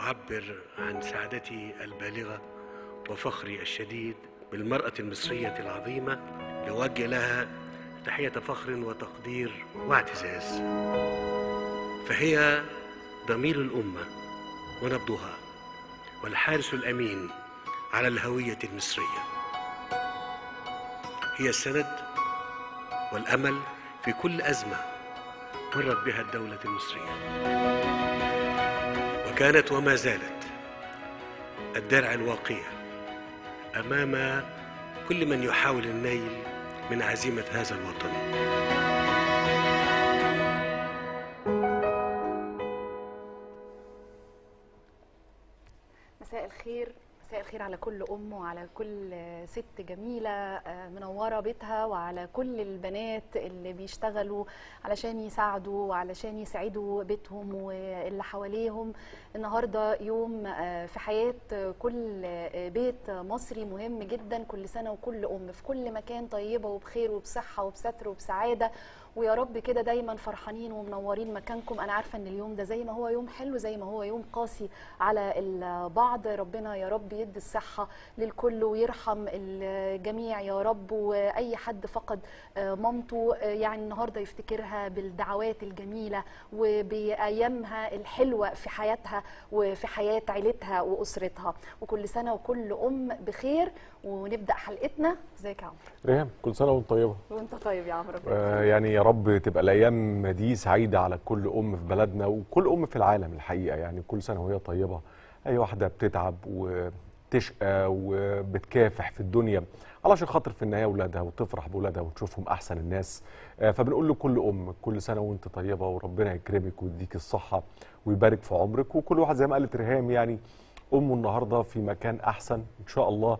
أعبر عن سعادتي البالغة وفخري الشديد بالمرأة المصرية العظيمة لأوجه لها تحية فخر وتقدير واعتزاز فهي ضمير الأمة ونبضها والحارس الأمين على الهوية المصرية هي السند والأمل في كل أزمة مرت بها الدولة المصرية وكانت وما زالت الدرع الواقية أمام كل من يحاول النيل من عزيمة هذا الوطن مساء الخير مساء الخير على كل ام وعلى كل ست جميله آه، منوره بيتها وعلى كل البنات اللي بيشتغلوا علشان يساعدوا وعلشان يسعدوا بيتهم واللي حواليهم النهارده يوم آه، في حياه كل آه، بيت مصري مهم جدا كل سنه وكل ام في كل مكان طيبه وبخير وبصحه وبستر وبسعاده ويا رب كده دايما فرحانين ومنورين مكانكم انا عارفه ان اليوم ده زي ما هو يوم حلو زي ما هو يوم قاسي على البعض ربنا يا رب يدي الصحه للكل ويرحم الجميع يا رب واي حد فقد آه، مامته آه، يعني النهارده يفتكرها بالدعوات الجميله وبايامها الحلوه في حياتها وفي حياه عيلتها واسرتها وكل سنه وكل ام بخير ونبدا حلقتنا ازيك يا عمرو ريهام كل سنه وانت طيبه وانت طيب يا عمرو آه يعني يا رب تبقى الايام دي سعيده على كل ام في بلدنا وكل ام في العالم الحقيقه يعني كل سنه وهي طيبه اي واحده بتتعب وتشقى وبتكافح في الدنيا علشان خاطر في النهايه اولادها وتفرح باولادها وتشوفهم احسن الناس آه فبنقول لكل ام كل سنه وانت طيبه وربنا يكرمك ويديك الصحه ويبارك في عمرك وكل واحد زي ما قالت ريهام يعني امه النهارده في مكان احسن ان شاء الله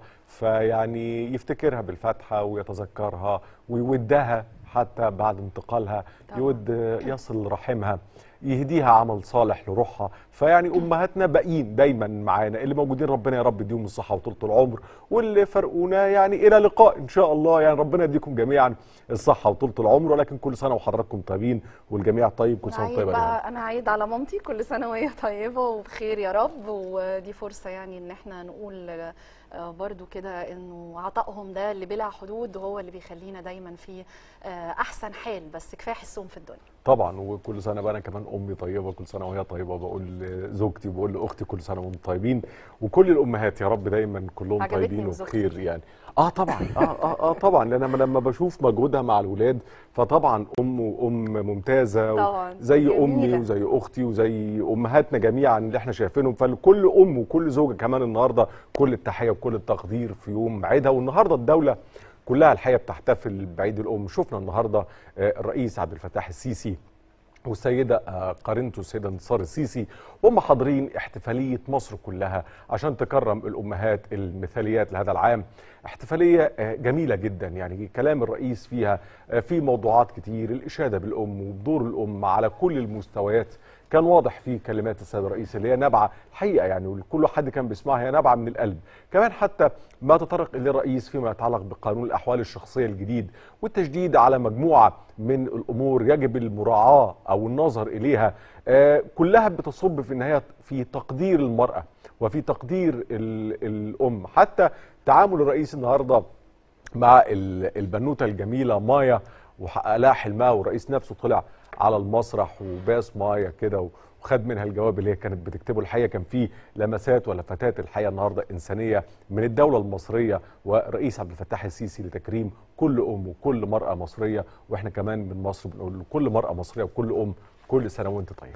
فيعني يفتكرها بالفاتحه ويتذكرها ويودها حتى بعد انتقالها طبعاً. يود يصل رحمها يهديها عمل صالح لروحها فيعني امهاتنا باقيين دايما معانا اللي موجودين ربنا يا رب يديهم الصحه وطولة العمر واللي فرقونا يعني الى لقاء ان شاء الله يعني ربنا يديكم جميعا الصحه وطولة العمر ولكن كل سنه وحضراتكم طيبين والجميع طيب كل سنه أنا وانتم عايد طيبه يا رب. بقى انا عايد على مامتي كل سنه وهي طيبه وبخير يا رب ودي فرصه يعني ان احنا نقول آه، برضو كده انه عطائهم ده اللي بلا حدود هو اللي بيخلينا دايما في آه، احسن حال بس كفايه حسهم في الدنيا طبعا وكل سنه بقى انا كمان امي طيبه كل سنه وهي طيبه بقول لزوجتي وبقول لاختي كل سنه وانتم طيبين وكل الامهات يا رب دايما كلهم عجبتني طيبين وزوجتي وبخير دي. يعني اه طبعا اه اه, آه طبعا لان انا لما بشوف مجهودها مع الولاد فطبعا ام وام ممتازه طبعاً، زي امي جميلة. وزي اختي وزي امهاتنا جميعا اللي احنا شايفينهم فلكل ام وكل زوجه كمان النهارده كل التحيه وكل التقدير في يوم عيدها والنهارده الدوله كلها الحقيقه بتحتفل بعيد الام شفنا النهارده آه، الرئيس عبد الفتاح السيسي والسيدة آه، قرينته السيدة انتصار السيسي وهم حاضرين احتفالية مصر كلها عشان تكرم الأمهات المثاليات لهذا العام احتفالية آه، جميلة جدا يعني كلام الرئيس فيها آه، في موضوعات كتير الإشادة بالأم وبدور الأم على كل المستويات كان واضح في كلمات السيد الرئيس اللي هي نابعه الحقيقه يعني وكل حد كان بيسمعها هي نابعه من القلب كمان حتى ما تطرق اليه الرئيس فيما يتعلق بقانون الاحوال الشخصيه الجديد والتشديد على مجموعه من الامور يجب المراعاه او النظر اليها آه كلها بتصب في النهايه في تقدير المراه وفي تقدير ال- الام حتى تعامل الرئيس النهارده مع ال- البنوته الجميله مايا وحقق لها حلمها والرئيس نفسه طلع على المسرح وباس مايا كده وخد منها الجواب اللي هي كانت بتكتبه الحقيقه كان فيه لمسات ولفتات الحقيقه النهارده انسانيه من الدوله المصريه ورئيس عبد الفتاح السيسي لتكريم كل ام وكل مراه مصريه واحنا كمان من مصر بنقول لكل مراه مصريه وكل ام كل سنه وانت طيبه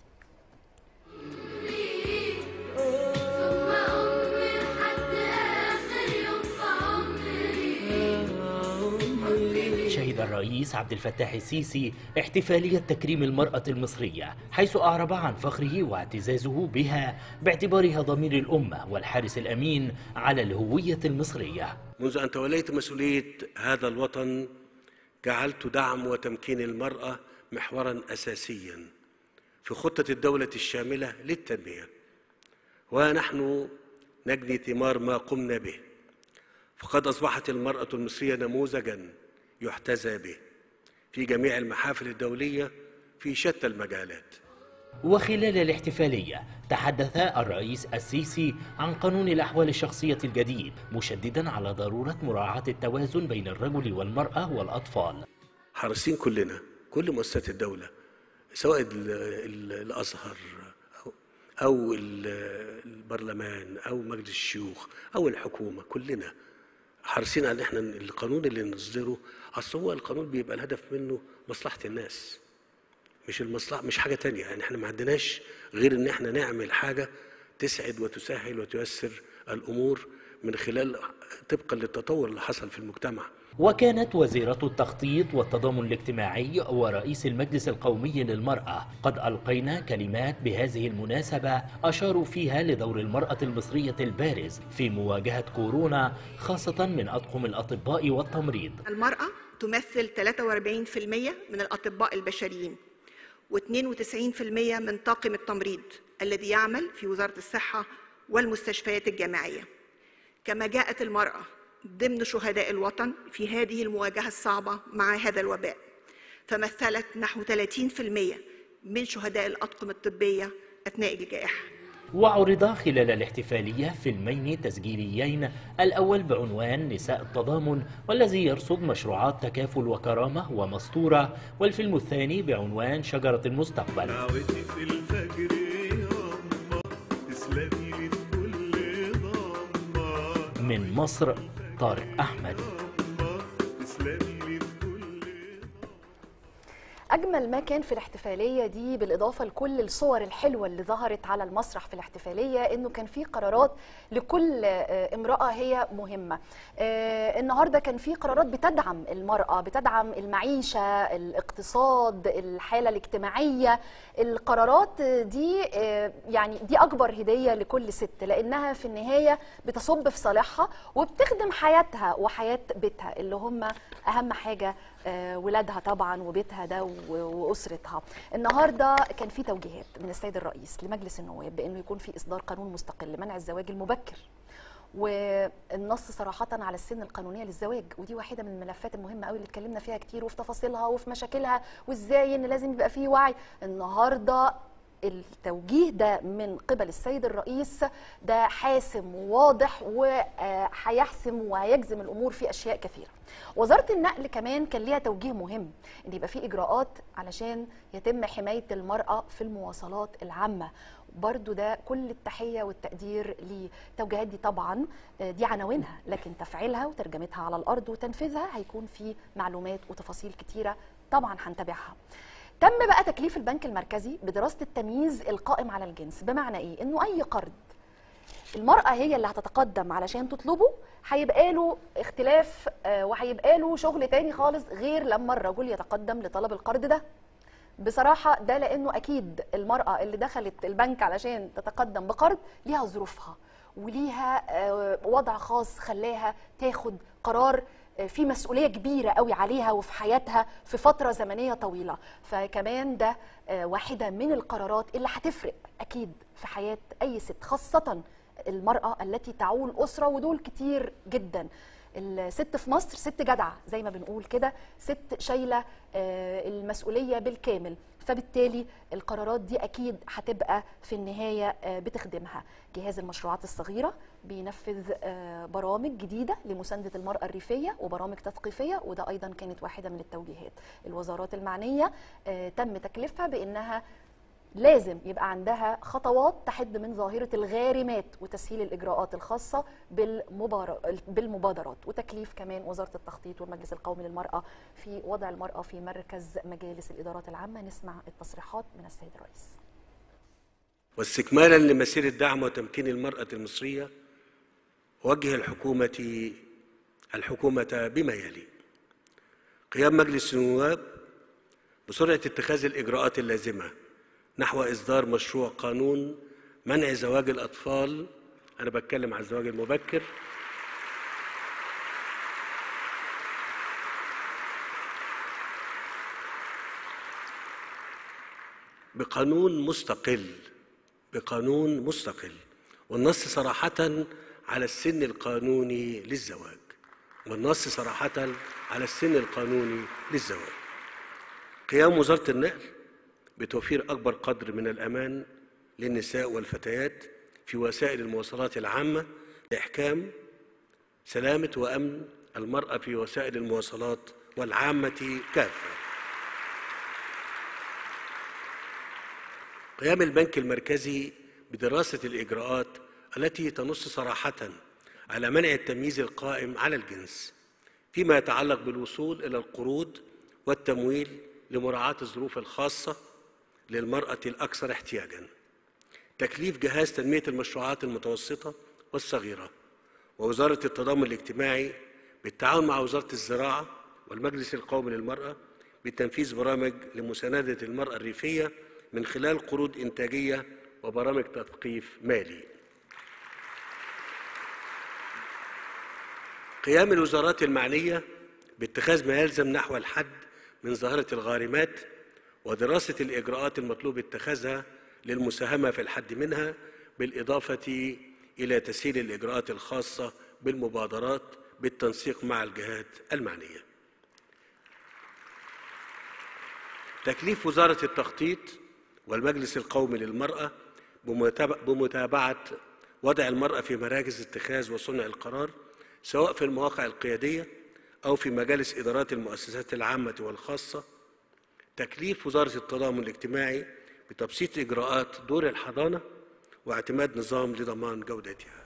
ثم عمري لحد آخر يوم في عمري شهد الرئيس عبد الفتاح السيسي احتفالية تكريم المرأة المصرية حيث أعرب عن فخره واعتزازه بها باعتبارها ضمير الأمة والحارس الأمين على الهوية المصرية منذ أن توليت مسؤولية هذا الوطن جعلت دعم وتمكين المرأة محورا أساسيا في خطة الدولة الشاملة للتنمية ونحن نجني ثمار ما قمنا به فقد أصبحت المرأة المصرية نموذجا يحتذى به في جميع المحافل الدولية في شتى المجالات وخلال الاحتفالية تحدث الرئيس السيسي عن قانون الأحوال الشخصية الجديد مشددا على ضرورة مراعاة التوازن بين الرجل والمرأة والأطفال حريصين كلنا كل مؤسسات الدولة سواء ال- ال- الأزهر أو- أو ال- البرلمان أو مجلس الشيوخ أو الحكومة كلنا حريصين على إن إحنا القانون اللي نصدره أصل هو القانون بيبقى الهدف منه مصلحة الناس مش المصلحة مش حاجة تانية يعني إحنا ما عندناش غير إن إحنا نعمل حاجة تسعد وتسهل وتيسر الأمور من خلال طبقا للتطور اللي حصل في المجتمع وكانت وزيرة التخطيط والتضامن الاجتماعي ورئيس المجلس القومي للمرأة قد ألقينا كلمات بهذه المناسبة أشاروا فيها لدور المرأة المصرية البارز في مواجهة كورونا خاصة من أطقم الأطباء والتمريض المرأة تمثل 43% من الأطباء البشريين و92% من طاقم التمريض الذي يعمل في وزارة الصحة والمستشفيات الجامعية كما جاءت المرأة ضمن شهداء الوطن في هذه المواجهة الصعبة مع هذا الوباء فمثلت نحو 30% من شهداء الأطقم الطبية أثناء الجائحة وعرض خلال الاحتفالية فيلمين تسجيليين الأول بعنوان نساء التضامن والذي يرصد مشروعات تكافل وكرامة ومسطورة والفيلم الثاني بعنوان شجرة المستقبل دعوتي في الفجر يما تسلمي لي في كل ضمة من مصر طارق أحمد يما تسلمي لي في كل اجمل ما كان في الاحتفاليه دي بالاضافه لكل الصور الحلوه اللي ظهرت على المسرح في الاحتفاليه انه كان في قرارات لكل آه، امراه هي مهمه آه، النهارده كان في قرارات بتدعم المراه بتدعم المعيشه الاقتصاد الحاله الاجتماعيه القرارات دي آه، يعني دي اكبر هديه لكل ست لانها في النهايه بتصب في صالحها وبتخدم حياتها وحياه بيتها اللي هم اهم حاجه آه، ولادها طبعا وبيتها ده و- واسرتها النهارده كان في توجيهات من السيد الرئيس لمجلس النواب بانه يكون في اصدار قانون مستقل لمنع الزواج المبكر والنص صراحة على السن القانونية للزواج ودي واحدة من الملفات المهمة قوي اللي اتكلمنا فيها كتير وفي تفاصيلها وفي مشاكلها وازاي ان لازم يبقى فيه وعي النهارده التوجيه ده من قبل السيد الرئيس ده حاسم وواضح وهيحسم وهيجزم الامور في اشياء كثيره. وزاره النقل كمان كان ليها توجيه مهم ان يبقى في اجراءات علشان يتم حمايه المراه في المواصلات العامه. برضو ده كل التحيه والتقدير للتوجيهات دي طبعا آه، دي عناوينها لكن تفعيلها وترجمتها على الارض وتنفيذها هيكون في معلومات وتفاصيل كتيره طبعا هنتابعها. تم بقى تكليف البنك المركزي بدراسه التمييز القائم على الجنس بمعنى ايه انه اي قرض المرأة هي اللي هتتقدم علشان تطلبه هيبقى له اختلاف آه، وهيبقى له شغل تاني خالص غير لما الرجل يتقدم لطلب القرض ده بصراحة ده لأنه أكيد المرأة اللي دخلت البنك علشان تتقدم بقرض ليها ظروفها وليها آه، وضع خاص خلاها تاخد قرار آه، في مسؤولية كبيرة قوي عليها وفي حياتها في فترة زمنية طويلة فكمان ده آه، واحدة من القرارات اللي هتفرق أكيد في حياة أي ست خاصة المرأة التي تعول أسرة ودول كتير جدا الست في مصر ست جدعة زي ما بنقول كده ست شايلة آه، المسؤولية بالكامل فبالتالي القرارات دي أكيد هتبقى في النهاية آه، بتخدمها جهاز المشروعات الصغيرة بينفذ آه، برامج جديدة لمساندة المرأة الريفية وبرامج تثقيفية وده أيضا كانت واحدة من التوجيهات الوزارات المعنية آه، تم تكليفها بأنها لازم يبقى عندها خطوات تحد من ظاهرة الغارمات وتسهيل الإجراءات الخاصة بالمبار- بالمبادرات وتكليف كمان وزارة التخطيط والمجلس القومي للمرأة في وضع المرأة في مركز مجالس الإدارات العامة نسمع التصريحات من السيد الرئيس واستكمالا لمسيرة دعم وتمكين المرأة المصرية وجه الحكومة الحكومة بما يلي قيام مجلس النواب بسرعة اتخاذ الإجراءات اللازمة نحو إصدار مشروع قانون منع زواج الأطفال أنا بتكلم عن الزواج المبكر بقانون مستقل بقانون مستقل والنص صراحة على السن القانوني للزواج والنص صراحة على السن القانوني للزواج قيام وزارة النقل بتوفير أكبر قدر من الأمان للنساء والفتيات في وسائل المواصلات العامة لإحكام سلامة وأمن المرأة في وسائل المواصلات والعامة كافة قيام البنك المركزي بدراسة الإجراءات التي تنص صراحة على منع التمييز القائم على الجنس فيما يتعلق بالوصول إلى القروض والتمويل لمراعاة الظروف الخاصة للمرأة الأكثر احتياجاً تكليف جهاز تنمية المشروعات المتوسطة والصغيرة ووزارة التضامن الاجتماعي بالتعاون مع وزارة الزراعة والمجلس القومي للمرأة بتنفيذ برامج لمساندة المرأة الريفية من خلال قروض إنتاجية وبرامج تثقيف مالي قيام الوزارات المعنية باتخاذ ما يلزم نحو الحد من ظاهرة الغارمات ودراسة الإجراءات المطلوب اتخاذها للمساهمة في الحد منها بالإضافة إلى تسهيل الإجراءات الخاصة بالمبادرات بالتنسيق مع الجهات المعنية تكليف وزارة التخطيط والمجلس القومي للمرأة بمتابع- بمتابعة وضع المرأة في مراكز اتخاذ وصنع القرار سواء في المواقع القيادية أو في مجالس إدارات المؤسسات العامة والخاصة تكليف وزارة التضامن الاجتماعي بتبسيط إجراءات دور الحضانة واعتماد نظام لضمان جودتها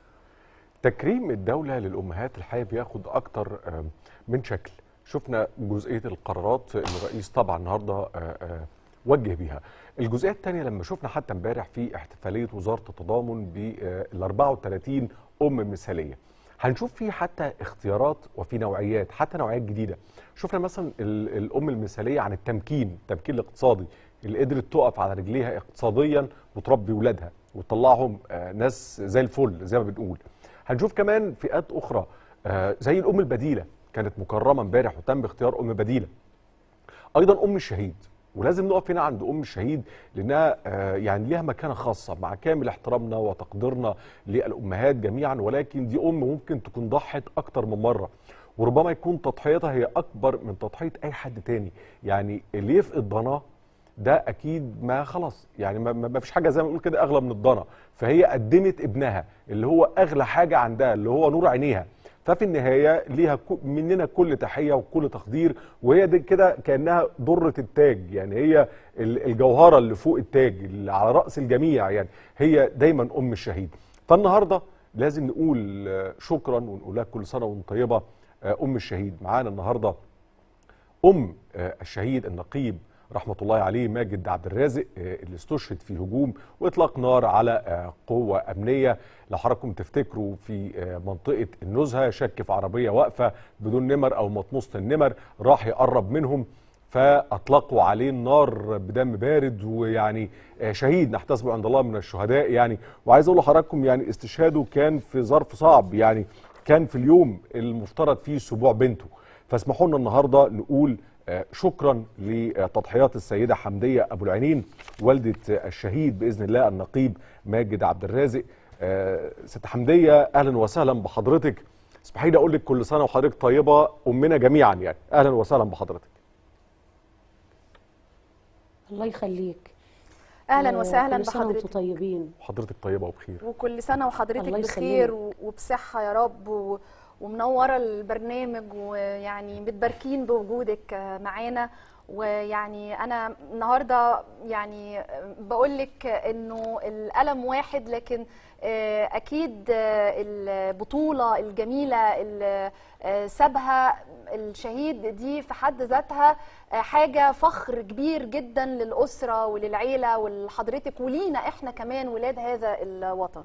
تكريم الدولة للأمهات الحقيقة بياخد أكتر آه، من شكل شفنا جزئية القرارات اللي الرئيس طبعا النهاردة آه، آه، وجه بيها الجزئية الثانية لما شفنا حتى امبارح في احتفالية وزارة التضامن بال 34 أم مثالية هنشوف فيه حتى اختيارات وفي نوعيات حتى نوعيات جديدة شفنا مثلا ال- الأم المثالية عن التمكين التمكين الاقتصادي اللي قدرت تقف على رجليها اقتصاديا وتربي ولادها وتطلعهم آه، ناس زي الفل زي ما بنقول هنشوف كمان فئات اخرى آه، زي الام البديله كانت مكرمه امبارح وتم اختيار ام بديله ايضا ام الشهيد ولازم نقف هنا عند ام الشهيد لانها آه، يعني ليها مكانه خاصه مع كامل احترامنا وتقديرنا للامهات جميعا ولكن دي ام ممكن تكون ضحت اكتر من مره وربما يكون تضحيتها هي اكبر من تضحيه اي حد تاني يعني اللي يفقد ضناه ده اكيد ما خلاص يعني ما, ما ما فيش حاجه زي ما بنقول كده اغلى من الضنا فهي قدمت ابنها اللي هو اغلى حاجه عندها اللي هو نور عينيها ففي النهايه ليها كو- مننا كل تحيه وكل تقدير وهي دي كده كانها ضره التاج يعني هي ال- الجوهره اللي فوق التاج اللي على راس الجميع يعني هي دايما ام الشهيد فالنهارده لازم نقول آه، شكرا ونقول لها كل سنه وانت طيبه آه، ام الشهيد معانا النهارده ام آه، الشهيد النقيب رحمه الله عليه ماجد عبد الرازق آه، اللي استشهد في هجوم واطلاق نار على آه، قوه امنيه لو حضراتكم تفتكروا في آه، منطقه النزهه شك في عربيه واقفه بدون نمر او مطموسه النمر راح يقرب منهم فاطلقوا عليه النار بدم بارد ويعني آه، شهيد نحتسبه عند الله من الشهداء يعني وعايز اقول لحضراتكم يعني استشهاده كان في ظرف صعب يعني كان في اليوم المفترض فيه سبوع بنته فاسمحوا لنا النهارده نقول آه، شكرا لتضحيات السيده حمديه ابو العينين والده آه، الشهيد باذن الله النقيب ماجد عبد الرازق آه، ست حمديه اهلا وسهلا بحضرتك اسمحي لي اقول لك كل سنه وحضرتك طيبه امنا جميعا يعني اهلا وسهلا بحضرتك الله يخليك اهلا و- وسهلا كل سنة وانتم بحضرتك طيبين وحضرتك طيبه وبخير وكل سنه وحضرتك الله بخير يخليك. و- وبصحه يا رب و... ومنوره البرنامج ويعني متباركين بوجودك آه، معانا ويعني انا النهارده يعني بقول لك انه الالم واحد لكن آه، اكيد آه، البطوله الجميله اللي آه، سابها الشهيد دي في حد ذاتها آه، حاجه فخر كبير جدا للاسره وللعيله ولحضرتك ولينا احنا كمان ولاد هذا الوطن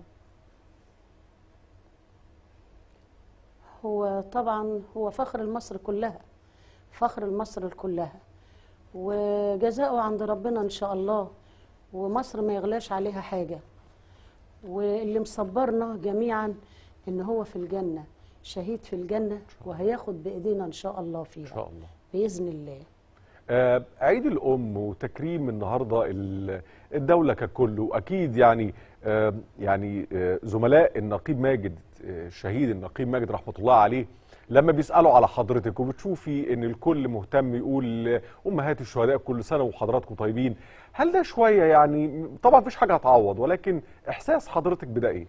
هو طبعا هو فخر مصر كلها فخر مصر كلها وجزاؤه عند ربنا ان شاء الله ومصر ما يغلاش عليها حاجه واللي مصبرنا جميعا ان هو في الجنه شهيد في الجنه وهياخد بايدينا ان شاء الله فيها ان شاء الله باذن الله آه، عيد الأم وتكريم النهارده ال- الدولة ككل وأكيد يعني آه، يعني آه، زملاء النقيب ماجد آه، الشهيد النقيب ماجد رحمة الله عليه لما بيسالوا على حضرتك وبتشوفي ان الكل مهتم يقول امهات الشهداء كل سنه وحضراتكم طيبين هل ده شويه يعني طبعا مفيش حاجه هتعوض ولكن احساس حضرتك بده ايه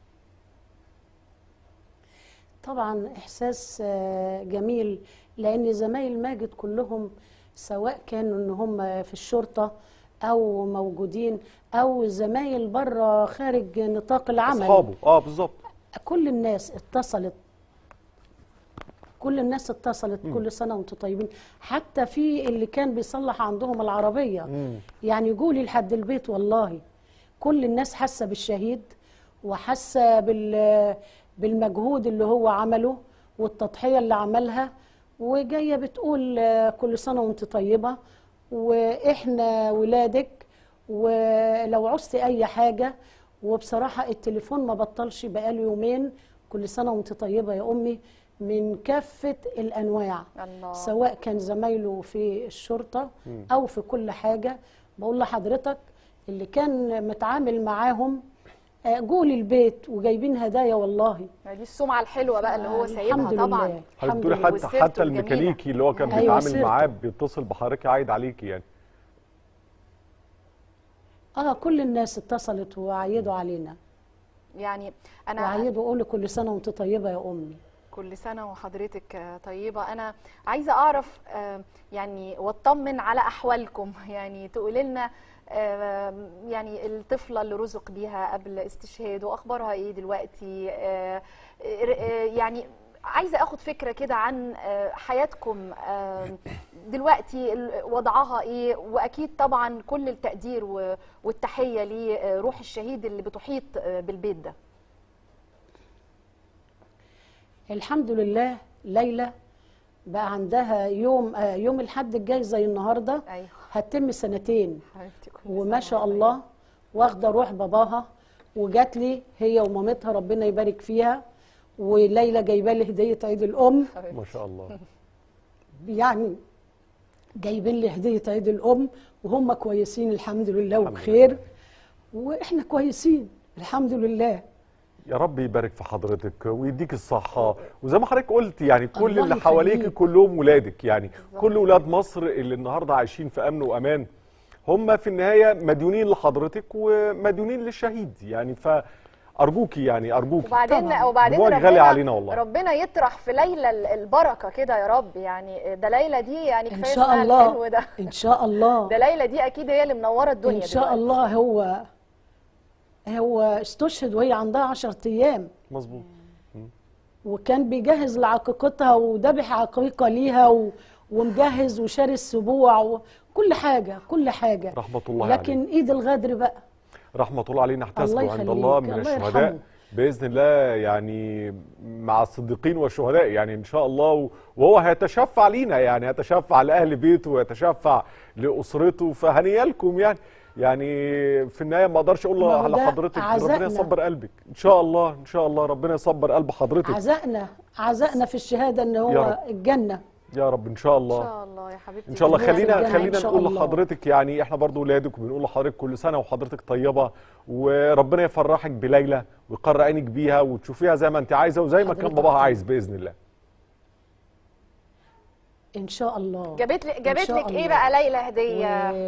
طبعا احساس آه، جميل لان زمايل ماجد كلهم سواء كانوا ان هم في الشرطه او موجودين او زمايل بره خارج نطاق العمل اصحابه اه بالظبط كل الناس اتصلت كل الناس اتصلت كل سنه وانتم طيبين حتى في اللي كان بيصلح عندهم العربيه يعني يقولي لحد البيت والله كل الناس حاسه بالشهيد وحاسه بال بالمجهود اللي هو عمله والتضحيه اللي عملها وجايه بتقول آه، كل سنه وانت طيبه واحنا ولادك ولو عوزتي اي حاجه وبصراحه التليفون ما بطلش بقاله يومين كل سنه وانت طيبه يا امي من كافه الانواع الله. سواء كان زمايله في الشرطه او في كل حاجه بقول لحضرتك اللي كان متعامل معاهم آه، جولي البيت وجايبين هدايا والله دي السمعه الحلوه بقى اللي هو آه، سايبها الحمد طبعا لله حضرتك الحمد بتقولي لله حتى وسيرته حتى الجميلة. الميكانيكي اللي هو كان أيوة، بيتعامل سيرته. معاه بيتصل بحضرتك عايد عليكي يعني اه كل الناس اتصلت وعيدوا علينا يعني انا وعيدوا قولوا كل سنه وانت طيبه يا امي كل سنة وحضرتك آه، طيبة أنا عايزة أعرف آه، يعني واطمن على أحوالكم يعني تقولي لنا آه، يعني الطفلة اللي رزق بيها قبل استشهاده أخبارها إيه دلوقتي آه، آه، يعني عايزة أخد فكرة كده عن آه، حياتكم آه، دلوقتي ال- وضعها إيه وأكيد طبعا كل التقدير و- والتحية لروح الشهيد اللي بتحيط آه، بالبيت ده الحمد لله ليلى بقى عندها يوم آه يوم الحد الجاي زي النهارده أيوه هتتم سنتين حبيبتي كل وما سنة شاء وأنت الله واخده روح باباها وجات لي هي ومامتها ربنا يبارك فيها وليلى جايبه لي هديه عيد الام طيبة. ما شاء الله يعني جايبين لي هديه عيد الام وهم كويسين الحمد لله الحمد وبخير لله. واحنا كويسين الحمد لله يا رب يبارك في حضرتك ويديك الصحة وزي ما حضرتك قلت يعني كل الله اللي حواليك يخليك. كلهم ولادك يعني كل ولاد مصر اللي النهاردة عايشين في أمن وأمان هم في النهاية مديونين لحضرتك ومديونين للشهيد يعني فأرجوكي يعني أرجوكي وبعدين طبعاً. وبعدين دموعك ربنا غالية علينا والله. ربنا يطرح في ليلى ال- البركه كده يا رب يعني ده ليلى دي يعني ان كفايه شاء اسمها الله الحلو ده ان شاء الله ده ليلى دي اكيد هي اللي منوره الدنيا ان شاء دلوقتي. الله هو هو استشهد وهي عندها 10 ايام مظبوط وكان بيجهز لعقيقتها وذبح عقيقه ليها و... ومجهز وشاري السبوع وكل حاجه كل حاجه رحمة الله لكن عليه ايد الغدر بقى رحمة الله عليه نحتسبه الله عند يخليك، الله من الله الشهداء يرحمه. بإذن الله يعني مع الصديقين والشهداء يعني إن شاء الله و- وهو هيتشفع لينا يعني هيتشفع لأهل بيته ويتشفع لأسرته فهنيا لكم يعني يعني في النهاية ما أقدرش أقول ما هو ده لحضرتك ربنا عزائنا. يصبر قلبك إن شاء الله إن شاء الله ربنا يصبر قلب حضرتك عزقنا عزقنا في الشهاده ان يا هو رب. الجنه يا رب إن شاء ان الله شاء الله يا حبيبتي ان شاء الله في الجنة خلينا إن خلينا شاء نقول الله. لحضرتك يعني احنا برضو ولادك وبنقول لحضرتك كل سنه وحضرتك طيبه وربنا يفرحك بليلى ويقر عينك بيها وتشوفيها زي ما انت عايزه وزي ما كان حضرتك باباها طيب. عايز باذن الله ان شاء الله جابت لي إن جابت شاء لك ايه الله. بقى ليلى هديه و...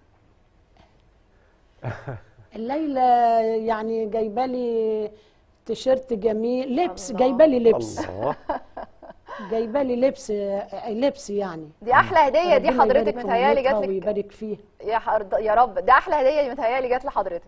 الليلة يعني جايبه لي تيشيرت جميل لبس الله. جايبه لي لبس الله جايبه لي لبس لبس يعني دي احلى هديه دي ربنا حضرتك يبارك في متهيالي مامتها جات لك ويبارك فيها يا حرد- يا رب ده احلى هديه متهيالي جات لحضرتك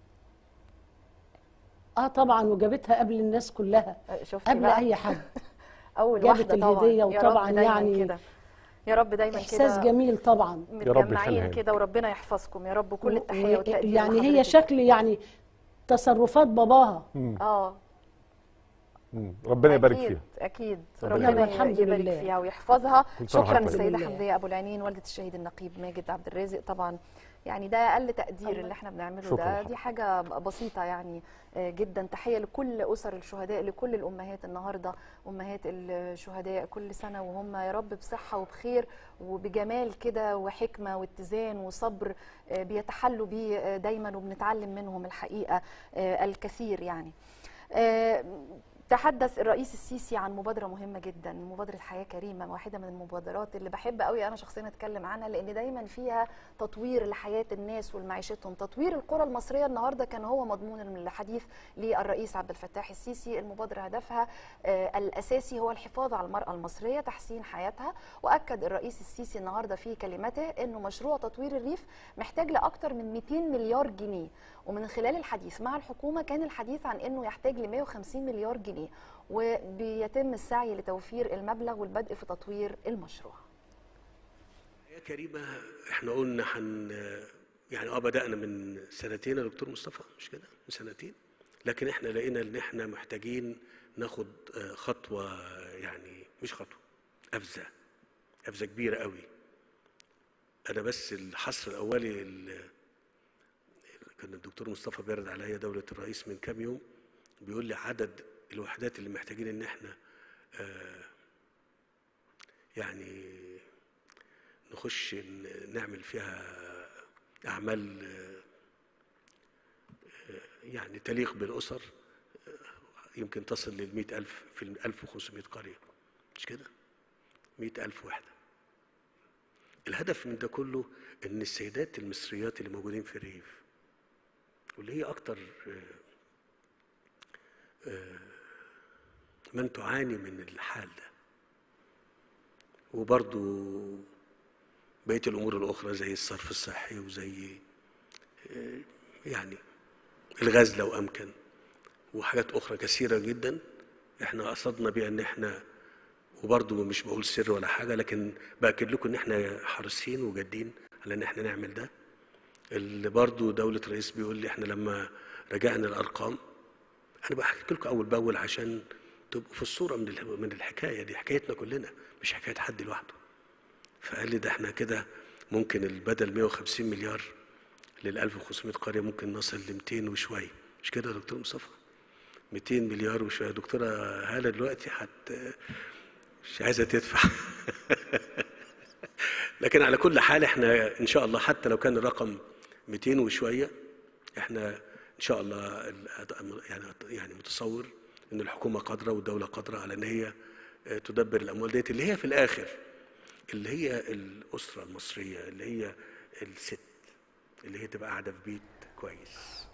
اه طبعا وجابتها قبل الناس كلها شفتي قبل بقى اي حد اول جابت واحده طبعا الهدية يا رب وطبعاً دايما يعني كده يا رب دايما احساس كده جميل طبعا يا رب متجمعين يخليها كده وربنا يحفظكم يا رب كل و- التحيه و- والتقدير يعني هي لحضرتك. شكل يعني تصرفات باباها اه مم. ربنا يبارك أكيد فيها أكيد ربنا ربنا الحمد يبارك لله. فيها ويحفظها كل سنة شكرا وحضرتك السيدة طيب. حمدية أبو العنين والدة الشهيد النقيب ماجد عبد الرازق طبعا يعني ده أقل تقدير اللي احنا بنعمله شكراً ده لحضرتك. دي حاجة بسيطة يعني آه، جدا تحية لكل أسر الشهداء لكل الأمهات النهاردة أمهات الشهداء كل سنة وهم يا رب بصحة وبخير وبجمال كده وحكمة واتزان وصبر آه، بيتحلوا بيه آه، دايما وبنتعلم منهم الحقيقة آه، الكثير يعني آه، تحدث الرئيس السيسي عن مبادرة مهمة جدا مبادرة حياة كريمة واحدة من المبادرات اللي بحب قوي أنا شخصيا أتكلم عنها لأن دايما فيها تطوير لحياة الناس ولمعيشتهم تطوير القرى المصرية النهاردة كان هو مضمون الحديث للرئيس عبد الفتاح السيسي المبادرة هدفها آه، الأساسي هو الحفاظ على المرأة المصرية تحسين حياتها وأكد الرئيس السيسي النهاردة في كلمته أنه مشروع تطوير الريف محتاج لأكثر من 200 مليار جنيه ومن خلال الحديث مع الحكومة كان الحديث عن أنه يحتاج ل 150 مليار جنيه وبيتم السعي لتوفير المبلغ والبدء في تطوير المشروع يا كريمة احنا قلنا حن يعني اه بدأنا من سنتين يا دكتور مصطفى مش كده؟ من سنتين لكن احنا لقينا ان احنا محتاجين ناخد آه، خطوة يعني مش خطوة قفزة قفزة كبيرة قوي انا بس الحصر الاولي اللي كان الدكتور مصطفى بيرد عليا دولة الرئيس من كام يوم بيقول لي عدد الوحدات اللي محتاجين ان احنا آه، يعني نخش ن- نعمل فيها أعمال آه، آه، يعني تليق بالأسر آه، يمكن تصل للمئة ألف في الألف وخمسمائة قرية مش كده مئة ألف وحدة الهدف من ده كله إن السيدات المصريات اللي موجودين في الريف واللي هي أكتر آه، آه، من تعاني من الحال ده وبرضو بقية الأمور الأخرى زي الصرف الصحي وزي آه، يعني الغاز لو أمكن وحاجات أخرى كثيرة جدا احنا قصدنا بيها ان احنا وبرضه مش بقول سر ولا حاجة لكن بأكد لكم ان احنا حريصين وجادين على ان احنا نعمل ده اللي برضه دولة الرئيس بيقول لي احنا لما رجعنا الأرقام أنا بحكي لكم أول بأول عشان تبقوا في الصورة من الح- من الحكاية دي حكايتنا كلنا مش حكاية حد لوحده فقال لي ده احنا كده ممكن البدل 150 مليار لل 1500 قريه ممكن نصل ل 200 وشويه مش كده يا دكتور مصطفى 200 مليار وشويه دكتوره هاله دلوقتي حت مش عايزه تدفع لكن على كل حال احنا ان شاء الله حتى لو كان الرقم 200 وشويه احنا ان شاء الله ال- يعني يعني متصور ان الحكومه قادره والدوله قادره على ان هي آه، تدبر الاموال ديت اللي هي في الاخر اللي هي الاسره المصريه اللي هي الست اللي هي تبقى قاعده في بيت كويس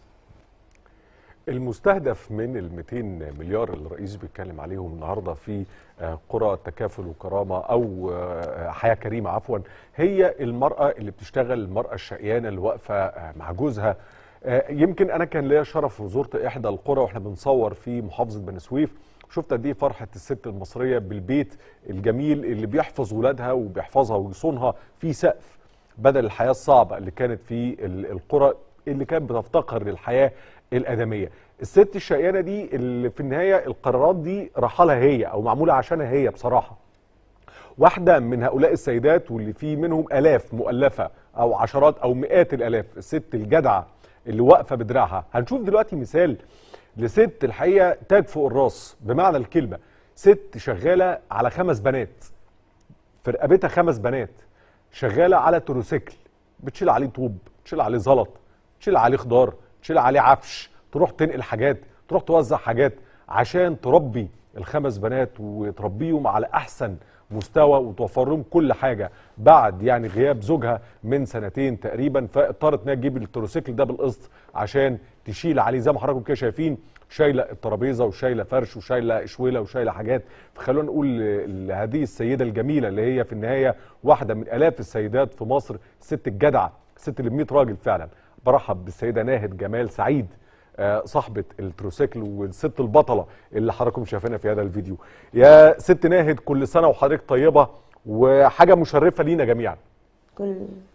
المستهدف من ال 200 مليار اللي الرئيس بيتكلم عليهم النهارده في آه، قرى التكافل وكرامه او آه، حياه كريمه عفوا هي المراه اللي بتشتغل المراه الشقيانه اللي واقفه آه، مع جوزها آه، يمكن انا كان ليا شرف وزرت احدى القرى واحنا بنصور في محافظه بني سويف شفت قد ايه فرحه الست المصريه بالبيت الجميل اللي بيحفظ ولادها وبيحفظها ويصونها في سقف بدل الحياه الصعبه اللي كانت في ال- القرى اللي كانت بتفتقر للحياه الادميه الست الشقيانه دي اللي في النهايه القرارات دي رحلها هي او معموله عشانها هي بصراحه واحدة من هؤلاء السيدات واللي في منهم آلاف مؤلفة أو عشرات أو مئات الآلاف الست الجدعة اللي واقفة بدراعها هنشوف دلوقتي مثال لست الحقيقة تاج فوق الراس بمعنى الكلمة ست شغالة على خمس بنات في رقبتها خمس بنات شغالة على تروسيكل بتشيل عليه طوب بتشيل عليه زلط تشيل عليه خضار تشيل عليه عفش تروح تنقل حاجات تروح توزع حاجات عشان تربي الخمس بنات وتربيهم على احسن مستوى وتوفر لهم كل حاجه بعد يعني غياب زوجها من سنتين تقريبا فاضطرت انها تجيب التروسيكل ده بالقسط عشان تشيل عليه زي ما حضراتكم كده شايفين شايله الترابيزه وشايله فرش وشايله اشويله وشايله حاجات فخلونا نقول ل- لهذه السيده الجميله اللي هي في النهايه واحده من الاف السيدات في مصر الست الجدعه الست اللي ب 100 راجل فعلا برحب بالسيده ناهد جمال سعيد آه، صاحبة التروسيكل والست البطلة اللي حضراتكم شايفينها في هذا الفيديو يا ست ناهد كل سنة وحضرتك طيبة وحاجة مشرفة لينا جميعا كل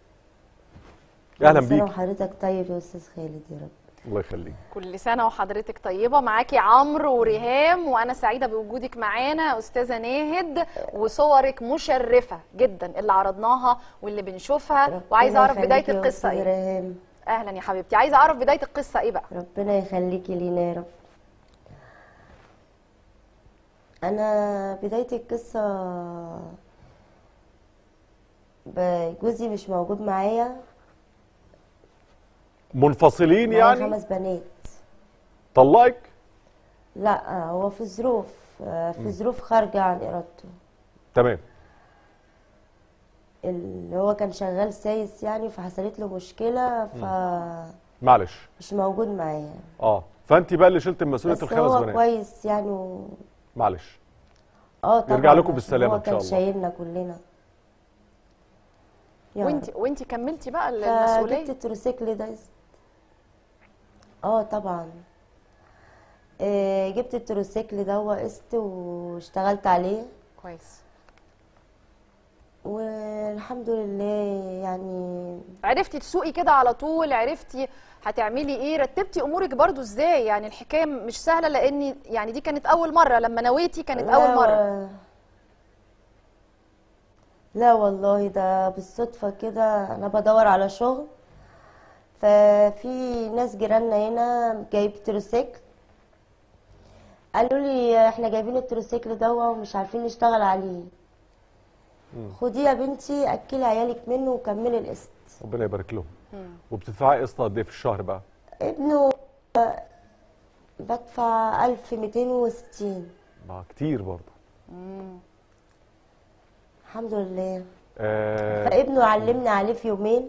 أهلا كل سنة بيك وحضرتك طيب يا أستاذ خالد يا رب الله يخليك كل سنة وحضرتك طيبة معاكي عمرو وريهام وأنا سعيدة بوجودك معانا يا أستاذة ناهد وصورك مشرفة جدا اللي عرضناها واللي بنشوفها وعايزة أعرف بداية يخليكي يا القصة أستاذ إيه ريهام أهلا يا حبيبتي عايزة أعرف بداية القصة إيه بقى ربنا يخليكي لينا يا رب أنا بداية القصة ب- جوزي مش موجود معايا منفصلين معايا يعني خمس بنات طلقك لا هو في ظروف آه، في ظروف خارجة عن إرادته تمام اللي هو كان شغال سايس يعني فحصلت له مشكلة فمش معلش موجود معايا اه فانت بقى اللي شلت مسؤوليه بس الخمس هو بنات كويس يعني و... معلش اه طبعا يرجع لكم عشان بالسلامة هو إن شاء كان الله. شايلنا كلنا يا وانت رب. وانت كملتي بقى فجبت المسؤوليه التروسيكل ده اه طبعا آه، جبت التروسيكل ده وقست واشتغلت عليه كويس والحمد لله يعني عرفتي تسوقي كده على طول عرفتي هتعملي ايه رتبتي امورك برضو ازاي يعني الحكايه مش سهله لان يعني دي كانت اول مره لما نويتي كانت لا اول مره و- لا والله ده بالصدفة كده أنا بدور على شغل ففي ناس جيراننا هنا جايب تروسيكل قالوا لي احنا جايبين التروسيكل ده ومش عارفين نشتغل عليه خديه يا بنتي اكلي عيالك منه وكملي القسط ربنا يبارك لهم وبتدفعي قسط قد ايه في الشهر بقى ابنه بدفع 1260 ما كتير برضه الحمد لله آه فابنه علمني عليه في يومين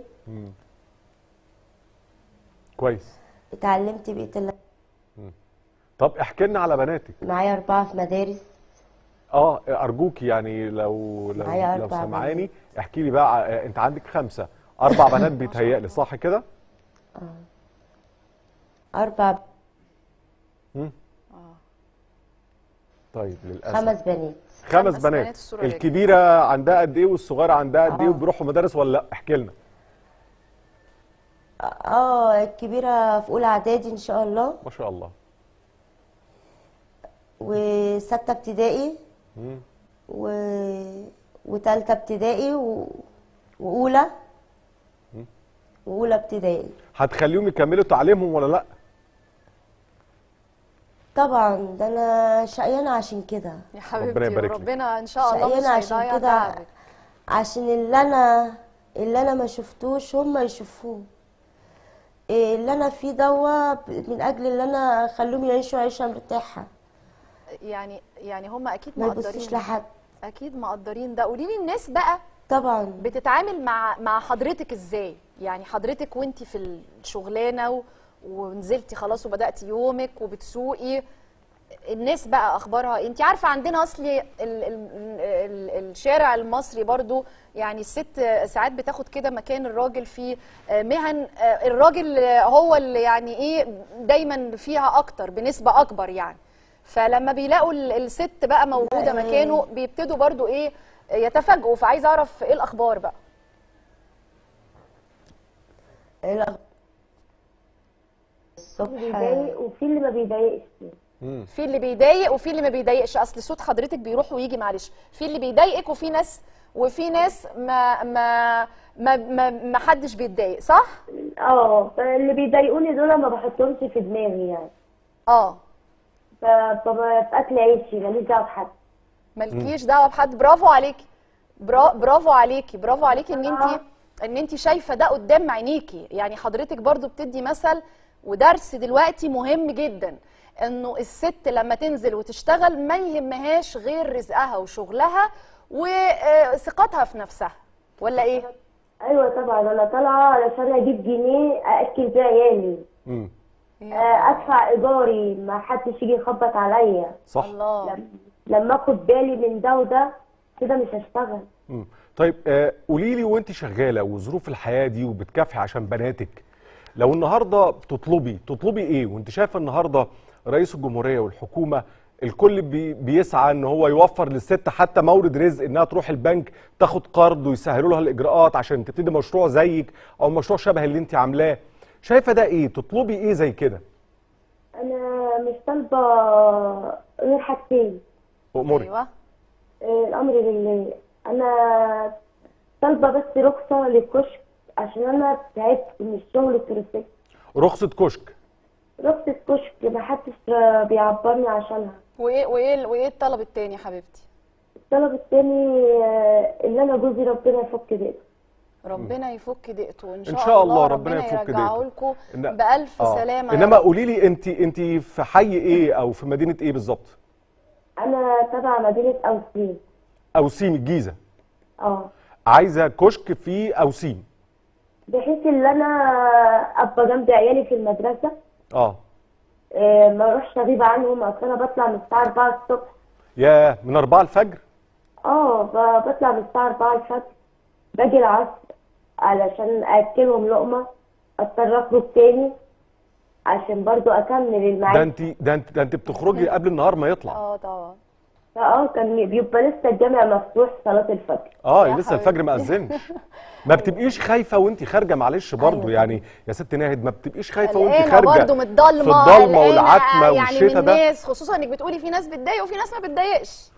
كويس اتعلمت بقية اللي طب احكي لنا على بناتك معايا أربعة في مدارس اه ارجوكي يعني لو لو معايا لو أربع سامعاني احكي لي بقى آه، انت عندك خمسه اربع بنات بيتهيألي صح كده أربع طيب للاسف خمس بنات خمس خمس بنات بنات الصورة اللي الكبيره عندها قد ايه والصغيره عندها قد ايه آه. وبيروحوا مدارس ولا لا احكي لنا اه الكبيرة في أولى إعدادي إن شاء الله ما شاء الله وستة ابتدائي مم. و... وتالتة ابتدائي و... وأولى وأولى ابتدائي هتخليهم يكملوا تعليمهم ولا لا طبعا ده أنا شقيانة عشان كده يا حبيبتي يبارك لك. وربنا ان شاء الله مش شقيانة عشان هيضيع كده تعبك عشان اللي أنا اللي أنا ما شفتوش هم يشوفوه إيه اللي أنا فيه دوا ب- من أجل اللي أنا أخليهم يعيشوا عيشة مرتاحة يعني يعني هم اكيد ما مقدرين يبصوش لحد اكيد مقدرين ده قولي لي الناس بقى طبعا بتتعامل مع مع حضرتك ازاي يعني حضرتك وانت في الشغلانه و... ونزلتي خلاص وبداتي يومك وبتسوقي الناس بقى اخبارها انت عارفه عندنا اصلي ال... ال... ال... الشارع المصري برضو يعني الست ساعات بتاخد كده مكان الراجل في مهن الراجل هو اللي يعني ايه دايما فيها اكتر بنسبه اكبر يعني فلما بيلاقوا ال- الست بقى موجوده لا، مكانه بيبتدوا برضو ايه يتفاجئوا فعايزه اعرف ايه الاخبار بقى الأخ- الصبح بيضايق وفي اللي ما بيضايقش في اللي بيضايق وفي اللي ما بيضايقش اصل صوت حضرتك بيروح ويجي معلش في اللي بيضايقك وفي ناس وفي ناس ما ما ما ما, ما حدش بيتضايق صح اه فاللي بيضايقوني دول ما بحطهمش في دماغي يعني اه فببقى في اكل عيشي ماليش دعوه بحد مالكيش دعوه بحد برافو عليكي برا برافو عليكي برافو عليكي ان انت ان انت شايفه ده قدام عينيكي يعني حضرتك برضو بتدي مثل ودرس دلوقتي مهم جدا انه الست لما تنزل وتشتغل ما يهمهاش غير رزقها وشغلها وثقتها في نفسها ولا ايه ايوه طبعا انا طالعه علشان اجيب جنيه ااكل بيه عيالي مم. آه، ادفع ايجاري ما حدش يجي يخبط عليا صح الله لم- لما اخد بالي من ده وده كده مش هشتغل مم. طيب آه قولي لي وانت شغاله وظروف الحياه دي وبتكافحي عشان بناتك لو النهارده تطلبي تطلبي ايه وانت شايفه النهارده رئيس الجمهوريه والحكومه الكل بي بيسعى ان هو يوفر للست حتى مورد رزق انها تروح البنك تاخد قرض ويسهلوا لها الاجراءات عشان تبتدي مشروع زيك او مشروع شبه اللي انت عاملاه شايفه ده ايه تطلبي ايه زي كده انا مش طالبه غير حاجتين اموري ايوه آه، الامر لله انا طالبه بس رخصه للكشك عشان انا تعبت من الشغل التروسيكل رخصه كشك رخصة كشك محدش آه، بيعبرني عشانها وايه وايه وايه الطلب التاني يا حبيبتي الطلب التاني آه، اللي انا جوزي ربنا يفك بيته ربنا يفك ضيقته ان شاء, إن شاء الله ربنا, ربنا يفك يرجعه ضيقته. لكم إن- بالف آه. سلامه يا انما رب. قولي لي انت انت في حي ايه او في مدينه ايه بالظبط انا تبع مدينه اوسين اوسيم الجيزه اه عايزه كشك في اوسيم بحيث ان انا ابقى جنب عيالي في المدرسه اه آه، ما اروحش اغيب عنهم اصل انا بطلع من الساعه 4 الصبح يا من 4 الفجر اه ب- بطلع من الساعه 4 الفجر باجي العصر علشان اكلهم لقمه اضطر اخرج تاني عشان برضو اكمل ده الميعاد انت ده انت ده انت بتخرجي قبل النهار ما يطلع اه طبعا اه كان بيبقى لسه الجامع مفتوح صلاه الفجر اه يا لسه الفجر ما حبيبتي. اذنش ما بتبقيش خايفه وانت خارجه معلش برضو أيوة. يعني يا ست ناهد ما بتبقيش خايفه وانت قلقانه خارجه برضه من الضلمه في الضلمه قلقانة والعتمه يعني والشتاء من ده الناس خصوصا انك بتقولي في ناس بتضايق وفي ناس ما بتضايقش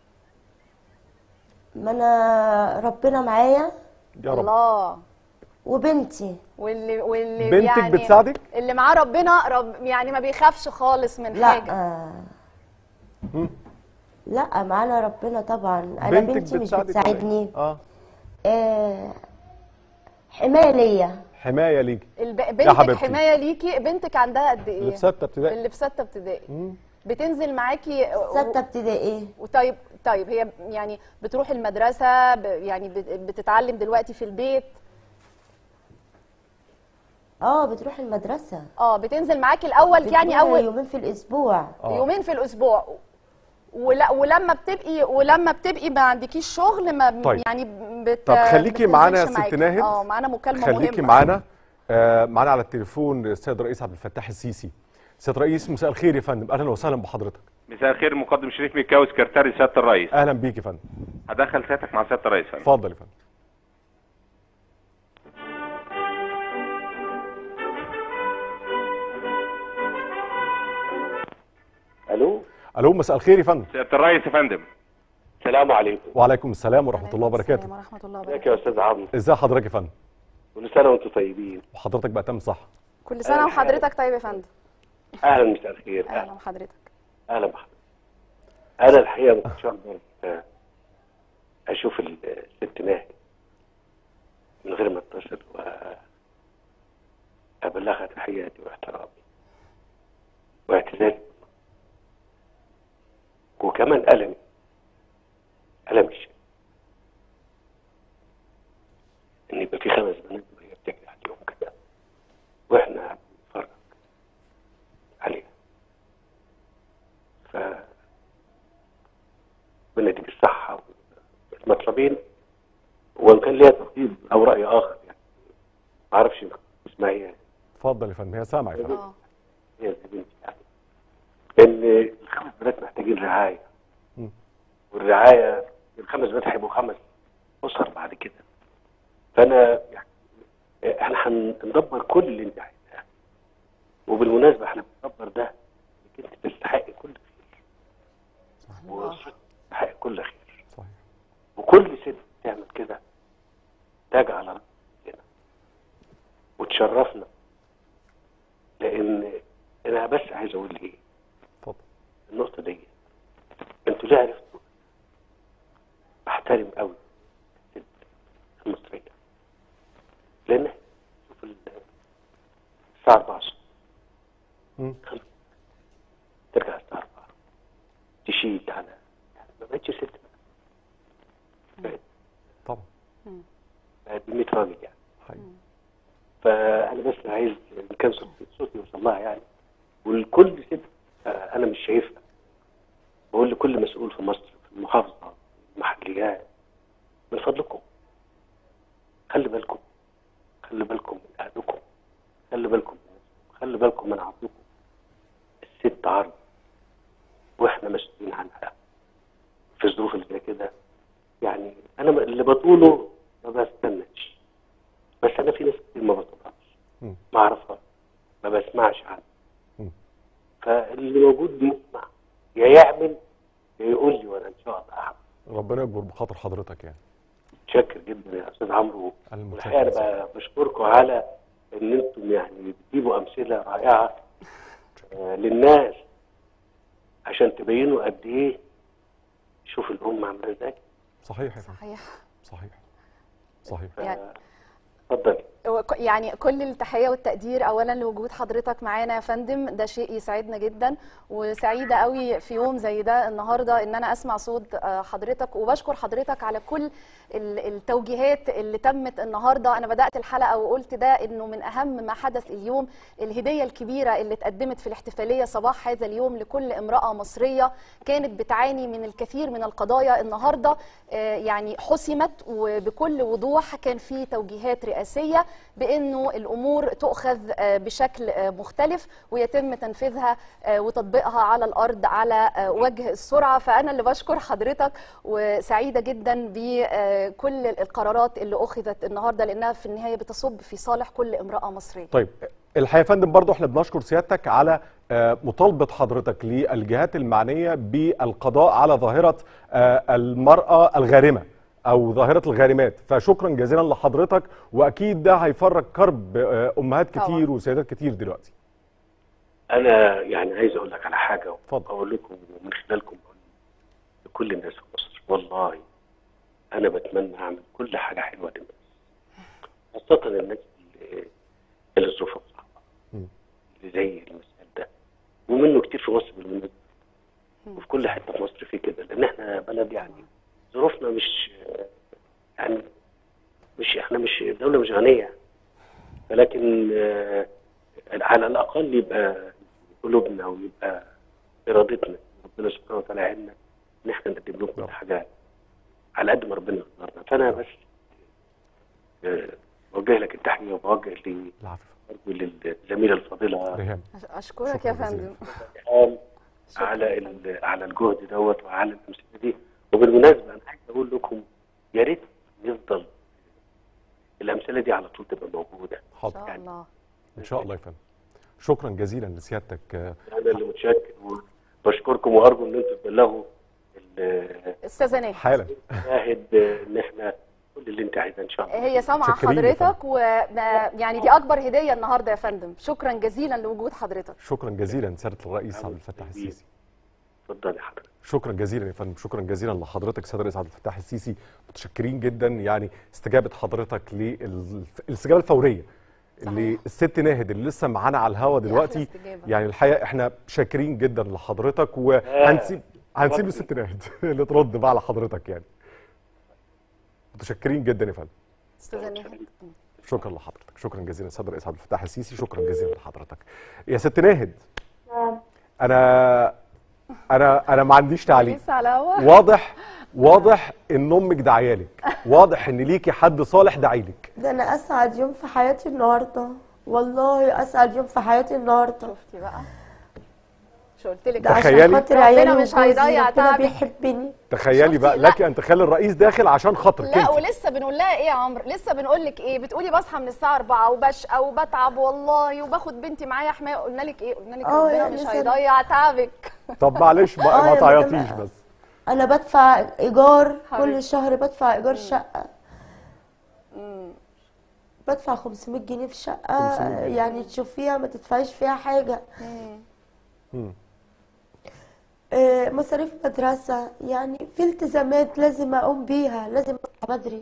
ما انا ربنا معايا يا رب الله وبنتي واللي واللي بنتك يعني بتساعدك؟ اللي معاه ربنا رب يعني ما بيخافش خالص من لا حاجه آه. لا معانا ربنا طبعا انا بنتك بنتي مش بتساعدك ولا إيه؟ بتساعدني اه آه. حمايه ليا حمايه ليكي الب... يا بنتك حبيبتي. حمايه ليكي بنتك عندها قد ايه اللي في سته ابتدائي اللي في سته ابتدائي بتنزل معاكي ستة ابتدائي وطيب طيب هي يعني بتروح المدرسه ب... يعني بت- بتتعلم دلوقتي في البيت اه بتروح المدرسة اه بتنزل معاكي الاول يعني بتروح اول يومين في الاسبوع آه. يومين في الاسبوع ولا ولما بتبقي ولما بتبقي ما عندكيش شغل ما طيب. يعني بت طب خليكي معانا يا بتنزلش ست معاكي. ناهد. اه معانا مكالمه خليكي مهمه معانا آه معانا على التليفون السيد الرئيس عبد الفتاح السيسي سيد الرئيس مساء الخير يا فندم اهلا وسهلا بحضرتك مساء الخير المقدم شريف ميكاوي سكرتاري سياده الرئيس اهلا بيك يا فندم هدخل سيادتك مع سياده الرئيس فندم. اتفضل يا فندم الو الو مساء الخير يا فندم سياده الرئيس يا فندم السلام عليكم وعليكم السلام ورحمه الله وبركاته السلام ورحمه الله ازيك وبركاته يا استاذ عمرو ازي حضرتك يا فندم كل سنه وانتم طيبين وحضرتك بقى تم صح كل سنه وحضرتك طيب يا فندم اهلا مساء الخير اهلا اهلا بحضرتك اهلا بحضرتك انا الحقيقه ما كنتش اقدر آه، اشوف ال- الست ناهد من غير ما اتصل وابلغها تحياتي واحترامي واعتزازي وكمان المي المي الشديد ان يبقى في خمس بنات وهي بتجري عليهم كده واحنا بنتفرج عليها ف ربنا يديك الصحة المطلبين وإن كان ليها تقديم أو رأي آخر يعني ما أعرفش اسمها إيه يعني اتفضل يا فندم هي سامعه يا فندم اه هي زي بنتي يعني إن الخمس بنات محتاجين رعاية مم. والرعاية الخمس بنات هيبقوا خمس أسر بعد كده فأنا يعني إحنا هندبر كل اللي أنت عايزاه وبالمناسبة إحنا بندبر ده إنك أنت تستحقي كل خير وأسرتك تستحق كل خير صحيح وكل ست تعمل كده تاج على راسنا وتشرفنا لان انا بس عايز اقول ايه اتفضل النقطه دي انتوا ليه عرفتوا احترم قوي الست المصريه لان شوف ال- الساعه 4 الصبح مم. خمسة. ترجع الساعه 4 تشيل على يعني ما بقتش ست بقت طبعا بقت ب 100 راجل يعني حقيقي فانا بس عايز ان كان صوتي صوتي يوصل لها يعني والكل ست آه، انا مش شايفها بقول لكل مسؤول في مصر في المحافظه المحليات من فضلكم خلي بالكم خلي بالكم من اهلكم خلي بالكم من نفسكم خلي بالكم من عرضكم الست عرض واحنا مسؤولين عنها في الظروف اللي زي كده يعني انا اللي بطوله ما بستناش بس انا في ناس كتير ما بطلعش مم. ما اعرفها ما بسمعش عنها مم. فاللي موجود بيسمع يا يعمل يا يقول لي وانا ان شاء الله اعمل ربنا يكبر بخاطر حضرتك يعني متشكر جدا يا استاذ عمرو أنا والحقيقه متشكر انا ب- بشكركم على ان انتم يعني بتجيبوا امثله رائعه آه، للناس عشان تبينوا قد ايه شوف الام عامله ازاي صحيح يا فندم صحيح صحيح صحيح يعني اتفضلي وك- يعني كل التحية والتقدير أولا لوجود حضرتك معانا يا فندم ده شيء يسعدنا جدا وسعيدة قوي في يوم زي ده النهاردة إن أنا أسمع صوت آه، حضرتك وبشكر حضرتك على كل ال- التوجيهات اللي تمت النهاردة أنا بدأت الحلقة وقلت ده إنه من أهم ما حدث اليوم الهدية الكبيرة اللي اتقدمت في الاحتفالية صباح هذا اليوم لكل امرأة مصرية كانت بتعاني من الكثير من القضايا النهاردة آه، يعني حسمت وبكل وضوح كان في توجيهات رئاسية بأنه الأمور تؤخذ آه، بشكل آه، مختلف ويتم تنفيذها آه، وتطبيقها على الأرض على آه، وجه السرعة فأنا اللي بشكر حضرتك وسعيدة جدا بكل القرارات اللي أخذت النهاردة لأنها في النهاية بتصب في صالح كل امرأة مصرية طيب الحقيقه يا فندم برضو احنا بنشكر سيادتك على آه، مطالبه حضرتك للجهات المعنيه بالقضاء على ظاهره آه، المراه الغارمه او ظاهره الغارمات فشكرا جزيلا لحضرتك واكيد ده هيفرج كرب آه، امهات كتير وسيدات كتير دلوقتي انا يعني عايز اقول لك على حاجه اتفضل. اقول لكم ومن خلالكم أقول لكل الناس في مصر والله انا بتمنى اعمل كل حاجه حلوه للناس خاصه الناس اللي اللي ظروفها صعبه اللي زي المثال ده ومنه كتير في مصر بالمناسبه وفي كل حته في مصر في كده لان احنا بلد يعني ظروفنا مش يعني مش احنا مش دوله مش غنيه ولكن آه، على الاقل يبقى قلوبنا ويبقى ارادتنا ربنا سبحانه وتعالى يعيننا ان احنا نقدم لهم كل حاجه على قد ما ربنا يقدرنا فانا بس آه، بوجه لك التحيه وبوجه لي برضه للزميله الفاضله ريهام أشكرك يا فندم ريهام على ال- على الجهد دوت وعلى التمثيليه دي وبالمناسبه انا عايز اقول لكم يا ريت يفضل الامثله دي على طول تبقى موجوده حاضر إن شاء الله ان شاء الله يا فندم شكرا جزيلا لسيادتك آه، انا اللي متشكر وبشكركم وارجو ان انتم تبلغوا ال- أستاذة ناهد حالا شاهد ان احنا كل اللي انت عايزاه ان شاء الله هي سامعة شكرين يا حضرتك ويعني دي أكبر هدية النهاردة يا فندم شكرا جزيلا لوجود حضرتك شكرا جزيلا سياده الرئيس عبد الفتاح السيسي اتفضلي حضرتك شكرا جزيلا يا فندم شكرا جزيلا لحضرتك سياده الرئيس عبد الفتاح السيسي متشكرين جدا يعني استجابه حضرتك للاستجابه الفوريه اللي الست ناهد اللي لسه معانا على الهوا دلوقتي استجابة. يعني الحقيقه احنا شاكرين جدا لحضرتك وهنسيب هنسيب الست ناهد اللي ترد بقى على حضرتك يعني متشكرين جدا يا فندم أستاذة ناهد شكرا لحضرتك شكرا جزيلا سياده الرئيس عبد الفتاح السيسي شكرا جزيلا لحضرتك يا ست ناهد انا انا انا ما عنديش تعليق لسه على هوا واضح واضح ان امك دعيالك واضح ان ليكي حد صالح دعيلك ده انا اسعد يوم في حياتي النهارده والله اسعد يوم في حياتي النهارده شفتي بقى شو قلت لك ده عشان تخيلي. خاطر عيالي ربنا مش وجوزي، هيضيع ربنا تعبك بيحبني تخيلي بقى لا. لك ان تخيل الرئيس داخل عشان خاطرك لا انت ولسه بنقول لها ايه يا عمرو لسه بنقول لك ايه بتقولي بصحى من الساعه 4 وبشقى وبتعب والله وباخد بنتي معايا حمايه قلنا لك ايه قلنا لك اه ربنا يعني مش لسه- هيضيع تعبك طب معلش بقى آه ما يا تعيطيش مدام. بس انا بدفع ايجار حبيبتي. كل شهر بدفع ايجار شقه بدفع 500 جنيه في شقه 500 جنيه. يعني تشوفيها ما تدفعيش فيها حاجه مم. آه، مصاريف مدرسه يعني في التزامات لازم اقوم بيها لازم اصحى بدري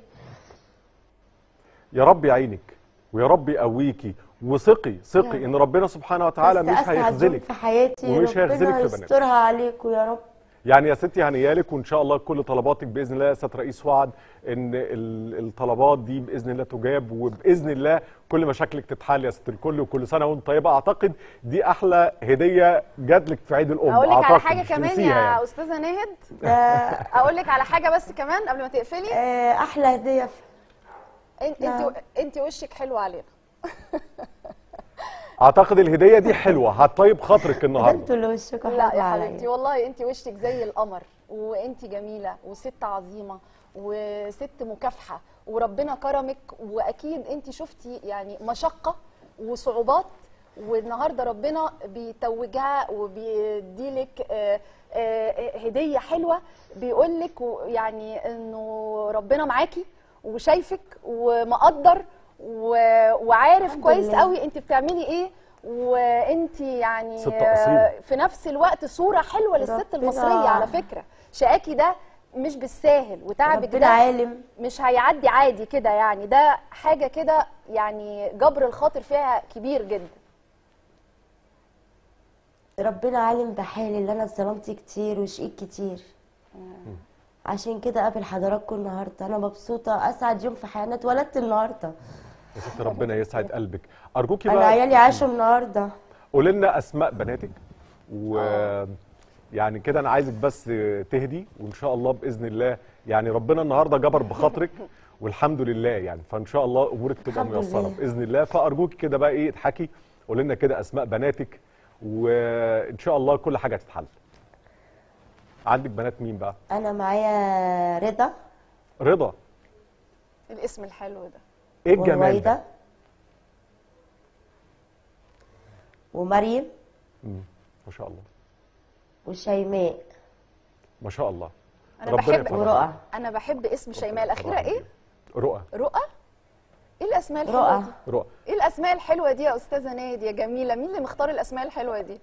يا رب يعينك ويا رب يقويكي وثقي ثقي يا ان ربنا سبحانه وتعالى بس مش أسعد يوم هيخذلك في حياتي ومش هيخذلك ربنا في بناتك. يسترها عليكم يا رب يعني يا ستي هنيالك وان شاء الله كل طلباتك باذن الله يا سياده رئيس وعد ان ال- الطلبات دي باذن الله تجاب وباذن الله كل مشاكلك تتحل يا ست الكل وكل سنه وانت طيبه اعتقد دي احلى هديه جات لك في عيد الام اقول لك على اعتقد حاجه مش كمان تنسيها يا يعني. استاذه ناهد ده اقول لك على حاجه بس كمان قبل ما تقفلي آه، احلى هديه في انت نعم. انت انت وشك حلو علينا اعتقد الهديه دي حلوه هتطيب خاطرك ده النهارده انتوا اللي وشكوا لا حلو يا عليا حبيبتي والله انت وشك زي القمر وانت جميله وست عظيمه وست مكافحه وربنا كرمك واكيد انت شفتي يعني مشقه وصعوبات والنهارده ربنا بيتوجها وبيديلك آه، آه، هديه حلوه بيقول لك يعني انه ربنا معاكي وشايفك ومقدر و- وعارف الحمد كويس لله. قوي انت بتعملي ايه وانت يعني ست أصيلة. في نفس الوقت صوره حلوه للست ربنا- المصريه على فكره شقاكي ده مش بالساهل وتعبك ربنا ده عالم مش هيعدي عادي كده يعني ده حاجه كده يعني جبر الخاطر فيها كبير جدا ربنا عالم بحالي اللي انا اتظلمت كتير وشقيت كتير عشان كده قابل حضراتكم النهارده انا مبسوطه اسعد يوم في حياتي انا اتولدت النهارده يا ست ربنا يسعد قلبك ارجوكي انا بقى عيالي عاشوا النهارده قولي لنا اسماء بناتك و يعني كده انا عايزك بس تهدي وان شاء الله باذن الله يعني ربنا النهارده جبر بخاطرك والحمد لله يعني فان شاء الله امورك تبقى الحمد ميسره لله. باذن الله فارجوكي كده بقى ايه اضحكي قولي لنا كده اسماء بناتك وان شاء الله كل حاجه تتحل عندك بنات مين بقى انا معايا رضا رضا الاسم الحلو ده ايه الجمال ورويدة ده ومريم مم. ما شاء الله وشيماء ما شاء الله انا ربنا بحب يفرحك. ورؤى انا بحب اسم شيماء الاخيره ايه رؤى رؤى ايه الاسماء الحلوه رؤى دي رؤى ايه الاسماء الحلوه دي يا استاذه ناديه جميله مين اللي مختار الاسماء الحلوه دي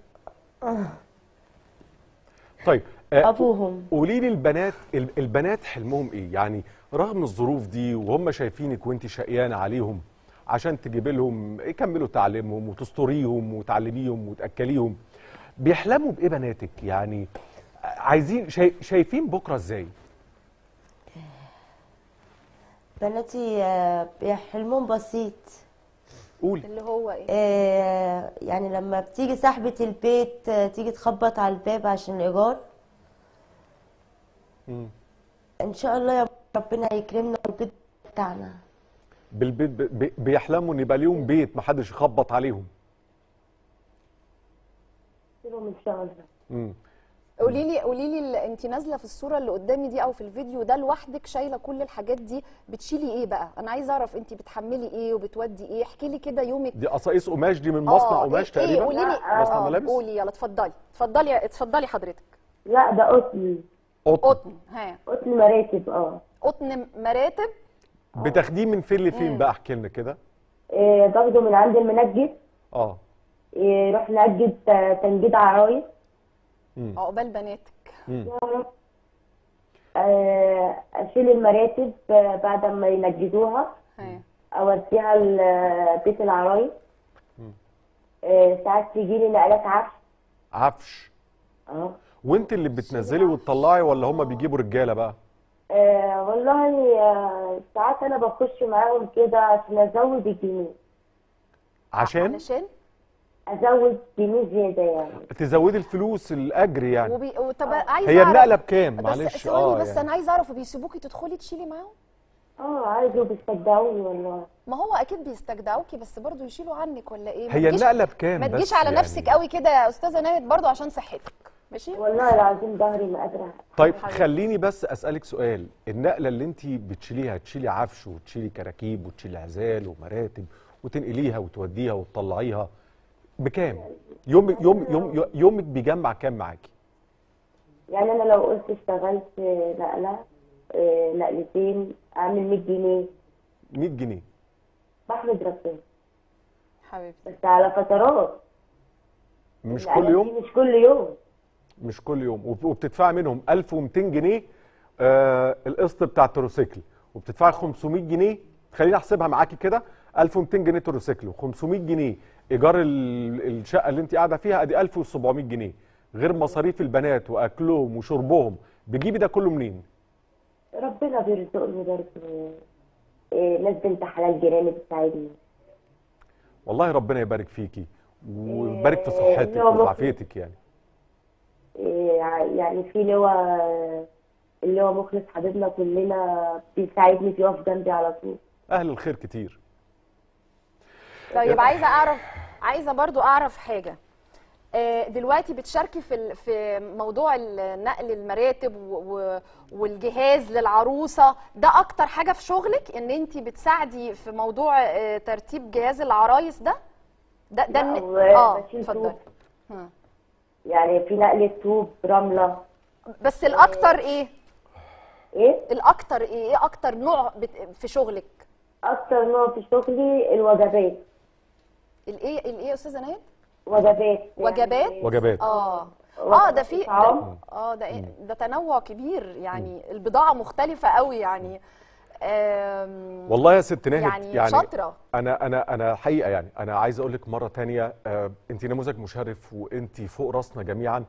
طيب آه، ابوهم قولي لي البنات ال- البنات حلمهم ايه يعني رغم الظروف دي وهم شايفينك وانت شقيانه عليهم عشان تجيبي لهم يكملوا تعليمهم وتستريهم وتعلميهم وتاكليهم بيحلموا بايه بناتك يعني عايزين شاي شايفين بكره ازاي بناتي آه، حلمهم بسيط قولي اللي هو ايه آه، يعني لما بتيجي صاحبة البيت آه، تيجي تخبط على الباب عشان الإيجار مم. إن شاء الله يا ربنا هيكرمنا والبيت بتاعنا بالبيت ب- ب- بيحلموا ان يبقى ليهم بيت محدش يخبط عليهم لهم ان شاء الله مم. قولي لي قولي لي انت نازله في الصوره اللي قدامي دي او في الفيديو ده لوحدك شايله كل الحاجات دي بتشيلي ايه بقى انا عايزه اعرف انت بتحملي ايه وبتودي ايه احكي لي كده يومك دي قصايص قماش دي من مصنع آه، قماش إيه- ايه تقريبا قولي لي مصنع آه، ملابس قولي يلا اتفضلي اتفضلي اتفضلي حضرتك لا ده قطن قطن قطن ها قطن مراتب اه قطن مراتب بتاخديه من فين لفين بقى احكي لنا كده إيه، باخده من عند المنجد اه إيه، يروح نجد آه، تنجيد عرايس مم. عقبال بناتك مم. آه، اشيل المراتب آه، بعد ما ينجدوها ها اوديها ل- بيت العرايس آه، ساعات تيجي لي نقلات عفش عفش اه وانت اللي بتنزلي وتطلعي ولا هم بيجيبوا رجاله بقى آه، والله آه، ساعات انا بخش معاهم كده عشان ازود الجنيه عشان علشان ازود جنيه زياده يعني تزودي الفلوس الاجر يعني وبي... طب عايزه هي أعرف- النقله بكام بس معلش ثواني اه بس يعني. انا عايزه اعرف وبيسيبوكي تدخلي تشيلي معاهم اه عايزوا بيصدقوني والله ما هو اكيد بيستجدعوكي بس برضو يشيلوا عنك ولا ايه ما هي تجيش- النقله بكام ما بس تجيش على يعني. نفسك قوي كده يا استاذه ناهد برضو عشان صحتك ماشي والله العظيم ظهري ما قادره طيب حبيبتي. خليني بس اسالك سؤال النقله اللي انت بتشيليها تشيلي عفش وتشيلي كراكيب وتشيلي عزال ومراتب وتنقليها وتوديها وتطلعيها بكام يوم يوم يوم يومك بيجمع كام معاكي يعني انا لو قلت اشتغلت نقله آه، نقلتين اعمل 100 جنيه 100 جنيه بحمد ربنا حبيبتي بس على فترات مش النقلة كل دي يوم مش كل يوم مش كل يوم وب- وبتدفعي منهم 1200 جنيه آه القسط بتاع التروسيكل وبتدفعي 500 جنيه خليني احسبها معاكي كده 1200 جنيه تروسيكل و500 جنيه ايجار ال- الشقه اللي انت قاعده فيها ادي 1700 جنيه غير مصاريف البنات واكلهم وشربهم بتجيبي ده كله منين ربنا بيرزقني برضه آه، ناس بنت حلال جيراني بتساعدني والله ربنا يبارك فيكي ويبارك في إيه، صحتك اللي هو ممكن- وعافيتك يعني آه، يعني في لواء اللي هو مخلص حبيبنا كلنا بيساعدني بيقف جنبي على طول اهل الخير كتير طيب عايزه اعرف عايزه برضو اعرف حاجه آه، دلوقتي بتشاركي في ال- في موضوع ال- نقل المراتب و- و- والجهاز للعروسه ده اكتر حاجه في شغلك ان انت بتساعدي في موضوع آه، ترتيب جهاز العرايس ده ده ده لا، الن- و- اه بشيل اتفضلي طوب. ها. يعني في نقلة طوب رملة بس الاكتر ايه ايه الاكتر ايه ايه اكتر نوع بت- في شغلك اكتر نوع في شغلي الوجبات الايه الايه يا استاذه ناهد وجبات وجبات وجبات اه اه ده في طعام. اه ده ده تنوع كبير يعني البضاعه مختلفه قوي يعني آم، والله يا ست ناهد يعني يعني شاطرة. انا انا انا حقيقه يعني انا عايز اقول لك مره تانية آه، انت نموذج مشرف وانت فوق راسنا جميعا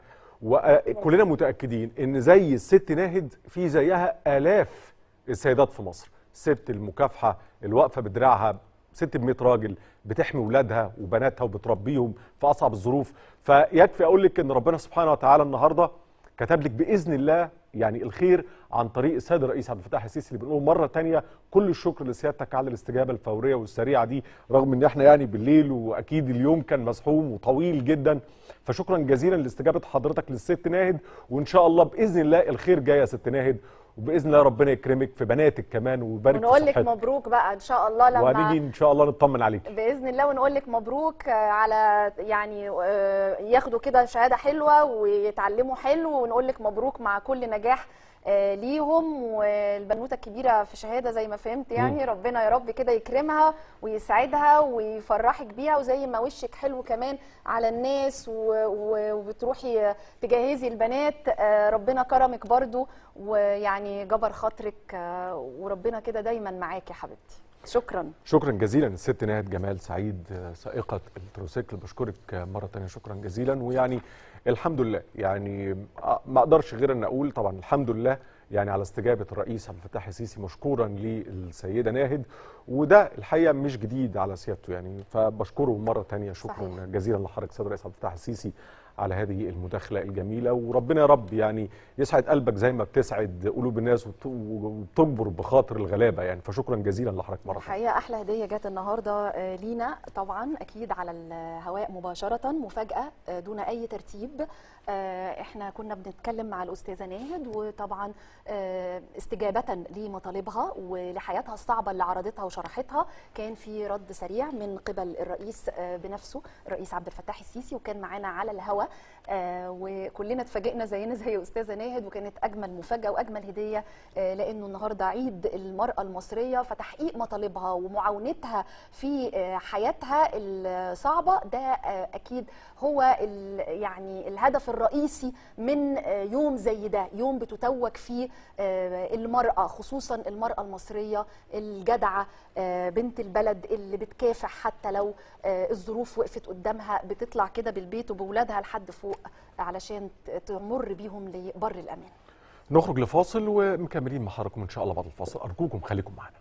وكلنا متاكدين ان زي الست ناهد في زيها الاف السيدات في مصر ست المكافحه الواقفه بدراعها ست ب 100 راجل بتحمي ولادها وبناتها وبتربيهم في اصعب الظروف فيكفي اقول لك ان ربنا سبحانه وتعالى النهارده كتب لك باذن الله يعني الخير عن طريق السيد الرئيس عبد الفتاح السيسي اللي بنقول مره تانية كل الشكر لسيادتك على الاستجابه الفوريه والسريعه دي رغم ان احنا يعني بالليل واكيد اليوم كان مزحوم وطويل جدا فشكرا جزيلا لاستجابه حضرتك للست ناهد وان شاء الله باذن الله الخير جاي يا ست ناهد وباذن الله ربنا يكرمك في بناتك كمان ويبارك في ونقول لك صحتك مبروك بقى ان شاء الله لما وهنيجي ان شاء الله نطمن عليك باذن الله ونقول لك مبروك آه، على يعني آه، ياخدوا كده شهاده حلوه ويتعلموا حلو ونقول لك مبروك مع كل نجاح آه، ليهم والبنوته الكبيره في شهاده زي ما فهمت يعني ربنا يا رب كده يكرمها ويسعدها ويفرحك بيها وزي ما وشك حلو كمان على الناس و- و- وبتروحي تجهزي البنات آه، ربنا كرمك برضو ويعني جبر خاطرك آه، وربنا كده دايما معاك يا حبيبتي شكرا شكرا جزيلا الست ناهد جمال سعيد آه، سائقة التروسيكل بشكرك آه، مرة تانية شكرا جزيلا ويعني الحمد لله يعني آه، ما اقدرش غير ان اقول طبعا الحمد لله يعني على استجابة الرئيس عبد الفتاح السيسي مشكورا للسيدة ناهد وده الحقيقة مش جديد على سيادته يعني فبشكره مرة تانية شكرا صحيح. جزيلا لحضرتك سيد الرئيس عبد الفتاح السيسي على هذه المداخلة الجميلة وربنا يا رب يعني يسعد قلبك زي ما بتسعد قلوب الناس وت- وتجبر بخاطر الغلابة يعني فشكرا جزيلا لحضرتك مرة تانية. الحقيقه احلى هديه جت النهارده آه، لينا طبعا اكيد على الهواء مباشره مفاجاه آه، دون اي ترتيب آه، احنا كنا بنتكلم مع الاستاذه ناهد وطبعا آه، استجابه لمطالبها ولحياتها الصعبه اللي عرضتها وشرحتها كان في رد سريع من قبل الرئيس آه، بنفسه الرئيس عبد الفتاح السيسي وكان معانا على الهواء آه، وكلنا اتفاجئنا زينا زي استاذه ناهد وكانت اجمل مفاجاه واجمل هديه آه، لانه النهارده عيد المراه المصريه فتحقيق مطالبها ومعاونتها في آه، حياتها الصعبه ده آه، اكيد هو ال- يعني الهدف الرئيسي من آه، يوم زي ده يوم بتتوج فيه آه، المراه خصوصا المراه المصريه الجدعه آه، بنت البلد اللي بتكافح حتى لو آه، الظروف وقفت قدامها بتطلع كده بالبيت وبولادها لحد فوق علشان ت- تمر بيهم لبر الامان نخرج لفاصل ومكملين مع حضراتكم ان شاء الله بعد الفاصل ارجوكم خليكم معنا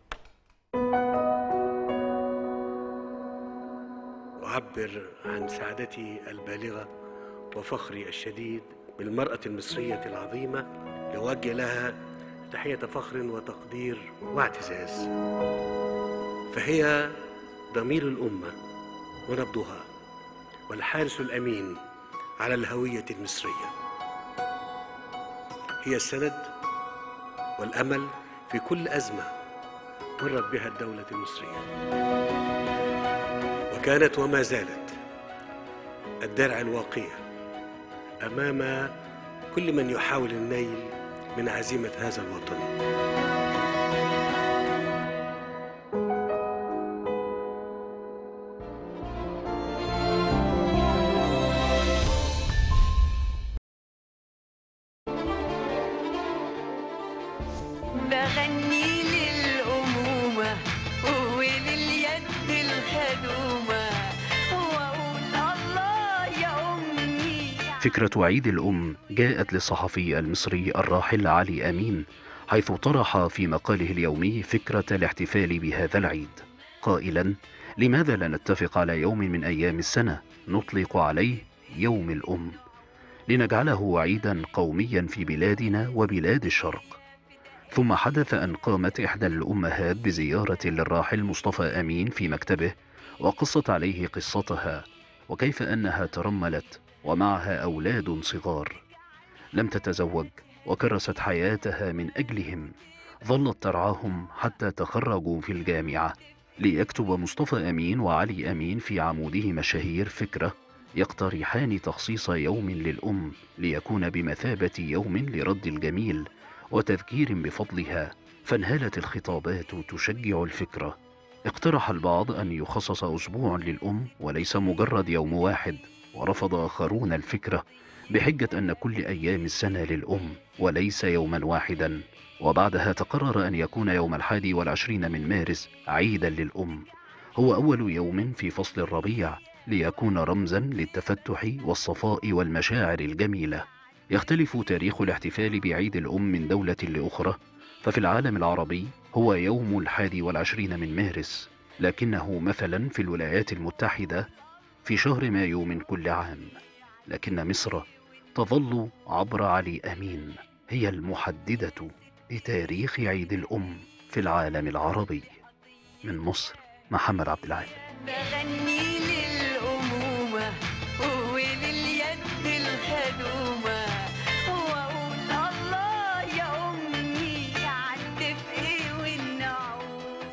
أعبر عن سعادتي البالغة وفخري الشديد بالمرأة المصرية العظيمة لأوجه لها تحية فخر وتقدير واعتزاز فهي ضمير الأمة ونبضها والحارس الأمين على الهوية المصرية هي السند والأمل في كل أزمة مرت بها الدولة المصرية وكانت وما زالت الدرع الواقية أمام كل من يحاول النيل من عزيمة هذا الوطن بغني للأمومة ولليد الخدومة وأقول الله يا أمي فكرة عيد الأم جاءت للصحفي المصري الراحل علي أمين حيث طرح في مقاله اليومي فكرة الاحتفال بهذا العيد قائلا لماذا لا نتفق على يوم من أيام السنة نطلق عليه يوم الأم لنجعله عيدا قوميا في بلادنا وبلاد الشرق ثم حدث أن قامت إحدى الأمهات بزيارة للراحل مصطفى أمين في مكتبه وقصت عليه قصتها وكيف أنها ترملت ومعها أولاد صغار لم تتزوج وكرست حياتها من أجلهم ظلت ترعاهم حتى تخرجوا في الجامعة ليكتب مصطفى أمين وعلي أمين في عمودهما الشهير فكرة يقترحان تخصيص يوم للأم ليكون بمثابة يوم لرد الجميل وتذكير بفضلها فانهالت الخطابات تشجع الفكرة اقترح البعض أن يخصص أسبوع للأم وليس مجرد يوم واحد ورفض آخرون الفكرة بحجة أن كل أيام السنة للأم وليس يوما واحدا وبعدها تقرر أن يكون يوم الحادي والعشرين من مارس عيدا للأم هو أول يوم في فصل الربيع ليكون رمزا للتفتح والصفاء والمشاعر الجميلة يختلف تاريخ الاحتفال بعيد الأم من دولة لأخرى ففي العالم العربي هو يوم الحادي والعشرين من مارس لكنه مثلا في الولايات المتحدة في شهر مايو من كل عام لكن مصر تظل عبر علي أمين هي المحددة لتاريخ عيد الأم في العالم العربي من مصر محمد عبد العال بغني للأمومة ولليد الخدومة وأقول الله يا أمي عالدفء والنعومة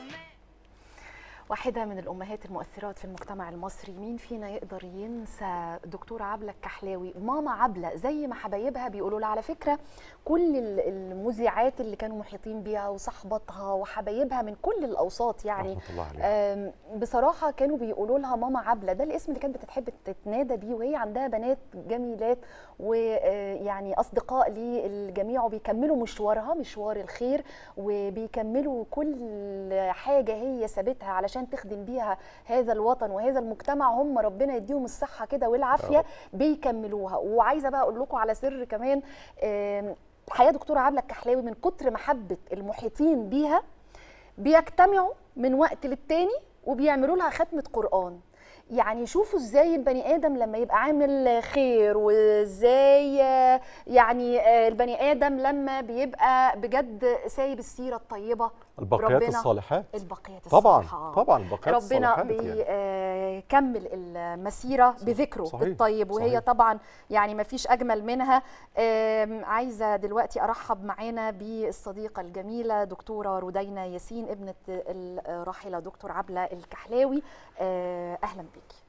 واحدة من الأمهات المؤثرات في المجتمع المصري مين فينا يقدر ينسى دكتورة عبلة الكحلاوي ماما عبلة زي ما حبايبها بيقولوا لها على فكرة كل ال- المذيعات اللي كانوا محيطين بيها وصحباتها وحبايبها من كل الأوساط يعني رحمة الله عليها. آم، بصراحة كانوا بيقولوا لها ماما عبلة ده الاسم اللي كانت بتحب تتنادى بيه وهي عندها بنات جميلات ويعني أصدقاء لي الجميع وبيكملوا مشوارها مشوار الخير وبيكملوا كل حاجة هي سابتها علشان تخدم بيها هذا الوطن وهذا المجتمع هم ربنا يديهم الصحة كده والعافية بيكملوها وعايزة بقى أقول لكم على سر كمان آم، الحقيقة دكتورة عبلة الكحلاوي من كتر محبة المحيطين بيها بيجتمعوا من وقت للتاني وبيعملوا لها ختمة قرآن يعني شوفوا ازاي البني ادم لما يبقى عامل خير وازاي آه، يعني آه، البني ادم لما بيبقى بجد سايب السيره الطيبه الباقيات ربنا- الصالحات الباقيات طبعا الصالحات. طبعا الباقيات ربنا الصالحات يعني. بيكمل المسيره بذكره صحيح، الطيب وهي صحيح. طبعا يعني ما فيش اجمل منها آم، عايزه دلوقتي ارحب معانا بالصديقه الجميله دكتوره رودينا ياسين ابنه الراحله دكتور عبله الكحلاوي آه، اهلا بيكي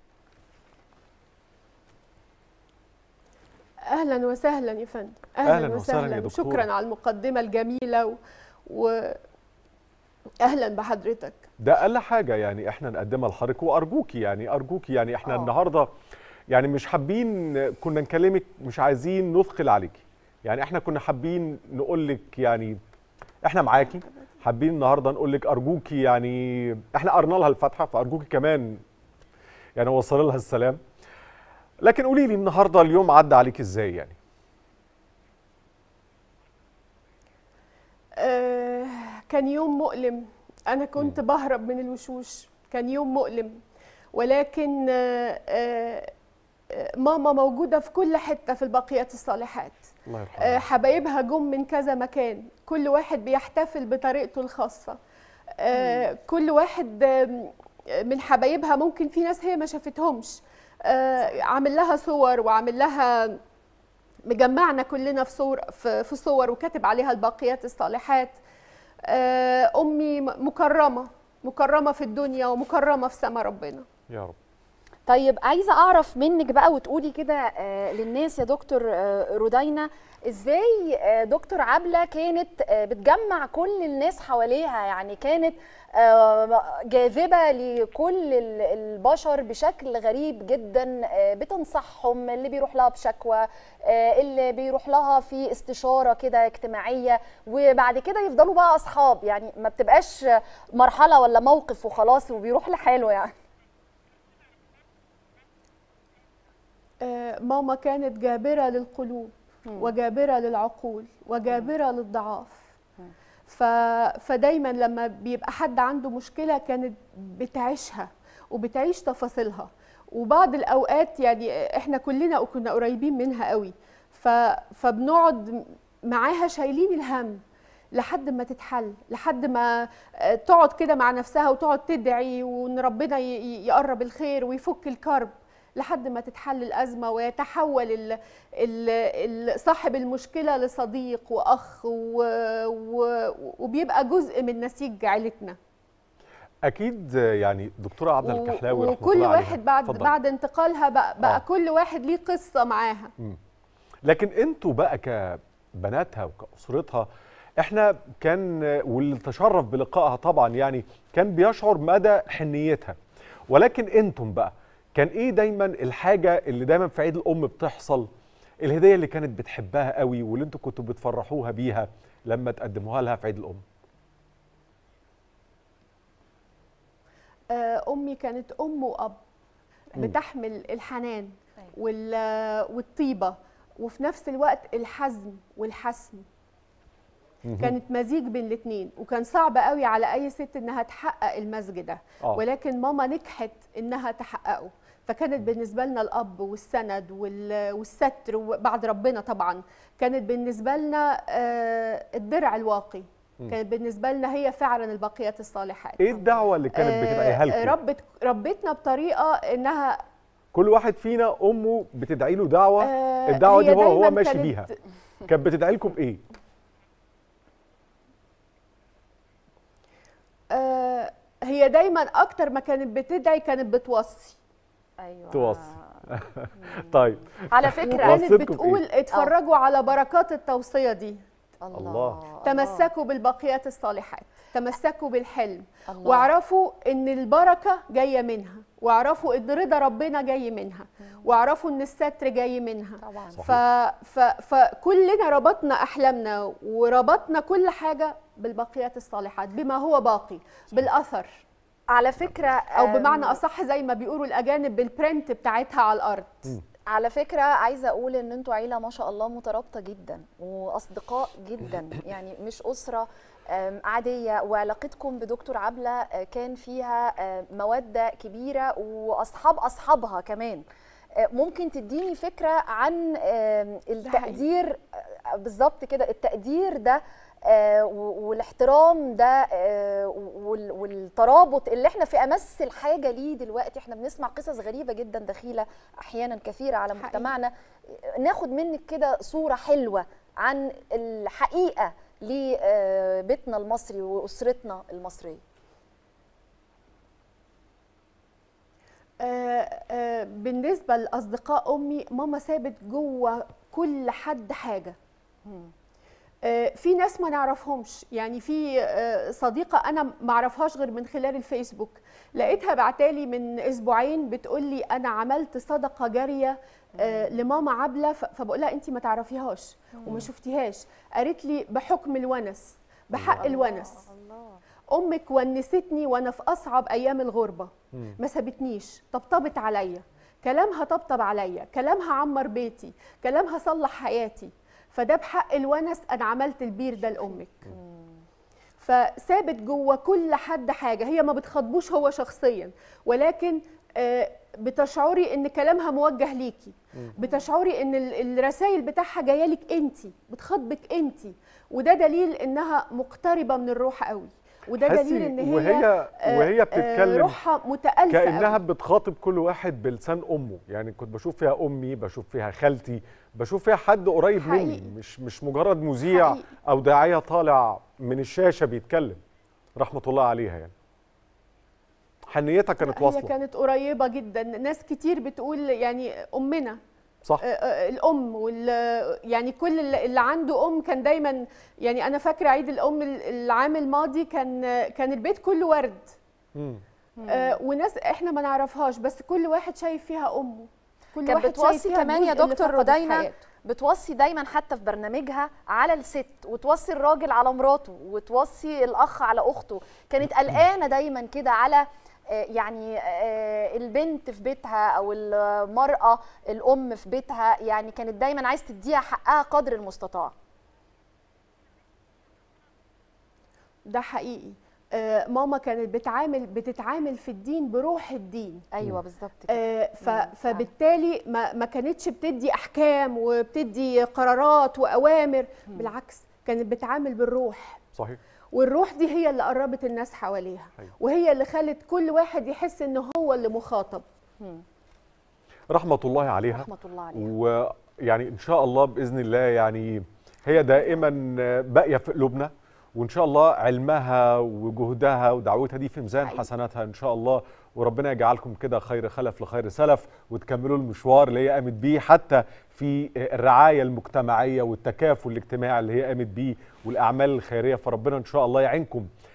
اهلا وسهلا يا فندم أهلاً اهلا, وسهلاً يا وسهلا دكتورة. شكرا على المقدمه الجميله و... و... اهلا بحضرتك ده اقل حاجه يعني احنا نقدمها لحضرتك وارجوكي يعني ارجوكي يعني احنا النهارده يعني مش حابين كنا نكلمك مش عايزين نثقل عليكي يعني احنا كنا حابين نقول لك يعني احنا معاكي حابين النهارده نقول لك ارجوكي يعني احنا قرنا لها الفاتحه فارجوكي كمان يعني وصل لها السلام لكن قولي لي النهارده اليوم عدى عليك ازاي يعني آه كان يوم مؤلم انا كنت بهرب من الوشوش كان يوم مؤلم ولكن آه آه آه، ماما موجوده في كل حته في الباقيات الصالحات الله يرحمها آه، حبايبها جم من كذا مكان كل واحد بيحتفل بطريقته الخاصة آه، كل واحد آم، من حبايبها ممكن في ناس هي ما شافتهمش آه، عامل لها صور وعامل لها مجمعنا كلنا في صور في في صور وكاتب عليها الباقيات الصالحات آه، امي م- مكرمه مكرمه في الدنيا ومكرمه في سما ربنا يا رب طيب عايزه اعرف منك بقى وتقولي كده آه، للناس يا دكتور آه، رودينا ازاي آه، دكتور عبله كانت آه، بتجمع كل الناس حواليها يعني كانت آه، جاذبه لكل ال- البشر بشكل غريب جدا آه، بتنصحهم اللي بيروح لها بشكوى آه، اللي بيروح لها في استشاره كده اجتماعيه وبعد كده يفضلوا بقى اصحاب يعني ما بتبقاش مرحله ولا موقف وخلاص وبيروح لحاله يعني آه، ماما كانت جابرة للقلوب وجابرة للعقول وجابرة للضعاف ف... فدايما لما بيبقى حد عنده مشكلة كانت بتعيشها وبتعيش تفاصيلها وبعض الأوقات يعني احنا كلنا كنا قريبين منها قوي ف... فبنقعد معاها شايلين الهم لحد ما تتحل لحد ما آه، تقعد كده مع نفسها وتقعد تدعي وان ربنا ي- ي- يقرب الخير ويفك الكرب لحد ما تتحل الأزمة ويتحول ال ال ال صاحب المشكلة لصديق وأخ و و وبيبقى جزء من نسيج عيلتنا اكيد يعني دكتوره عبله و- الكحلاوي رحمه وكل الله عليها. واحد بعد اتفضل. بعد انتقالها بقى, بقى آه. كل واحد ليه قصة معاها لكن انتوا بقى كبناتها وكأسرتها احنا كان واللي تشرف بلقائها طبعا يعني كان بيشعر مدى حنيتها ولكن انتم بقى كان ايه دايما الحاجة اللي دايما في عيد الأم بتحصل الهديه اللي كانت بتحبها قوي واللي انتوا كنتوا بتفرحوها بيها لما تقدموها لها في عيد الام آه، امي كانت ام واب مم. بتحمل الحنان وال- والطيبه وفي نفس الوقت الحزم والحسم مهم. كانت مزيج بين الاثنين وكان صعب قوي على اي ست انها تحقق المزج ده آه. ولكن ماما نجحت انها تحققه فكانت بالنسبه لنا الاب والسند وال- والستر وبعد ربنا طبعا كانت بالنسبه لنا آه، الدرع الواقي مم. كانت بالنسبه لنا هي فعلا البقيات الصالحات ايه الدعوه اللي كانت بتدعيها آه، لكم ربت ربتنا بطريقه انها كل واحد فينا امه بتدعي له دعوه آه، الدعوه هي دي هو هو دايماً ماشي كانت- بيها كانت بتدعي لكم ايه آه، هي دايما اكتر ما كانت بتدعي كانت بتوصي ايوه توصي طيب على فكرة وكانت وصيتكم بتقول بإيه؟ اتفرجوا على بركات التوصيه دي الله تمسكوا بالبقيات الصالحات تمسكوا بالحلم الله. واعرفوا ان البركه جايه منها واعرفوا ان رضا ربنا جاي منها واعرفوا ان الستر جاي منها طبعا ف... ف... فكلنا ربطنا احلامنا وربطنا كل حاجه بالبقيات الصالحات بما هو باقي بالاثر على فكرة او آم، بمعنى اصح زي ما بيقولوا الاجانب بالبرنت بتاعتها على الارض على فكرة عايزة أقول إن أنتوا عيلة ما شاء الله مترابطة جدا وأصدقاء جدا يعني مش أسرة آم، عادية وعلاقتكم بدكتور عبلة آه، كان فيها آه، مودة كبيرة وأصحاب أصحابها كمان آه، ممكن تديني فكرة عن آم، التقدير آه، بالظبط كده التقدير ده آه، و- والاحترام ده آه، وال- والترابط اللي احنا في امس الحاجه ليه دلوقتي احنا بنسمع قصص غريبه جدا دخيله احيانا كثيره على مجتمعنا ناخد منك كده صوره حلوه عن الحقيقه لبيتنا المصري واسرتنا المصريه آه، آه، بالنسبه لاصدقاء امي ماما سابت جوه كل حد حاجه آه، في ناس ما نعرفهمش يعني في آه، صديقه انا ما اعرفهاش غير من خلال الفيسبوك لقيتها بعتالي من اسبوعين بتقول لي انا عملت صدقه جاريه آه، لماما عبله ف- فبقول لها انت ما تعرفيهاش وما شفتيهاش قالت لي بحكم الونس بحق الونس امك ونستني وانا في اصعب ايام الغربه ما سابتنيش طبطبت عليا كلامها طبطب عليا كلامها عمر بيتي كلامها صلح حياتي فده بحق الونس انا عملت البير ده لامك فثابت جوه كل حد حاجه هي ما بتخاطبوش هو شخصيا ولكن آه، بتشعري ان كلامها موجه ليكي بتشعري ان الرسائل بتاعها جايه لك انت بتخاطبك انت وده دليل انها مقتربه من الروح قوي وده حسي دليل ان هي وهي آه، وهي آه، بتتكلم روحها متالفه كانها قوي. بتخاطب كل واحد بلسان امه يعني كنت بشوف فيها امي بشوف فيها خالتي بشوف فيها حد قريب مني حقيقي. مش مش مجرد مذيع حقيقي. او داعيه طالع من الشاشه بيتكلم رحمه الله عليها يعني حنيتها كانت هي واصله كانت قريبه جدا ناس كتير بتقول يعني امنا صح آه، آه، الام وال يعني كل اللي اللي عنده ام كان دايما يعني انا فاكره عيد الام ال- العام الماضي كان كان البيت كله ورد مم. آه، وناس احنا ما نعرفهاش بس كل واحد شايف فيها امه كل كانت واحد شايف بتوصي فيها كمان يا الجزء اللي دكتور فقده في رودينا حياته. بتوصي دايما حتى في برنامجها على الست وتوصي الراجل على مراته وتوصي الاخ على اخته كانت قلقانه دايما كده على آه، يعني آه، البنت في بيتها او المراه الام في بيتها يعني كانت دايما عايز تديها حقها قدر المستطاع ده حقيقي آه، ماما كانت بتعامل بتتعامل في الدين بروح الدين ايوه بالظبط كده آه، ف- فبالتالي ما ما كانتش بتدي احكام وبتدي قرارات واوامر بالعكس كانت بتعامل بالروح صحيح والروح دي هي اللي قربت الناس حواليها أيوة. وهي اللي خلت كل واحد يحس ان هو اللي مخاطب رحمه الله عليها رحمه الله عليها ويعني ان شاء الله باذن الله يعني هي دائما باقيه في قلوبنا وان شاء الله علمها وجهدها ودعوتها دي في ميزان حسناتها ان شاء الله وربنا يجعلكم كده خير خلف لخير سلف وتكملوا المشوار اللي هي قامت بيه حتى في الرعايه المجتمعيه والتكافل الاجتماعي اللي هي قامت بيه والاعمال الخيريه فربنا ان شاء الله يعينكم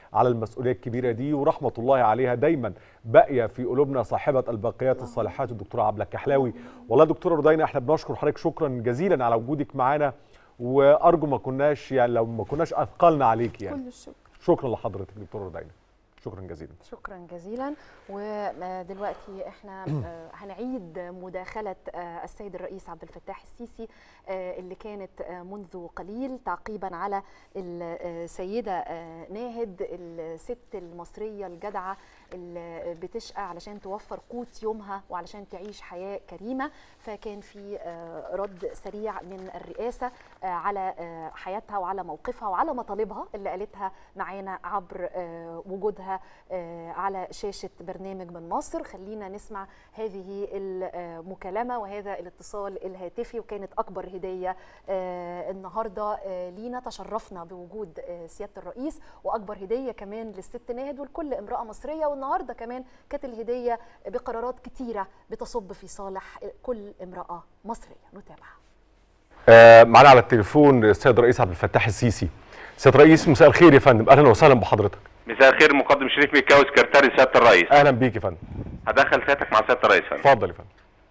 على المسؤوليه الكبيره دي ورحمه الله عليها دايما باقيه في قلوبنا صاحبه الباقيات الصالحات الدكتوره عبله الكحلاوي والله يا دكتوره رودينا احنا بنشكر حضرتك شكرا جزيلا على وجودك معانا وارجو ما كناش يعني لو ما كناش اثقلنا عليك يعني كل الشكر شكرا لحضرتك دكتوره رودينا شكرا جزيلا شكرا جزيلا ودلوقتي احنا آه، هنعيد مداخلة آه، السيد الرئيس عبد الفتاح السيسي آه، اللي كانت آه، منذ قليل تعقيبا على السيدة آه، ناهد الست المصرية الجدعة اللي بتشقى علشان توفر قوت يومها وعلشان تعيش حياة كريمة فكان في آه، رد سريع من الرئاسة آه، على آه، حياتها وعلى موقفها وعلى مطالبها اللي قالتها معانا عبر آه، وجودها آه، على شاشة برنامج من مصر خلينا نسمع هذه المكالمة وهذا الاتصال الهاتفي وكانت أكبر هدية آه، النهاردة آه، لينا تشرفنا بوجود آه، سيادة الرئيس وأكبر هدية كمان للست ناهد ولكل امرأة مصرية والنهاردة كمان كانت الهدية بقرارات كتيرة بتصب في صالح كل امرأة مصرية نتابعها آه، معانا على التليفون السيد الرئيس عبد الفتاح السيسي سيد الرئيس مساء الخير يا فندم اهلا وسهلا بحضرتك مساء الخير مقدم شريف ميكاوي سكرتاري سياده الرئيس اهلا بيك يا فندم هدخل سيادتك مع سياده الرئيس فندم اتفضل يا فندم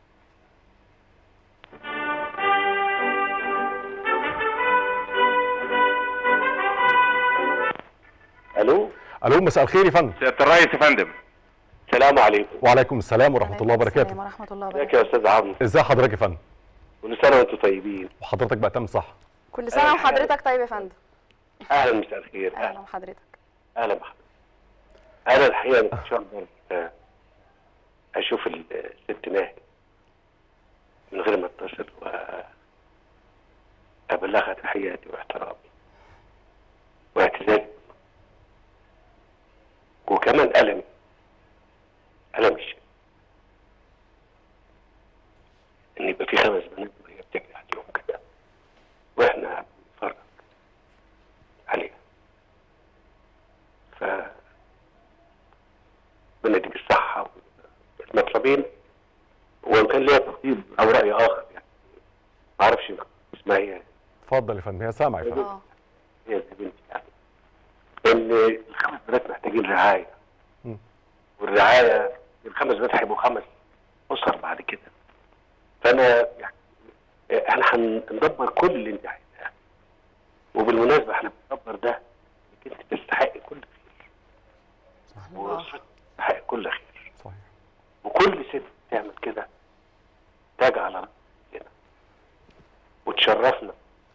الو الو مساء الخير يا فندم سياده الرئيس يا فندم السلام عليكم وعليكم السلام ورحمه الله وبركاته ورحمة الله ازيك يا استاذ عمرو ازي حضرتك يا فندم كل سنه وانتم طيبين وحضرتك بقى تم صح كل سنة وحضرتك طيب يا فندم اهلا مساء الخير أهلا بحضرتك اهلا بحضرتك انا الحقيقه ما كنتش اقدر آه، اشوف الست ناهد من غير ما اتصل وابلغها تحياتي واحترامي واعتزازي وكمان المي الم الشديد ان يبقى في خمس بنات وهي بتجري عليهم كده واحنا بنتفرج عليها ف ربنا يديك الصحة المطلبين وإن كان ليا تفضيل أو رأي آخر يعني ما أعرفش اسمها إيه اتفضل يا فندم هي سامعه يا فندم اه هي زي بنتي يعني إن الخمس بنات محتاجين رعاية مم. والرعاية الخمس بنات هيبقوا خمس أسر بعد كده فأنا يعني إحنا هندبر كل اللي أنت عايزاه وبالمناسبة إحنا بندبر ده إنك أنت تستحق كل خير وأسرتك تستحق كل خير صحيح وكل ست تعمل كده تاج على راسنا وتشرفنا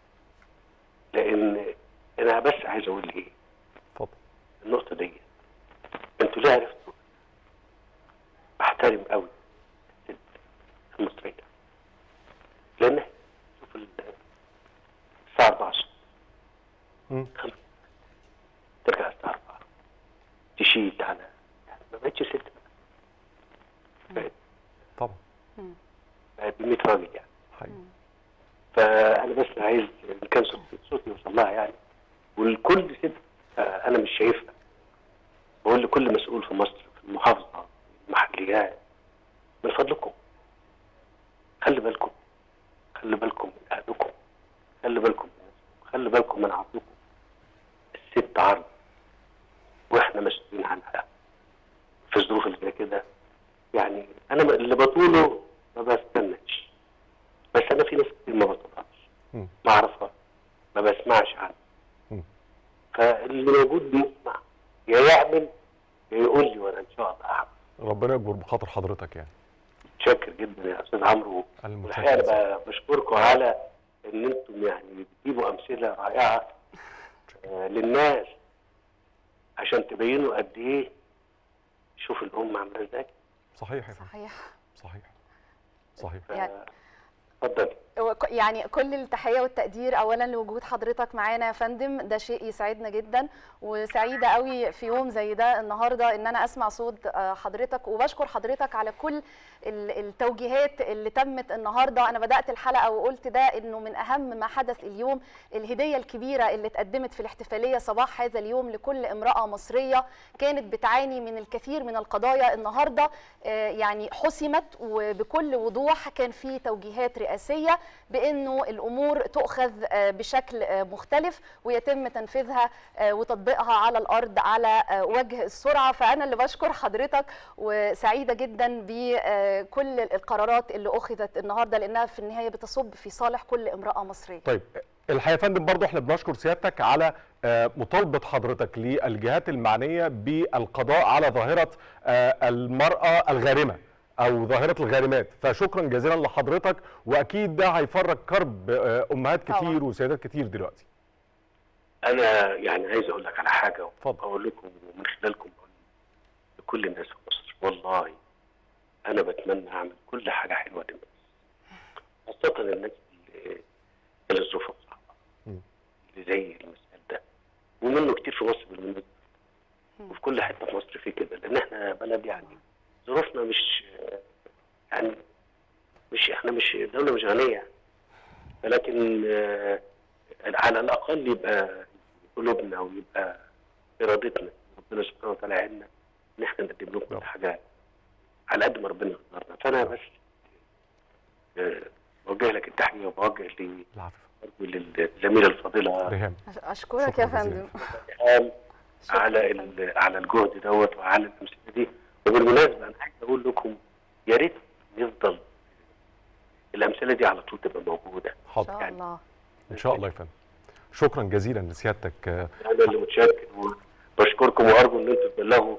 لان انا بس عايز اقول ايه اتفضل النقطه دي انتوا ليه عرفتوا احترم قوي الست المصريه لان شوف ال- الساعه 4 الصبح مم. خمسة. ترجع الساعه 4 تشيد على يعني ما بقتش ست بقت طبعا بقت ب 100 راجل يعني حقيقي فانا بس عايز ان كان صوتي صوتي يوصل لها يعني ولكل ست آه، انا مش شايفها بقول لكل مسؤول في مصر في المحافظه المحليات من فضلكم خلي بالكم خلي بالكم من اهلكم خلي بالكم من نفسكم خلي بالكم من عقلكم الست عرض واحنا مسؤولين عنها في الظروف اللي زي كده يعني انا اللي بطوله ما بستناش بس انا في ناس كتير ما بطلعش مم. ما اعرفها ما بسمعش عنها مم. فاللي موجود بيسمع يا يعمل يا يقول لي وانا ان شاء الله اعمل ربنا يكبر بخاطر حضرتك يعني متشكر جدا يا استاذ عمرو والحقيقه المتشكر انا ب- بشكركم على ان انتم يعني بتجيبوا امثله رائعه آه، للناس عشان تبينوا قد ايه شوف الام عامله ازاي صحيح يا فندم صحيح صحيح صحيح يعني اتفضل وك- يعني كل التحية والتقدير أولا لوجود حضرتك معانا يا فندم ده شيء يسعدنا جدا وسعيدة قوي في يوم زي ده النهاردة إن أنا أسمع صوت آه، حضرتك وبشكر حضرتك على كل ال- التوجيهات اللي تمت النهاردة أنا بدأت الحلقة وقلت ده إنه من أهم ما حدث اليوم الهدية الكبيرة اللي اتقدمت في الاحتفالية صباح هذا اليوم لكل امرأة مصرية كانت بتعاني من الكثير من القضايا النهاردة آه، يعني حسمت وبكل وضوح كان في توجيهات رئاسية بانه الامور تؤخذ آه، بشكل آه، مختلف ويتم تنفيذها آه، وتطبيقها على الارض على آه، وجه السرعه فانا اللي بشكر حضرتك وسعيده جدا بكل القرارات اللي اخذت النهارده لانها في النهايه بتصب في صالح كل امراه مصريه طيب الحقيقه يا فندم برضه احنا بنشكر سيادتك على آه، مطالبه حضرتك للجهات المعنيه بالقضاء على ظاهره آه، المراه الغارمه او ظاهره الغارمات فشكرا جزيلا لحضرتك واكيد ده هيفرج كرب آه، امهات كتير وسيدات كتير دلوقتي انا يعني عايز اقول لك على حاجه واقول لكم ومن خلالكم أقول لكل الناس في مصر والله انا بتمنى اعمل كل حاجه حلوه للناس خاصه الناس اللي اللي ظروفها صعبه اللي زي المثال ده ومنه كتير في مصر بالمناسبه وفي كل حته في مصر في كده لان احنا بلد يعني ظروفنا مش يعني مش احنا مش دوله مش غنيه ولكن آه، على الاقل يبقى قلوبنا ويبقى ارادتنا ربنا سبحانه وتعالى يعيننا ان احنا نقدم لهم كل حاجه على قد ما ربنا يقدرنا فانا بس آه، بوجه لك التحيه وبوجه لي للزميله الفاضله ريهام اشكرك يا فندم ريهام على ال- على الجهد دوت وعلى التمثيل دي وبالمناسبه انا عايز اقول لكم يا ريت يفضل الامثله دي على طول تبقى موجوده حاضر ان شاء الله ان شاء الله يا فندم شكرا جزيلا لسيادتك آه، انا اللي متشكر وبشكركم وارجو ان انتم تبلغوا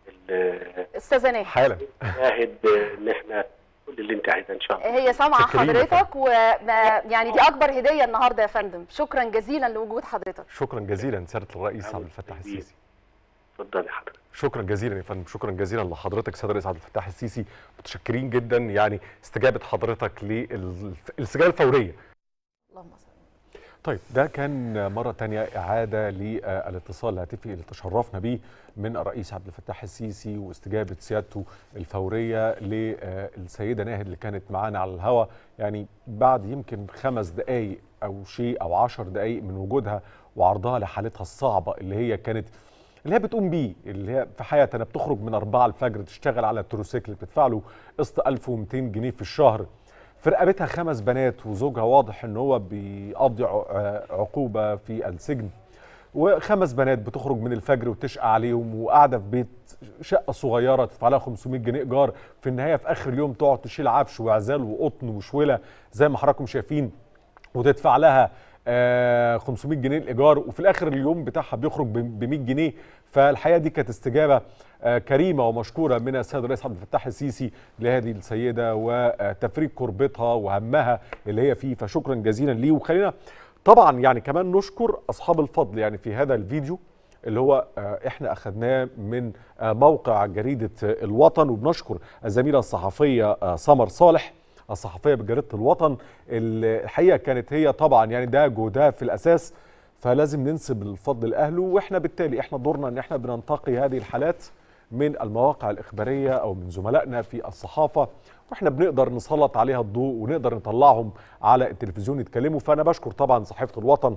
ال- استاذه ناهد حالا شاهد ان احنا كل اللي انت عايزاه ان شاء الله هي سامعه شاكرين يا حضرتك ويعني دي اكبر هديه النهارده يا فندم شكرا جزيلا لوجود حضرتك شكرا جزيلا سياده الرئيس عبد الفتاح السيسي اتفضل يا حضرتك شكرا جزيلا يا فندم شكرا جزيلا لحضرتك سياده الرئيس عبد الفتاح السيسي متشكرين جدا يعني استجابه حضرتك للاستجابه الفوريه اللهم صل طيب ده كان مرة تانية إعادة للاتصال الهاتفي اللي تشرفنا به من الرئيس عبد الفتاح السيسي واستجابة سيادته الفورية للسيدة ناهد اللي كانت معانا على الهواء يعني بعد يمكن خمس دقايق أو شيء أو عشر دقايق من وجودها وعرضها لحالتها الصعبة اللي هي كانت اللي هي بتقوم بيه اللي هي في حياتها بتخرج من 4 الفجر تشتغل على التروسيكل بتدفع له قسط 1200 جنيه في الشهر في رقبتها خمس بنات وزوجها واضح ان هو بيقضي ع- عقوبه في السجن وخمس بنات بتخرج من الفجر وتشقى عليهم وقاعده في بيت شقه صغيره تدفع لها 500 جنيه ايجار في النهايه في اخر اليوم تقعد تشيل عفش وعزال وقطن وشوله زي ما حضراتكم شايفين وتدفع لها آه 500 جنيه الايجار وفي الاخر اليوم بتاعها بيخرج ب 100 جنيه فالحقيقه دي كانت استجابه آه كريمه ومشكوره من السيد الرئيس عبد الفتاح السيسي لهذه السيده وتفريج كربتها وهمها اللي هي فيه فشكرا جزيلا ليه وخلينا طبعا يعني كمان نشكر اصحاب الفضل يعني في هذا الفيديو اللي هو آه، احنا اخذناه من آه، موقع جريده آه، الوطن وبنشكر الزميله الصحفيه آه، سمر صالح الصحفيه بجريده الوطن اللي الحقيقه كانت هي طبعا يعني ده جهدها في الاساس فلازم ننسب الفضل لاهله واحنا بالتالي احنا دورنا ان احنا بننتقي هذه الحالات من المواقع الاخباريه او من زملائنا في الصحافه واحنا بنقدر نسلط عليها الضوء ونقدر نطلعهم على التلفزيون يتكلموا فانا بشكر طبعا صحيفه الوطن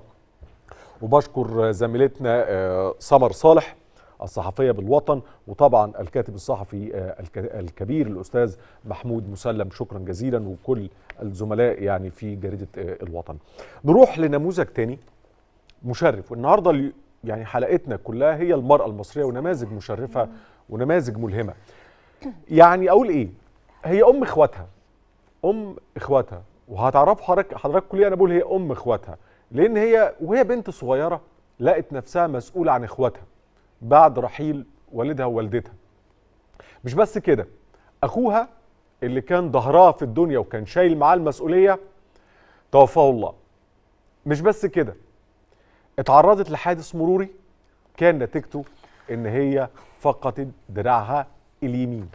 وبشكر زميلتنا آه، سمر صالح الصحفيه بالوطن وطبعا الكاتب الصحفي آه، الك- الكبير الاستاذ محمود مسلم شكرا جزيلا وكل الزملاء يعني في جريده آه، الوطن. نروح لنموذج تاني مشرف والنهارده ال- يعني حلقتنا كلها هي المراه المصريه ونماذج مشرفه ونماذج ملهمه. يعني اقول ايه؟ هي ام اخواتها ام اخواتها وهتعرف حضرتك حضرتك كلية انا بقول هي ام اخواتها لان هي وهي بنت صغيره لقت نفسها مسؤوله عن اخواتها بعد رحيل والدها ووالدتها مش بس كده اخوها اللي كان ظهرها في الدنيا وكان شايل معاه المسؤوليه توفاه الله مش بس كده اتعرضت لحادث مروري كان نتيجته ان هي فقدت دراعها اليمين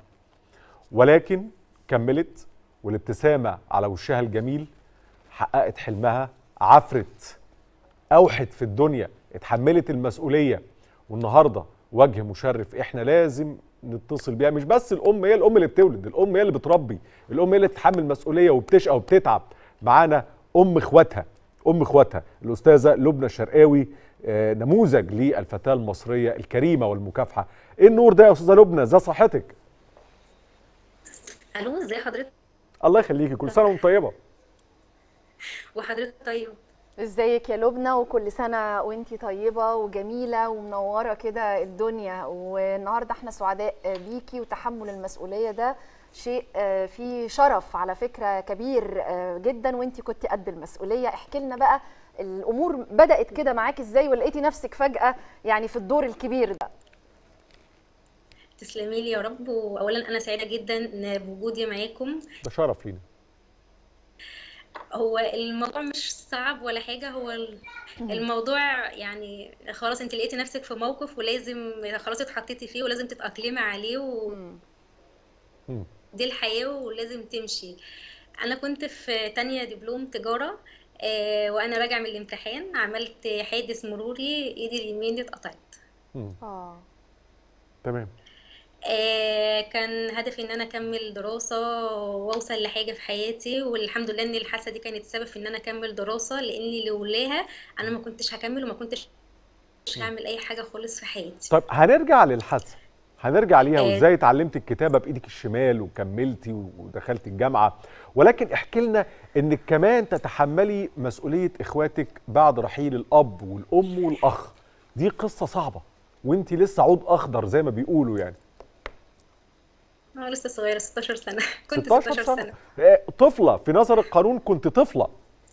ولكن كملت والابتسامة على وشها الجميل حققت حلمها عفرت أوحت في الدنيا اتحملت المسؤولية والنهاردة وجه مشرف احنا لازم نتصل بيها مش بس الأم هي الأم اللي بتولد الأم هي اللي بتربي الأم هي اللي تتحمل مسؤولية وبتشقى وبتتعب معانا أم إخواتها أم إخواتها الأستاذة لبنى الشرقاوي آه، نموذج للفتاة المصرية الكريمة والمكافحة ايه النور ده يا أستاذة لبنى ازي صحتك الو ازي حضرتك الله يخليكي كل سنة وانت طيبة وحضرتك طيب ازيك يا لبنى وكل سنة وانتي طيبة وجميلة ومنورة كده الدنيا والنهاردة احنا سعداء بيكي وتحمل المسؤولية ده شيء آه، فيه شرف على فكرة كبير آه، جدا وانتي كنت قد المسؤولية احكي لنا بقى الامور بدأت كده معاكي ازاي ولقيتي نفسك فجأة يعني في الدور الكبير ده تسلمي لي يا رب واولا انا سعيده جدا إن بوجودي معاكم ده شرف لينا هو الموضوع مش صعب ولا حاجه هو ال- الموضوع يعني خلاص انت لقيتي نفسك في موقف ولازم خلاص اتحطيتي فيه ولازم تتأقلمي عليه ودي الحياه ولازم تمشي انا كنت في تانية دبلوم تجاره آه، وانا راجعه من الامتحان عملت حادث مروري ايدي اليمين اتقطعت اه تمام آه، كان هدفي ان انا اكمل دراسه واوصل لحاجه في حياتي والحمد لله ان الحادثه دي كانت سبب في ان انا اكمل دراسه لاني لولاها انا ما كنتش هكمل وما كنتش هعمل اي حاجه خالص في حياتي طيب هنرجع للحادثه هنرجع ليها آه. وازاي اتعلمتي الكتابه بايدك الشمال وكملتي ودخلتي الجامعه ولكن احكي لنا انك كمان تتحملي مسؤوليه اخواتك بعد رحيل الاب والام والاخ دي قصه صعبه وانت لسه عود اخضر زي ما بيقولوا يعني انا لسه صغيره 16 سنه كنت 16 16 سنه سنه آه، طفله في نظر القانون كنت طفله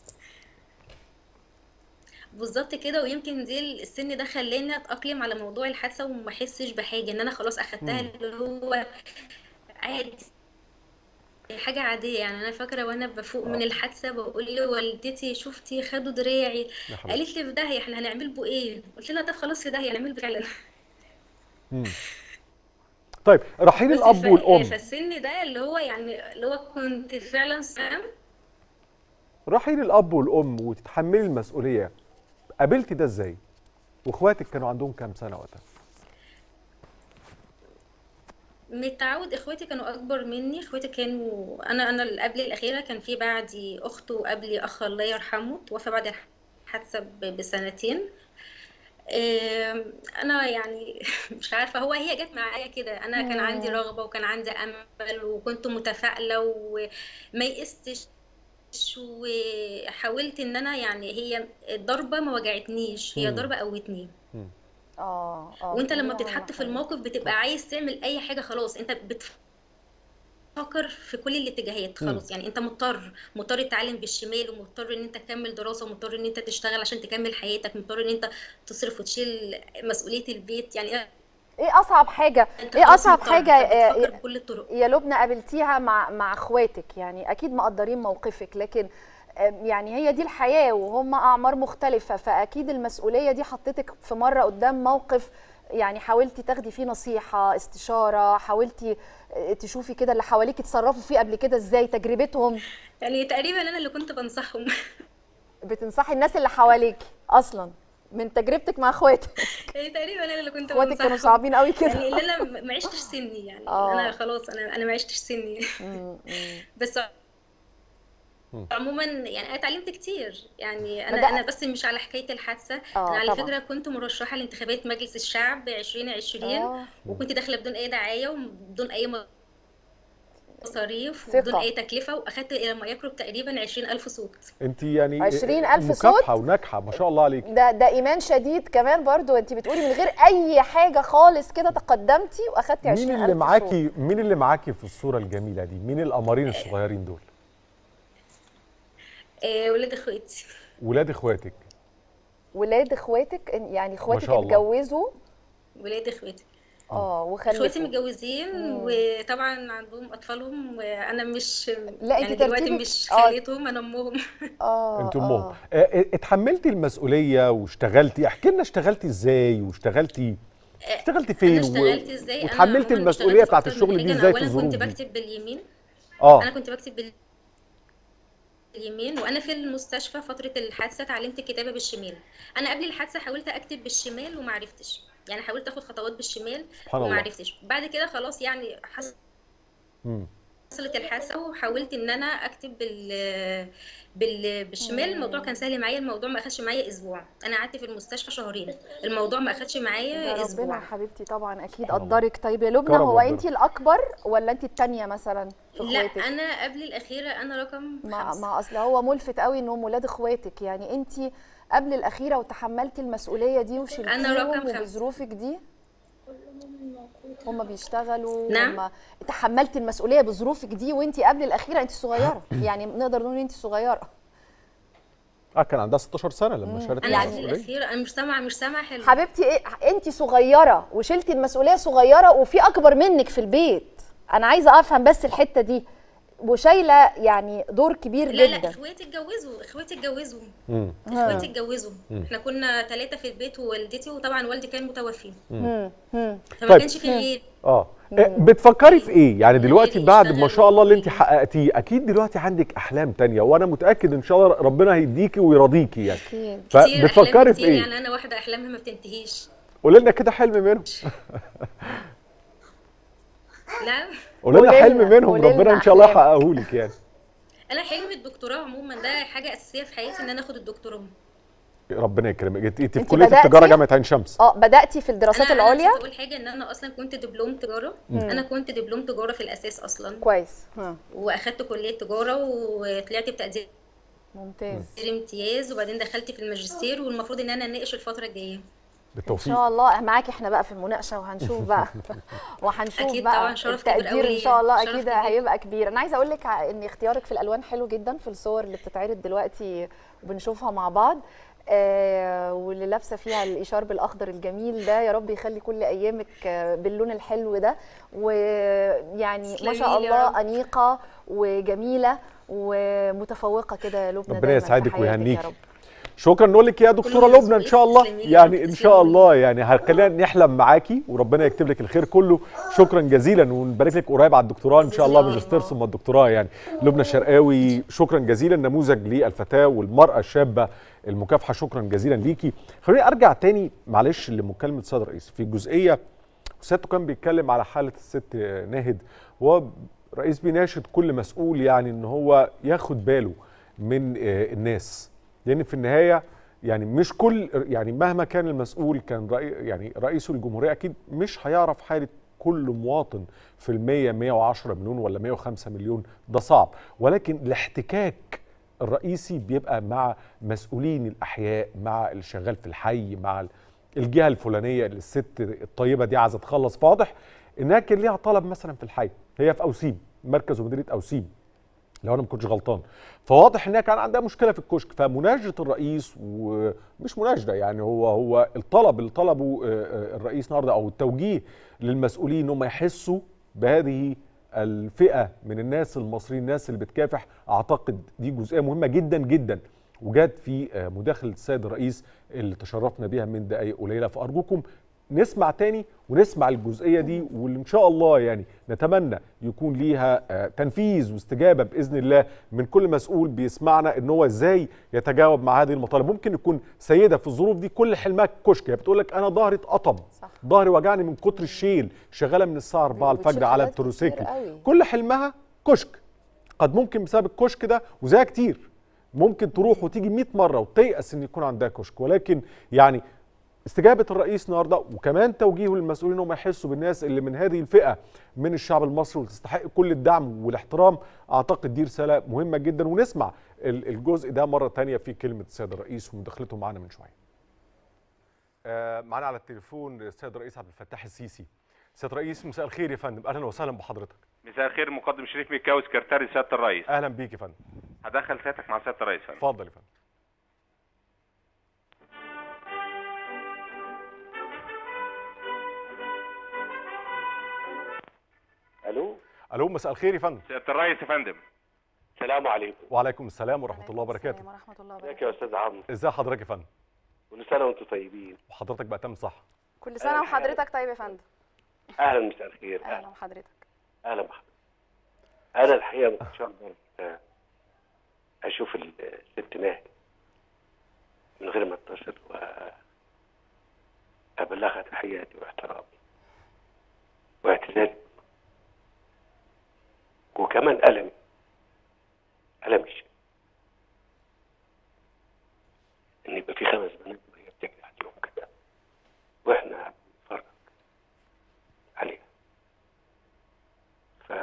بالظبط كده ويمكن دي السن ده خلاني اتاقلم على موضوع الحادثه وما احسش بحاجه ان انا خلاص اخدتها مم. اللي هو عادي حاجة عادية يعني أنا فاكرة وأنا بفوق من الحادثة بقول لوالدتي شفتي خدوا دراعي يا حبيبتي. قالت لي في داهية احنا هنعمل بيه إيه؟ قلت لها طب خلاص في داهية هنعمل بيه فعلا مم. طيب رحيل بس الاب ف- والام فالسن ده اللي هو يعني اللي هو كنت فعلا سام رحيل الاب والام وتتحملي المسؤوليه قابلتي ده ازاي واخواتك كانوا عندهم كام سنه وقتها متعود اخواتي كانوا اكبر مني اخواتي كانوا انا انا اللي قبل الاخيره كان في بعدي اخت وقبلي اخ الله يرحمه توفى بعد الحادثه ب- بسنتين آم، انا يعني مش عارفه هو هي جت معايا كده انا كان عندي مم. رغبه وكان عندي امل وكنت متفائله وما يئستش وحاولت ان انا يعني هي الضربه ما وجعتنيش هي مم. ضربه قوتني اه اه وانت لما كلنا بتتحط في والله. الموقف بتبقى عايز تعمل اي حاجه خلاص انت بتفكر في كل الاتجاهات مم. خلاص يعني انت مضطر مضطر تتعلم بالشمال ومضطر ان انت تكمل دراسه ومضطر ان انت تشتغل عشان تكمل حياتك مضطر ان انت تصرف وتشيل مسؤوليه البيت يعني ايه اصعب حاجه انت ايه خلاص اصعب مضطر، حاجه انت آه، بتفكر بكل الطرق يا لبنى قابلتيها مع مع اخواتك يعني اكيد مقدرين موقفك لكن آه، يعني هي دي الحياه وهم اعمار مختلفه فاكيد المسؤوليه دي حطيتك في مره قدام موقف يعني حاولتي تاخدي فيه نصيحه استشاره حاولتي آه، تشوفي كده اللي حواليك اتصرفوا فيه قبل كده ازاي تجربتهم يعني تقريبا انا اللي كنت بنصحهم بتنصحي الناس اللي حواليكي اصلا من تجربتك مع اخواتك يعني تقريبا انا اللي كنت اخواتك كانوا بنصحهم صعبين قوي كده يعني اللي انا ما عشتش سني يعني آه. انا خلاص انا انا ما عشتش سني بس عموما يعني انا اتعلمت كتير يعني انا بدأ- انا بس مش على حكايه الحادثه آه، انا على طبعاً. فكره كنت مرشحه لانتخابات مجلس الشعب 2020 آه. وكنت داخله بدون اي دعايه وبدون اي مصاريف ثقة. وبدون اي تكلفه واخدت الى ما يقرب تقريبا 20000 صوت انت يعني 20,000 صوت؟ مكافحه وناجحه ما شاء الله عليك ده ده ايمان شديد كمان برضو انت بتقولي من غير اي حاجه خالص كده تقدمتي واخدتي 20 مين اللي معاكي مين اللي معاكي في الصوره الجميله دي مين القمرين الصغيرين دول آه، ولاد اخواتي ولاد اخواتك ولاد اخواتك يعني اخواتك شاء الله. اتجوزوا ولاد اخواتي اه وخلفوا اخواتي متجوزين وطبعا عندهم اطفالهم وانا مش لا، انت يعني دلوقتي ترتيبك- مش آه. خالتهم انا امهم اه انت امهم آه، آه، اتحملتي المسؤوليه واشتغلتي احكي لنا اشتغلتي ازاي واشتغلتي اشتغلتي فين انا اشتغلت ازاي انا وتحملتي عموماً المسؤوليه اشتغلت بتاعت في أكتر من الشغل دي حاجة. ازاي أنا في اولا الظروف كنت دي بكتب باليمين اه انا كنت بكتب باليمين وانا في المستشفى فتره الحادثه اتعلمت الكتابه بالشمال انا قبل الحادثه حاولت اكتب بالشمال وما عرفتش يعني حاولت اخد خطوات بالشمال سبحان وما الله. عرفتش بعد كده خلاص يعني حصل مم. حصلت الحادثه وحاولت ان انا اكتب بال بال بالشمال الموضوع كان سهل معايا الموضوع ما اخدش معايا اسبوع انا قعدت في المستشفى شهرين الموضوع ما اخدش يا معايا ربنا اسبوع حبيبتي طبعا اكيد قدرك طيب يا لبنى كرم هو ربنا. انت الاكبر ولا انت الثانيه مثلا في لا اخواتك انا قبل الاخيره انا رقم ما خمسة ما اصل هو ملفت قوي انهم ولاد اخواتك يعني انت قبل الاخيره وتحملتي المسؤوليه دي أنا وشلتيهم رقم خمسة. وبظروفك دي هما بيشتغلوا نعم. هما تحملتي المسؤوليه بظروفك دي وانت قبل الاخيره انت صغيره يعني نقدر نقول انت صغيره اه كان عندها 16 سنه لما شالت انا قبل المسؤوليه الاخيره انا مش سامعه مش سامعه حلو حبيبتي ايه انت صغيره وشلتي المسؤوليه صغيره وفي اكبر منك في البيت انا عايزه افهم بس الحته دي وشايله يعني دور كبير لا لا جدا اخواتي اتجوزوا اخواتي اتجوزوا مم. اخواتي اتجوزوا مم. احنا كنا ثلاثه في البيت ووالدتي وطبعا والدي كان متوفي مم. مم. فما طيب. كانش في غير اه إيه، بتفكري في ايه يعني دلوقتي بعد ما شاء الله اللي انت حققتيه اكيد دلوقتي عندك احلام تانية وانا متاكد ان شاء الله ربنا هيديكي ويرضيكي يعني اكيد كتير فبتفكري أحلام في كتير ايه يعني انا واحده احلامها ما بتنتهيش قولي لنا كده حلم منهم لا قولي لنا قولي حلم لنا- منهم قولي ربنا لنا ان شاء الله أحلام. يحققه لك يعني انا حلم الدكتوراه عموما ده حاجه اساسيه في حياتي ان انا اخد الدكتوراه ربنا يكرمك انت انت في انت كليه بدأتي؟ التجاره جامعه عين شمس اه بداتي في الدراسات انا انا العليا نسيت اقول حاجه ان انا اصلا كنت دبلوم تجاره مم. انا كنت دبلوم تجاره في الاساس اصلا كويس ها واخدت كليه تجاره وطلعت بتقدير ممتاز امتياز وبعدين دخلت في الماجستير والمفروض ان انا اناقش الفتره الجايه ان بالتوفيق شاء الله معاكي احنا بقى في المناقشه وهنشوف بقى وهنشوف أكيد بقى طبعاً، شرف كبير التقدير قوي ان شاء الله شرف اكيد كبير. هيبقى كبير انا عايزه اقول لك ان اختيارك في الالوان حلو جدا في الصور اللي بتتعرض دلوقتي وبنشوفها مع بعض آه واللي لابسه فيها الاشارب الاخضر الجميل ده يا رب يخلي كل ايامك آه، باللون الحلو ده ويعني ما تسلمي شاء لي يا الله رب. انيقه وجميله ومتفوقه كده يا لبنى ربنا دايماً في يسعدك حياتك يا ويهنيك رب. شكرا نقول لك يا دكتوره كله لبنى ان شاء الله تسلمي لي، يعني ان تسلمي شاء لي. الله يعني هخلينا نحلم معاكي وربنا يكتب لك الخير كله شكرا جزيلا ونبارك لك قريب على الدكتوراه ان شاء الله ماجستير ثم الدكتوراه يعني لبنى الشرقاوي شكرا جزيلا نموذج للفتاه والمراه الشابه المكافحه شكرا جزيلا ليكي خليني ارجع تاني معلش لمكالمه السيد الرئيس في جزئيه سيادته كان بيتكلم على حاله الست ناهد هو رئيس بيناشد كل مسؤول يعني ان هو ياخد باله من آه، الناس لان في النهايه يعني مش كل يعني مهما كان المسؤول كان رئي يعني رئيس الجمهوريه اكيد مش هيعرف حاله كل مواطن في المية 110 مليون ولا 105 مليون ده صعب ولكن الاحتكاك الرئيسي بيبقى مع مسؤولين الاحياء مع اللي شغال في الحي مع ال- الجهه الفلانيه اللي الست الطيبه دي عايزه تخلص فواضح انها كان ليها طلب مثلا في الحي هي في اوسيم مركز ومديريه اوسيم لو انا ما كنتش غلطان فواضح انها كان عندها مشكله في الكشك فمناشده الرئيس ومش مناشده يعني هو هو الطلب اللي طلبه آه، آه، الرئيس النهارده او التوجيه للمسؤولين ان هم يحسوا بهذه الفئه من الناس المصريين الناس اللي بتكافح اعتقد دي جزئيه مهمه جدا جدا وجات في آه، مداخله السيد الرئيس اللي تشرفنا بيها من دقائق قليله فارجوكم نسمع تاني ونسمع الجزئيه دي واللي ان شاء الله يعني نتمنى يكون ليها آه، تنفيذ واستجابه باذن الله من كل مسؤول بيسمعنا ان هو ازاي يتجاوب مع هذه المطالب ممكن يكون سيده في الظروف دي كل حلمها كشك هي بتقول لك انا ظهري اتقطم ظهري وجعني من كتر الشيل شغاله من الساعه 4 وبتشيل الفجر على حاجات كتير التروسيكل قوي. كل حلمها كشك قد ممكن بسبب الكشك ده وزيها كتير ممكن تروح وتيجي 100 مره وتيأس ان يكون عندها كشك ولكن يعني استجابه الرئيس النهارده وكمان توجيهه للمسؤولين انهم يحسوا بالناس اللي من هذه الفئه من الشعب المصري وتستحق كل الدعم والاحترام اعتقد دي رساله مهمه جدا ونسمع ال- الجزء ده مره تانية في كلمه السيد الرئيس ومداخلته معانا من شويه. آه، معانا على التليفون السيد الرئيس عبد الفتاح السيسي. سيد الرئيس مساء الخير يا فندم اهلا وسهلا بحضرتك. مساء الخير مقدم شريف ميكاوي سكرتاري سياده الرئيس اهلا بيك يا فندم. هدخل سيادتك مع سياده الرئيس فندم. اتفضل يا فندم. الو الو مساء الخير يا فندم. سياده الرئيس يا فندم السلام عليكم وعليكم السلام ورحمه الله وبركاته. ورحمه الله ازيك يا استاذ عمرو ازي حضرتك يا فندم؟ كل سنه وانتم طيبين وحضرتك بقى تم صح. كل سنه وحضرتك طيب يا فندم اهلا مساء الخير اهلا اهلا وحضرتك اهلا بحضرتك انا الحقيقه ما كنتش اقدر آه، اشوف ال- الست ناهد من غير ما اتصل وابلغها تحياتي واحترامي واعتزازي وكمان ألمي ألمي الشديد إن يبقى في خمس بنات وهي بتجري عليهم كده وإحنا بنتفرج عليها ف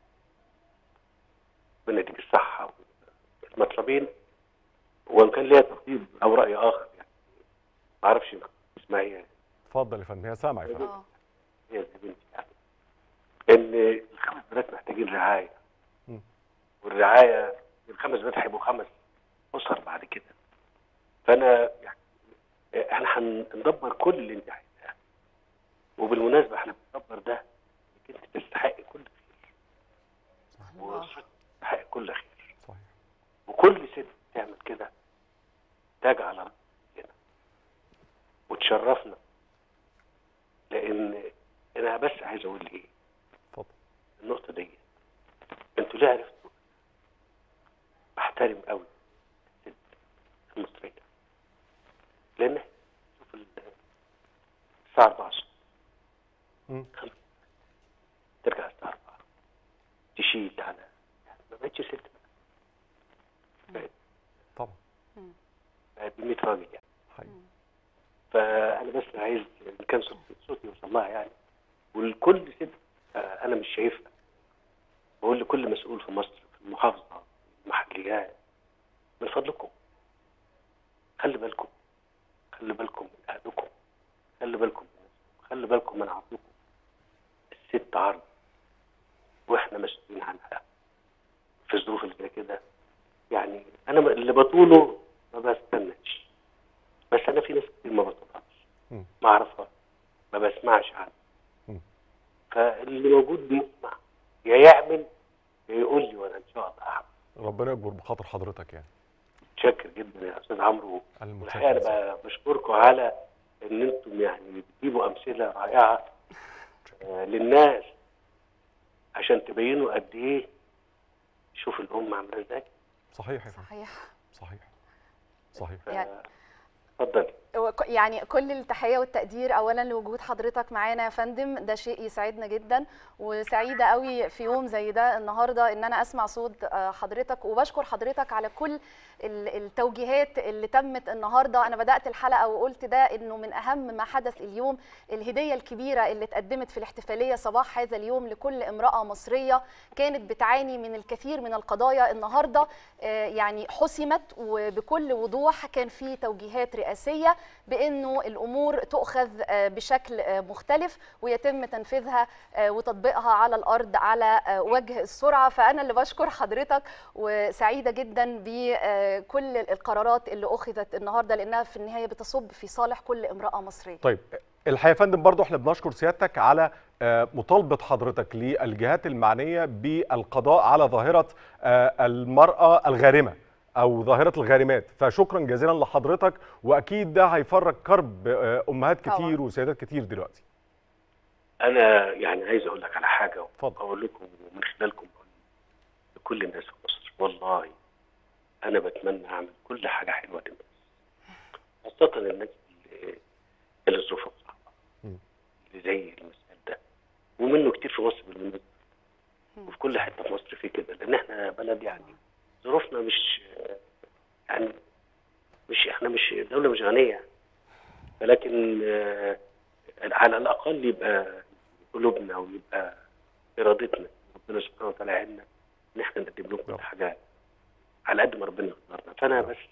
ربنا يديك الصحة المطلبين وإن كان ليها تفضيل أو رأي آخر يعني ما أعرفش اسمها إيه اتفضل يا فندم هي سامع يا فندم اه هي زي بنتي يعني ان الخمس بنات محتاجين رعايه مم. والرعايه الخمس بنات هيبقوا خمس اسر بعد كده فانا يعني احنا هندبر كل اللي انت عايزاه وبالمناسبه احنا بندبر ده انك انت تستحق كل خير وأسرتك تستحق كل خير صحيح وكل ست تعمل كده تاج على راسنا وتشرفنا لان انا بس عايز اقول ايه اتفضل النقطه دي انتوا ليه عرفتوا بحترم قوي الست المصريه لان شوف ال- الساعه 4 الصبح مم. خمسة. ترجع الساعه 4 تشيل على يعني ما بقتش ست بقت طبعا بقت ب 100 راجل يعني حقيقي فانا بس عايز ان كان صوت- صوتي يوصل لها يعني ولكل ست آه، انا مش شايفها بقول لكل مسؤول في مصر في المحافظه في المحليات من فضلكم خلي بالكم خلي بالكم من اهلكم خلي بالكم من نفسكم خلي بالكم من عرضكم الست عرض واحنا مسؤولين عنها في الظروف اللي زي كده يعني انا اللي بطوله ما بستناش بس انا في ناس كتير ما بطلعش مم. ما اعرفها ما بسمعش عنها مم. فاللي موجود بيسمع يا يعمل يا يقول لي وانا ان شاء الله هعمل ربنا يكبر بخاطر حضرتك يعني متشكر جدا يا استاذ عمرو المتشكر والحقيقه انا ب- بشكركم على ان انتم يعني بتجيبوا امثله رائعه آه، للناس عشان تبينوا قد ايه شوف الام عامله ازاي صحيح يا فندم صحيح صحيح صحيح يعني اتفضلي وك- يعني كل التحية والتقدير أولا لوجود حضرتك معانا يا فندم ده شيء يسعدنا جدا وسعيدة قوي في يوم زي ده النهاردة إن أنا أسمع صوت آه، حضرتك وبشكر حضرتك على كل ال- التوجيهات اللي تمت النهاردة أنا بدأت الحلقة وقلت ده إنه من أهم ما حدث اليوم الهدية الكبيرة اللي اتقدمت في الاحتفالية صباح هذا اليوم لكل امرأة مصرية كانت بتعاني من الكثير من القضايا النهاردة آه، يعني حسمت وبكل وضوح كان في توجيهات رئاسية بانه الامور تؤخذ آه، بشكل آه، مختلف ويتم تنفيذها آه، وتطبيقها على الارض على آه، وجه السرعه فانا اللي بشكر حضرتك وسعيده جدا بكل القرارات اللي اخذت النهارده لانها في النهايه بتصب في صالح كل امراه مصريه طيب الحقيقه يا فندم برضه احنا بنشكر سيادتك على آه، مطالبه حضرتك للجهات المعنيه بالقضاء على ظاهره آه، المراه الغارمه او ظاهره الغارمات فشكرا جزيلا لحضرتك واكيد ده هيفرج كرب آه، امهات طبعاً. كتير وسيدات كتير دلوقتي انا يعني عايز اقول لك على حاجه اتفضل. اقول لكم ومن خلالكم أقول لكل الناس في مصر والله انا بتمنى اعمل كل حاجه حلوه للناس خاصه الناس اللي اللي ظروفهم صعبه مم. اللي زي المثال ده ومنه كتير في مصر بالمناسبه وفي كل حته في مصر في كده لان احنا بلد يعني ظروفنا مش يعني مش احنا مش دوله مش غنيه ولكن آه، على الاقل يبقى قلوبنا ويبقى ارادتنا ربنا سبحانه وتعالى يعيننا ان احنا نقدم لهم كل حاجه على قد ما ربنا يقدرنا فانا بس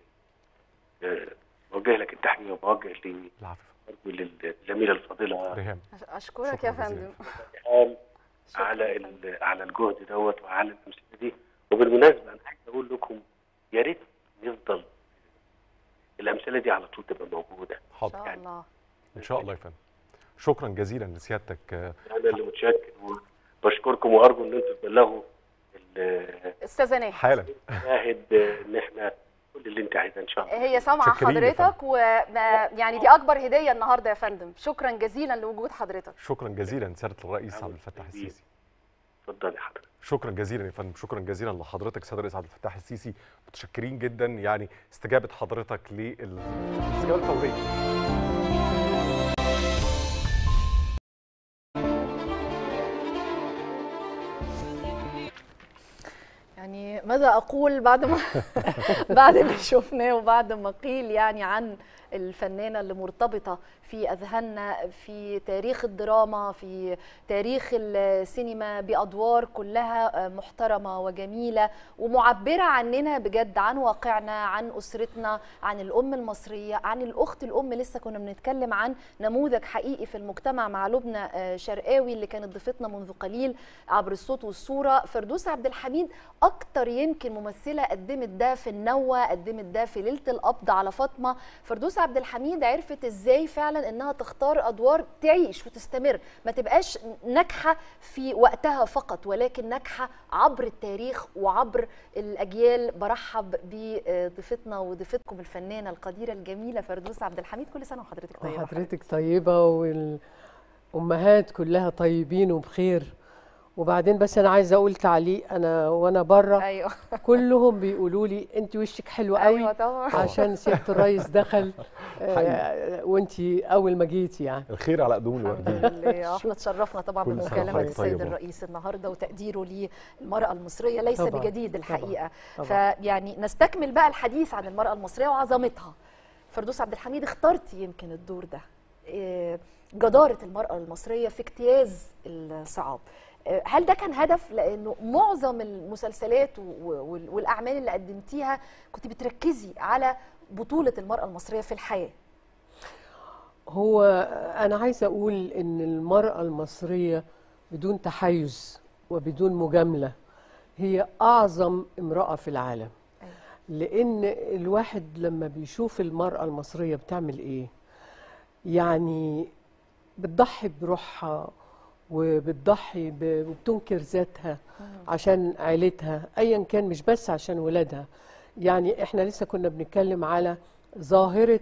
آه، بوجه لك التحيه وبوجه لي العفو برضه للزميله الفاضله ريهام اشكرك شكراً يا فندم ريهام على ال- على الجهد دوت وعلى الامثله دي وبالمناسبه انا عايز اقول لكم يا ريت يفضل الامثله دي على طول تبقى موجوده ان حاضر شاء الله ان شاء الله يا فندم شكرا جزيلا لسيادتك آه، انا اللي متشكر وبشكركم وارجو ان انتم تبلغوا ال- استاذه ناهد حالا شاهد ان احنا كل اللي انت عايزاه ان شاء الله هي سامعه متشكرين يا حضرتك ويعني دي اكبر هديه النهارده يا فندم شكرا جزيلا لوجود حضرتك شكرا جزيلا سياده الرئيس عبد الفتاح السيسي اتفضلي حضرتك شكرا جزيلا يا فندم شكرا جزيلا لحضرتك سياده الرئيس عبد الفتاح السيسي متشكرين جدا يعني استجابه حضرتك للاستجابه الفوريه يعني ماذا اقول بعد ما بعد اللي شفناه وبعد ما قيل يعني عن الفنانه اللي مرتبطه في اذهاننا في تاريخ الدراما في تاريخ السينما بادوار كلها محترمه وجميله ومعبره عننا بجد عن واقعنا عن اسرتنا عن الام المصريه عن الاخت الام لسه كنا بنتكلم عن نموذج حقيقي في المجتمع مع لبنى شرقاوي اللي كانت ضيفتنا منذ قليل عبر الصوت والصوره فردوس عبد الحميد اكتر يمكن ممثله قدمت ده في النوه قدمت ده في ليله القبض على فاطمه فردوس عبد الحميد عرفت ازاي فعلا انها تختار ادوار تعيش وتستمر ما تبقاش ناجحه في وقتها فقط ولكن ناجحه عبر التاريخ وعبر الاجيال برحب بضيفتنا وضيفتكم الفنانه القديره الجميله فردوس عبد الحميد كل سنه وحضرتك طيبه وحضرتك طيبة والأمهات كلها طيبين وبخير وبعدين بس أنا عايزة أقول تعليق أنا وأنا بره ايوه كلهم بيقولوا لي أنت وشك حلو قوي ايوه طبعا عشان سيادة الرئيس دخل آه وأنت أول ما جيتي يعني الخير على قدوم الوردين اللي احنا اتشرفنا طبعا كل سنة بمكالمه وحضرتك السيد طيبة. الرئيس النهارده وتقديره للمراه المصريه ليس طبعاً، بجديد طبعاً، الحقيقه طبعاً. فيعني نستكمل بقى الحديث عن المراه المصريه وعظمتها فردوس عبد الحميد اخترتي يمكن الدور ده إيه، جداره المراه المصريه في اجتياز الصعاب إيه، هل ده كان هدف لانه معظم المسلسلات و- و- والاعمال اللي قدمتيها كنت بتركزي على بطوله المراه المصريه في الحياه هو أنا عايزة أقول إن المرأة المصرية بدون تحيز وبدون مجاملة هي أعظم امرأة في العالم لأن الواحد لما بيشوف المرأة المصرية بتعمل إيه يعني بتضحي بروحها وبتضحي ب- وبتنكر ذاتها عشان عيلتها أيا كان مش بس عشان ولادها يعني إحنا لسه كنا بنتكلم على ظاهرة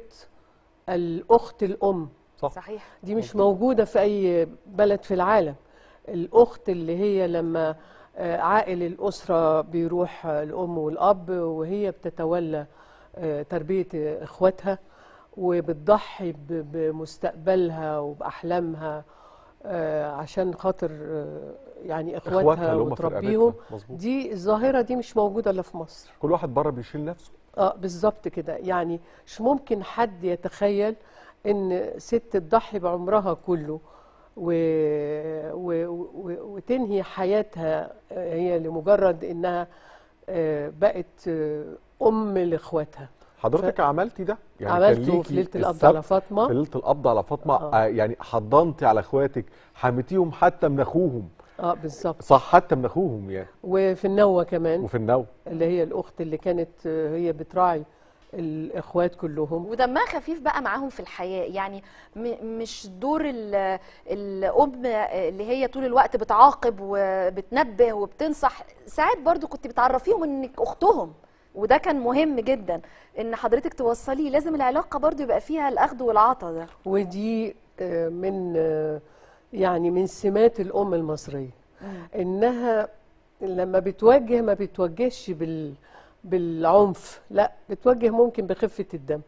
الأخت الأم صح. صحيح دي مش موجودة في أي بلد في العالم الأخت اللي هي لما آه، عائل الأسرة بيروح آه، الأم والأب وهي بتتولى آه، تربية آه، إخواتها وبتضحي ب- بمستقبلها وبأحلامها آه، عشان خاطر آه، يعني إخواتها إخواتها اللي هم في وتربيهم رقبتها. مظبوط. دي الظاهرة دي مش موجودة إلا في مصر كل واحد بره بيشيل نفسه اه بالظبط كده يعني مش ممكن حد يتخيل ان ست تضحي بعمرها كله و... و... و... وتنهي حياتها آه، هي لمجرد انها آه، بقت آه، ام لاخواتها حضرتك ف- عملتي ده كان عملته ليكي في ليله القبض السبت على فاطمه في ليله القبض على فاطمه آه. آه. يعني حضنتي على اخواتك حميتيهم حتى من اخوهم اه بالظبط صح حتى من اخوهم يعني وفي النوة كمان وفي النوم اللي هي الاخت اللي كانت آه، هي بتراعي الاخوات كلهم ودمها خفيف بقى معاهم في الحياة يعني م- مش دور ال- الأم اللي هي طول الوقت بتعاقب وبتنبه وبتنصح ساعات برضو كنت بتعرفيهم انك اختهم وده كان مهم جدا ان حضرتك توصليه لازم العلاقة برضو يبقى فيها الاخذ والعطاء ده ودي آه، من آه، يعني من سمات الأم المصرية إنها لما بتوجه ما بتوجهش بال بالعنف لا بتوجه ممكن بخفة الدم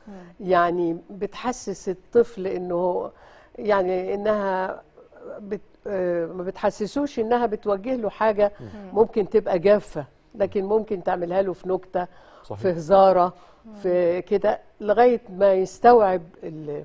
يعني بتحسس الطفل إنه يعني إنها بت آه، ما بتحسسوش إنها بتوجه له حاجة ممكن تبقى جافة لكن ممكن تعملها له في نكتة صحيح. في هزارة في كده لغاية ما يستوعب ال-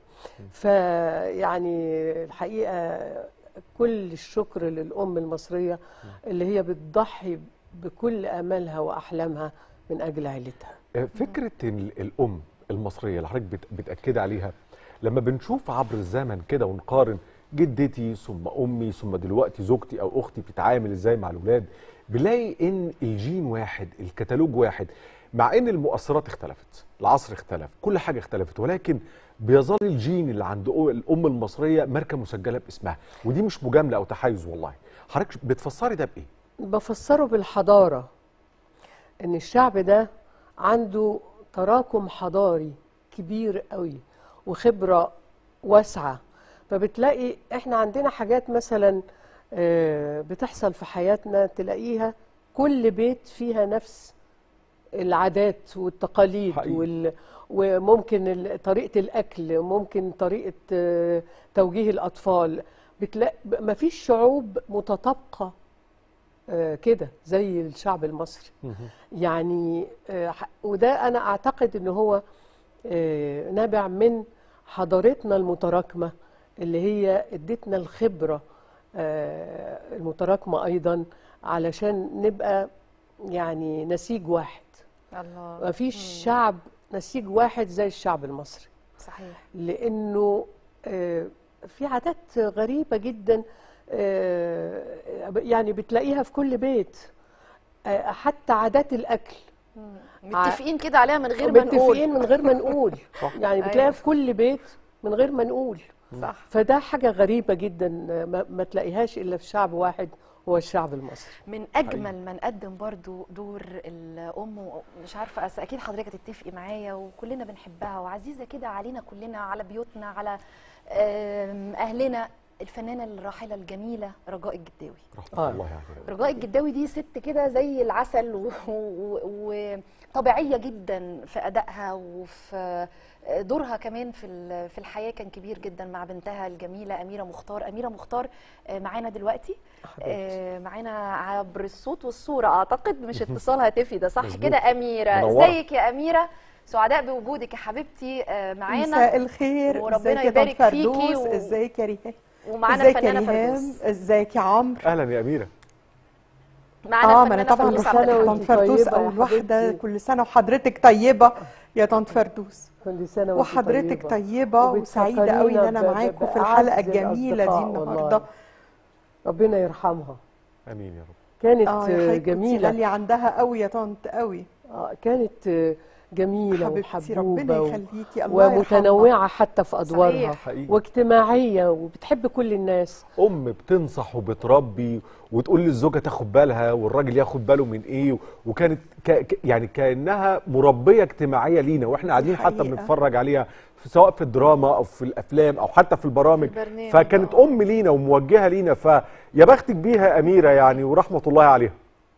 فيعني الحقيقة كل الشكر للأم المصرية اللي هي بتضحي بكل آمالها وأحلامها من أجل عيلتها آه، فكره ال- الام المصريه اللي حضرتك بت- بتاكد عليها لما بنشوف عبر الزمن كده ونقارن جدتي ثم امي ثم دلوقتي زوجتي او اختي بتتعامل ازاي مع الاولاد بنلاقي ان الجين واحد الكتالوج واحد مع ان المؤثرات اختلفت العصر اختلف كل حاجه اختلفت ولكن بيظل الجين اللي عند أو- الام المصريه ماركه مسجله باسمها ودي مش مجامله او تحيز والله حضرتك بتفسري ده بايه بفسره بالحضارة إن الشعب ده عنده تراكم حضاري كبير قوي وخبرة واسعة فبتلاقي احنا عندنا حاجات مثلا آه، بتحصل في حياتنا تلاقيها كل بيت فيها نفس العادات والتقاليد حقيقي. وال... وممكن ال- طريقة الأكل ممكن طريقة آه، توجيه الأطفال بتلاقي مفيش شعوب متطابقة آه، كده زي الشعب المصري يعني آه، ح- وده انا اعتقد ان هو آه، نابع من حضارتنا المتراكمه اللي هي ادتنا الخبره آه، المتراكمه ايضا علشان نبقى يعني نسيج واحد الله ما فيش شعب نسيج واحد زي الشعب المصري صحيح لانه آه، في عادات غريبه جدا آه، يعني بتلاقيها في كل بيت آه، حتى عادات الاكل متفقين كده عليها من غير ما نقول متفقين من غير ما نقول يعني أيوة. بتلاقيها في كل بيت من غير ما نقول صح فده حاجه غريبه جدا آه، ما, ما تلاقيهاش الا في شعب واحد هو الشعب المصري من اجمل ما نقدم برضو دور الام مش عارفه أس- اكيد حضرتك هتتفقي معايا وكلنا بنحبها وعزيزه كده علينا كلنا على بيوتنا على آم، اهلنا الفنانه الراحله الجميله رجاء الجداوي رحمه الله يعني رجاء الجداوي دي ست كده زي العسل و- و- وطبيعيه جدا في ادائها وفي دورها كمان في ال- في الحياه كان كبير جدا مع بنتها الجميله اميره مختار اميره مختار آه، معانا دلوقتي آه، معانا عبر الصوت والصوره اعتقد مش اتصال هاتفي ده صح مظبوط. كده اميره منورة. ازيك يا اميره سعداء بوجودك يا حبيبتي آه، معانا مساء الخير وربنا ازيك يا يبارك طنط فيكي فردوس و- ازيك يا ريهام ومعانا ازيك يا الفنانه ريهام فردوس ازيك يا عمرو اهلا يا اميره معانا اه ما انا الفنانة طبعا فردوس عبد طنط الحميد. فردوس طيبة يا اول واحده حبيبتي. كل سنه وحضرتك طيبه يا طنط فردوس كل سنه وانت وحضرتك طيبة. طيبه وسعيده قوي ان انا وبتفكرينا ب- معاكم في بأعز الحلقه الجميله دي الأصدقاء والله. النهارده ربنا يرحمها امين يا رب كانت اه يا حبيبتي جميله غاليه عندها قوي يا طنط قوي آه، كانت آه، جميلة حبيبتي، ربنا وحبوبة و- يخليكي، الله ومتنوعة حتى في أدوارها صحيح. حقيقي. واجتماعية وبتحب كل الناس ام بتنصح وبتربي وتقول للزوجه تاخد بالها والراجل ياخد باله من ايه وكانت ك... ك- يعني كانها مربيه اجتماعيه لينا واحنا قاعدين حتى حقيقة. بنتفرج عليها في سواء في الدراما او في الافلام او حتى في البرامج في البرنامج، فكانت ام لينا وموجهه لينا فيا بختك بيها يا اميره يعني ورحمه الله عليها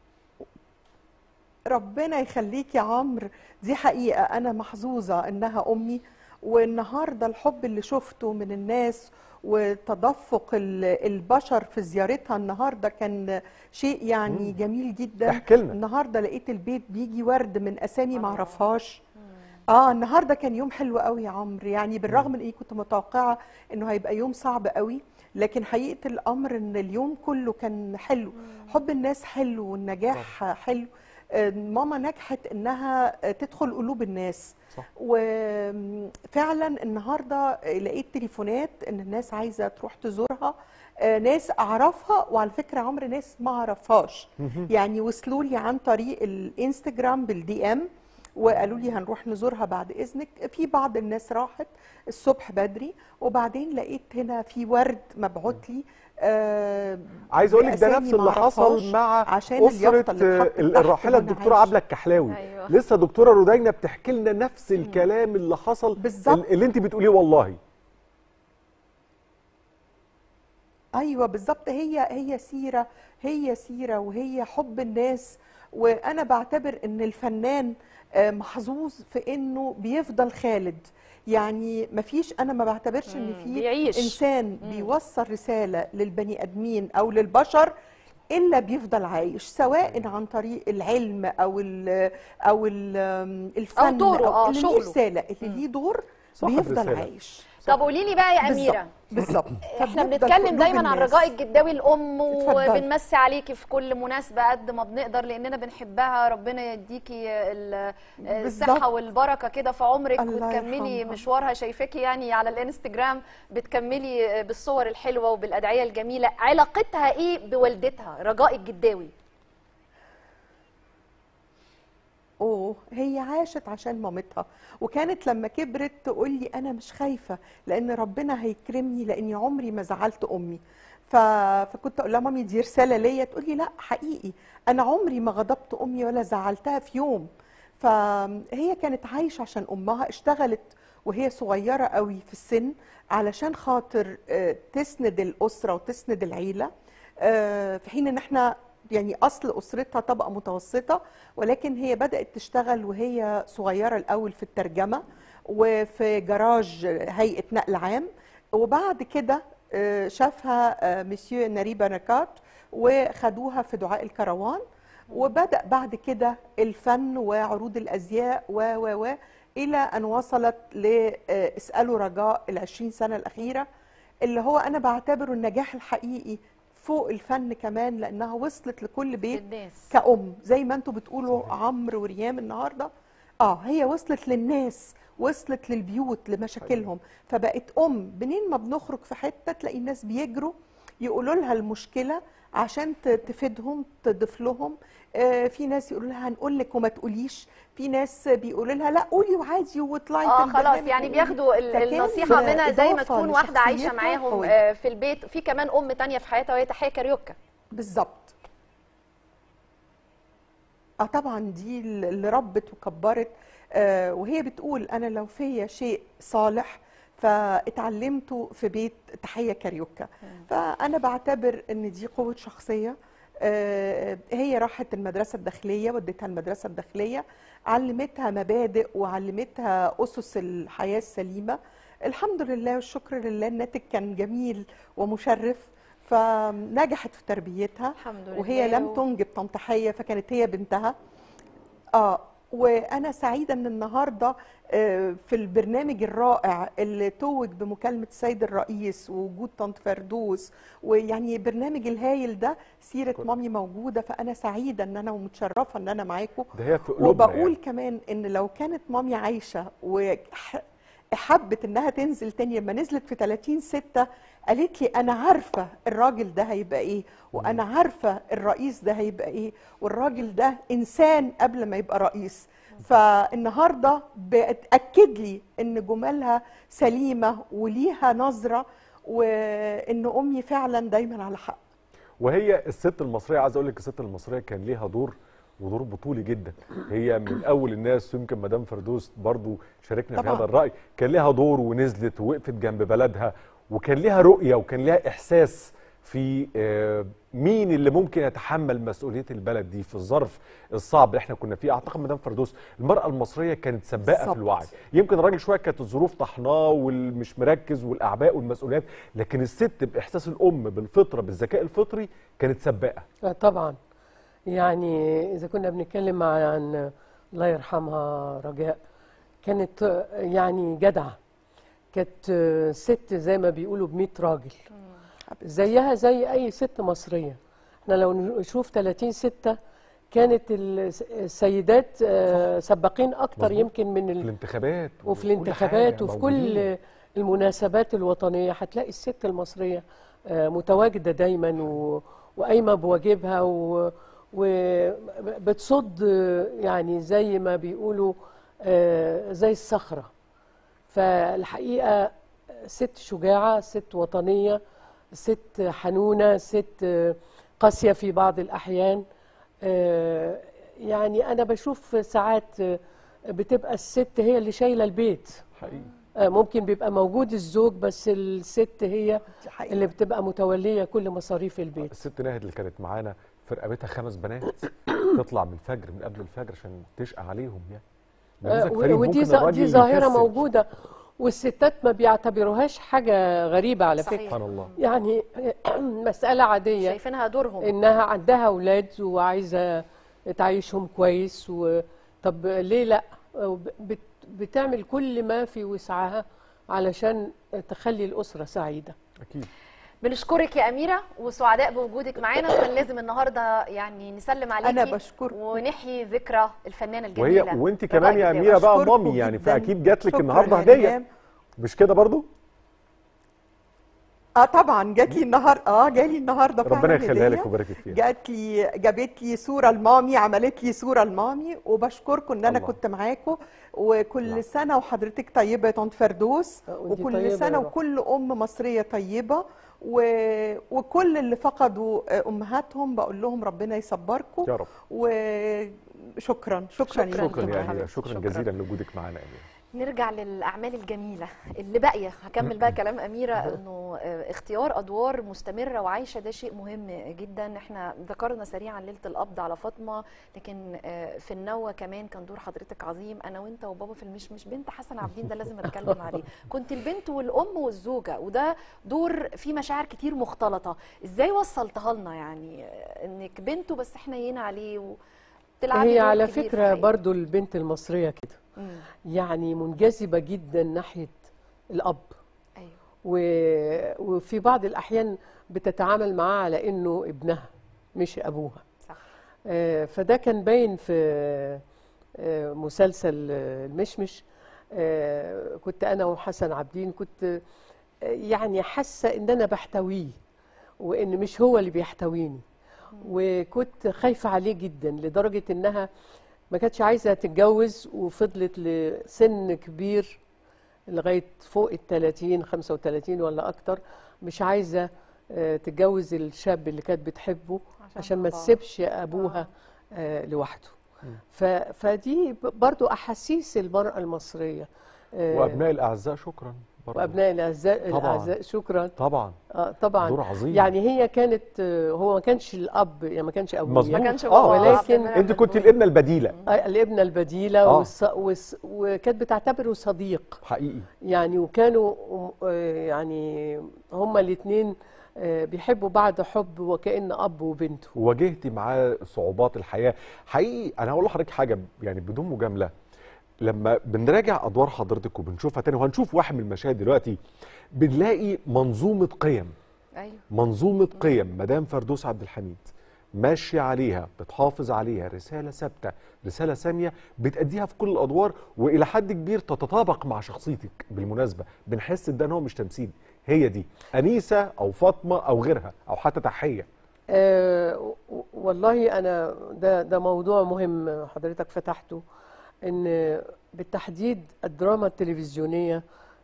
ربنا يخليك يا عمرو دي حقيقة أنا محظوظة إنها أمي والنهاردة الحب اللي شفته من الناس وتدفق ال- البشر في زيارتها النهاردة كان شيء يعني جميل جدا احكي لنا. النهاردة لقيت البيت بيجي ورد من أسامي معرفهاش اه النهارده كان يوم حلو قوي يا عمرو يعني بالرغم من اني كنت متوقعه انه هيبقى يوم صعب قوي لكن حقيقه الامر ان اليوم كله كان حلو حب الناس حلو والنجاح حلو آه، ماما نجحت انها آه، تدخل قلوب الناس صح. وفعلا النهارده لقيت تليفونات ان الناس عايزه تروح تزورها آه، ناس اعرفها وعلى فكره عمرو ناس ما اعرفهاش مهم. يعني وصلوا لي عن طريق الانستجرام بالدي ام وقالوا لي هنروح نزورها بعد اذنك في بعض الناس راحت الصبح بدري وبعدين لقيت هنا في ورد مبعوت لي آه عايز اقول لك ده بأسامي نفس اللي حصل معرفهاش مع عشان اسره اليافطه اللي اتحطت ال- تحت الراحله وأنا الدكتوره عايشة. عبله الكحلاوي أيوة. لسه دكتوره رودينا بتحكي لنا نفس الكلام اللي حصل بالظبط. اللي انت بتقوليه والله ايوه بالظبط هي هي سيره هي سيره وهي حب الناس وانا بعتبر ان الفنان آه، محظوظ في انه بيفضل خالد يعني مفيش انا ما بعتبرش ان مم، في بيعيش. انسان بيوصل رساله للبني ادمين او للبشر الا بيفضل عايش سواء عن طريق العلم او ال او ال الفن دوره، آه، اللي ليه شغله. رساله اللي ليه دور صاحب بيفضل رسالة. عايش طب قولي لي بقى يا بالظبط، اميره بالظبط احنا فبنفضل بنتكلم قلوب دايما عن الناس. رجاء الجداوي الام اتفضلي. وبنمسي عليكي في كل مناسبه قد ما بنقدر لاننا بنحبها ربنا يديكي ال- الصحه بالظبط. والبركه كده في عمرك الله وتكملي يرحمها. مشوارها شايفاكي يعني على الانستجرام بتكملي بالصور الحلوه وبالادعيه الجميله علاقتها ايه بوالدتها رجاء الجداوي اوه هي عاشت عشان مامتها وكانت لما كبرت تقول لي انا مش خايفه لان ربنا هيكرمني لاني عمري ما زعلت امي ف... فكنت اقول لها مامي دي رساله ليا تقول لي لا حقيقي انا عمري ما غضبت امي ولا زعلتها في يوم فهي كانت عايشه عشان امها اشتغلت وهي صغيره قوي في السن علشان خاطر آه، تسند الاسره وتسند العيله آه، في حين ان احنا يعني اصل اسرتها طبقه متوسطه ولكن هي بدات تشتغل وهي صغيره الاول في الترجمه وفي جراج هيئه نقل عام وبعد كده آه، شافها آه، مسيو ناري بركات وخدوها في دعاء الكروان وبدأ بعد كده الفن وعروض الأزياء و و و إلى أن وصلت لاسألوا رجاء العشرين سنة الأخيرة اللي هو أنا بعتبره النجاح الحقيقي فوق الفن كمان لأنها وصلت لكل بيت للناس. كأم زي ما انتوا بتقولوا عمرو وريام النهارده اه هي وصلت للناس وصلت للبيوت لمشاكلهم فبقت ام منين ما بنخرج في حته تلاقي الناس بيجروا يقولوا لها المشكله عشان ت- تفيدهم تضيف لهم آه في ناس يقولوا لها هنقول لك وما تقوليش في ناس بيقولوا لها لا قولي وعادي واطلعي اه في خلاص البرنامج يعني وقولي. بياخدوا ال- فكان النصيحه منها زي ما إضافة تكون واحده عايشه لشخصيتها معاهم قوية. آه، في البيت في كمان ام تانية في حياتها وهي تحيه كاريوكا بالظبط اه طبعا دي اللي ربت وكبرت آه وهي بتقول انا لو فيا شيء صالح فاتعلمته في بيت تحيه كاريوكا فانا بعتبر ان دي قوه شخصيه آه هي راحت المدرسه الداخليه وديتها المدرسه الداخليه علمتها مبادئ وعلمتها اسس الحياه السليمه الحمد لله والشكر لله الناتج كان جميل ومشرف فنجحت في تربيتها الحمد وهي لله لم و- تنجب تنطحيه فكانت هي بنتها اه وانا سعيده ان النهارده آه، في البرنامج الرائع اللي توج بمكالمه السيد الرئيس ووجود طنط فردوس ويعني برنامج الهايل ده سيره مامي موجوده فانا سعيده ان انا ومتشرفه ان انا معاكم ده هي في قلوبنا وبقول يعني. كمان ان لو كانت مامي عايشه وحبت انها تنزل تاني لما نزلت في 30 6 قالت لي انا عارفه الراجل ده هيبقى ايه وانا عارفه الرئيس ده هيبقى ايه والراجل ده انسان قبل ما يبقى رئيس فالنهارده بتاكد لي ان جمالها سليمه وليها نظره وان امي فعلا دايما على حق وهي الست المصريه عايز اقول لك الست المصريه كان ليها دور ودور بطولي جدا هي من اول الناس يمكن مدام فردوس برضو شاركنا في طبعاً. هذا الراي كان ليها دور ونزلت ووقفت جنب بلدها وكان ليها رؤيه وكان ليها احساس في آه، مين اللي ممكن يتحمل مسؤوليه البلد دي في الظرف الصعب اللي احنا كنا فيه اعتقد مدام فردوس المراه المصريه كانت سباقه بالظبط. في الوعي يمكن الراجل شويه كانت الظروف طحناه والمش مركز والاعباء والمسؤوليات لكن الست باحساس الام بالفطره بالذكاء الفطري كانت سباقه آه طبعا يعني اذا كنا بنتكلم عن الله يرحمها رجاء كانت آه، يعني جدعه كانت آه، ست زي ما بيقولوا ب 100 راجل زيها زي اي ست مصريه احنا لو نشوف 30 6 كانت الس- السيدات آه، سباقين اكتر مظبوط. يمكن من في ال... الانتخابات وفي وكل الانتخابات حاجة وفي موجودين. كل المناسبات الوطنية هتلاقي الست المصرية آه، متواجدة دايما و... وقايمة بواجبها و... وبتصد آه، يعني زي ما بيقولوا آه، زي الصخرة فالحقيقة ست شجاعة ست وطنية ست حنونة ست آه، قاسية في بعض الأحيان آه، يعني أنا بشوف ساعات آه، بتبقى الست هي اللي شايلة البيت حقيقي آه، ممكن بيبقى موجود الزوج بس الست هي اللي بتبقى متولية كل مصاريف البيت الست ناهد اللي كانت معانا في رقبتها خمس بنات تطلع من الفجر من قبل الفجر عشان تشقى عليهم يعني آه، نموذج و- فريد ودي ممكن ظ- الراجل دي ظاهرة يكسل. موجودة والستات ما بيعتبروهاش حاجة غريبة على صحيح. فكرة سبحان الله يعني مسألة عادية شايفينها دورهم إنها عندها أولاد وعايزة تعيشهم كويس و... طب ليه لأ بت... بتعمل كل ما في وسعها علشان تخلي الأسرة سعيدة اكيد بنشكرك يا أميرة وسعداء بوجودك معانا وكان لازم النهاردة يعني نسلم عليكي أنا بشكرك. ونحيي ذكرى الفنانة وهي الجميلة وانت كمان يا رائدة اميره بقى بشكركم مامي يعني جداً. فاكيد جات لك شكراً النهارده يا هديه ريهام. مش كده برضو اه طبعا جات لي النهارده اه جالي النهارده فعلا ربنا يخليها هدية. لك ويبارك فيها جات لي جابت لي صوره لمامي عملت لي صوره لمامي وبشكركم ان انا الله. كنت معاكم وكل سنه وحضرتك طيبه يا طنط فردوس آه، وانتي وكل طيبة يا سنه روح. وكل ام مصريه طيبه و... وكل اللي فقدوا آه، امهاتهم بقول لهم ربنا يصبركم يا رب وشكرا شكرا شكراً ليكم شكرا ليكي يا يا اميره حبيبتي. شكرا شكراً. جزيلا لوجودك معانا يا اميره نرجع للأعمال الجميلة اللي باقية هكمل بقى كلام أميرة أنه آه، اختيار أدوار مستمرة وعايشة ده شيء مهم جدا احنا ذكرنا سريعا ليلة القبض على فاطمة لكن آه، في النوة كمان كان دور حضرتك عظيم أنا وأنت وبابا في المشمش بنت حسن عابدين ده لازم أتكلم عليه كنت البنت والأم والزوجة وده دور فيه مشاعر كتير مختلطة إزاي وصلتها لنا يعني آه، إنك بنته بس حنين عليه وتلعبي هي دور على كبير في فكرة حياته. برضو البنت المصرية كده مم. يعني منجذبة جدا ناحية الأب أيوه. و... وفي بعض الأحيان بتتعامل معاه على إنه ابنها مش أبوها صح. آه، فده كان باين في آه، مسلسل آه، المشمش آه، كنت أنا وحسن عابدين كنت آه، يعني حاسة إن أنا بحتويه وإن مش هو اللي بيحتويني وكنت خايفة عليه جدا لدرجة إنها ما كانتش عايزة تتجوز وفضلت لسن كبير لغاية فوق ال 30 35 ولا أكتر مش عايزة آه، تتجوز الشاب اللي كانت بتحبه عشان ما باباه. تسيبش أبوها آه، لوحده ف- فدي ب- برضو أحاسيس المرأة المصرية آه، وابناء الاعزاء شكرا برضه. وأبناء الأعزاء طبعاً. الأعزاء شكرا طبعا آه طبعا دور عظيم. يعني هي كانت آه، هو ما كانش الاب يعني ما كانش ابويا مظبوط اه ولكن انت كنت الابنه البديله آه، الابنه البديله آه. والص... والص... وكانت بتعتبره صديق حقيقي يعني وكانوا آه، يعني هما الاثنين بيحبوا بعض حب وكأن اب وبنته واجهتي معاه صعوبات الحياه حقيقي انا هقول لحضرتك حاجه يعني بدون مجامله لما بنراجع ادوار حضرتك وبنشوفها تاني وهنشوف واحد من المشاهد دلوقتي بنلاقي منظومه قيم أيوه منظومه قيم مدام فردوس عبد الحميد ماشيه عليها بتحافظ عليها رساله ثابته رساله ساميه بتأديها في كل الادوار والى حد كبير تتطابق مع شخصيتك بالمناسبه بنحس ده ان هو مش تمثيل هي دي انيسه او فاطمه او غيرها او حتى تحيه آه و- والله انا ده ده موضوع مهم حضرتك فتحته ان بالتحديد الدراما التلفزيونيه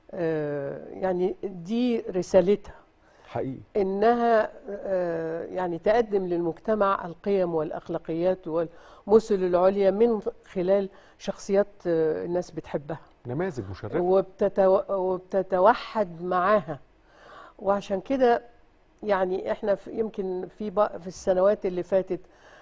آه يعني دي رسالتها حقيقي انها آه يعني تقدم للمجتمع القيم والاخلاقيات والمثل العليا من خلال شخصيات آه الناس بتحبها نماذج مشرفه وبتتو... وبتتوحد معاها وعشان كده يعني احنا في يمكن في بق- في السنوات اللي فاتت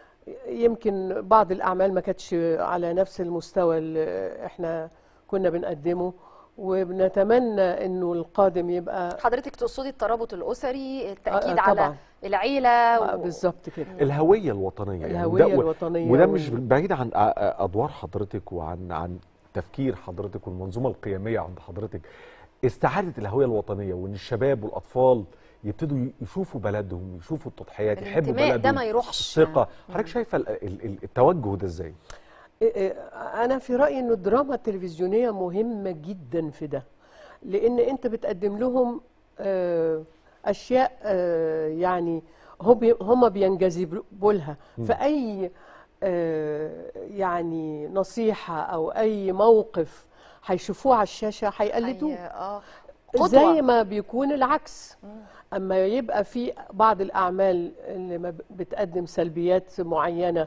يمكن بعض الاعمال ما كانتش على نفس المستوى اللي احنا كنا بنقدمه وبنتمنى انه القادم يبقى حضرتك تقصدي الترابط الاسري التاكيد آه، على طبعاً. العيله آه، و... بالظبط كده الهويه الوطنيه يعني الهوية وده- الوطنية وده وال- مش بعيد عن أ- أ- ادوار حضرتك وعن عن تفكير حضرتك والمنظومه القيميه عند حضرتك استعاده الهويه الوطنيه وان الشباب والاطفال يبتدوا ي- يشوفوا بلدهم يشوفوا التضحيات يحبوا الانتماء ده بلدهم ما يروحش. الثقه حضرتك شايفه ال- ال- ال- التوجه ده ازاي إيه إيه، انا في رايي انه الدراما التلفزيونيه مهمه جدا في ده لان انت بتقدم لهم آه، اشياء آه، يعني هم بي- هم بينجذبوا لها مم. فاي آه، يعني نصيحه او اي موقف هيشوفوه على الشاشه هيقلدوه اه زي ما بيكون العكس اما يبقى في بعض الاعمال اللي ما ب- بتقدم سلبيات معينه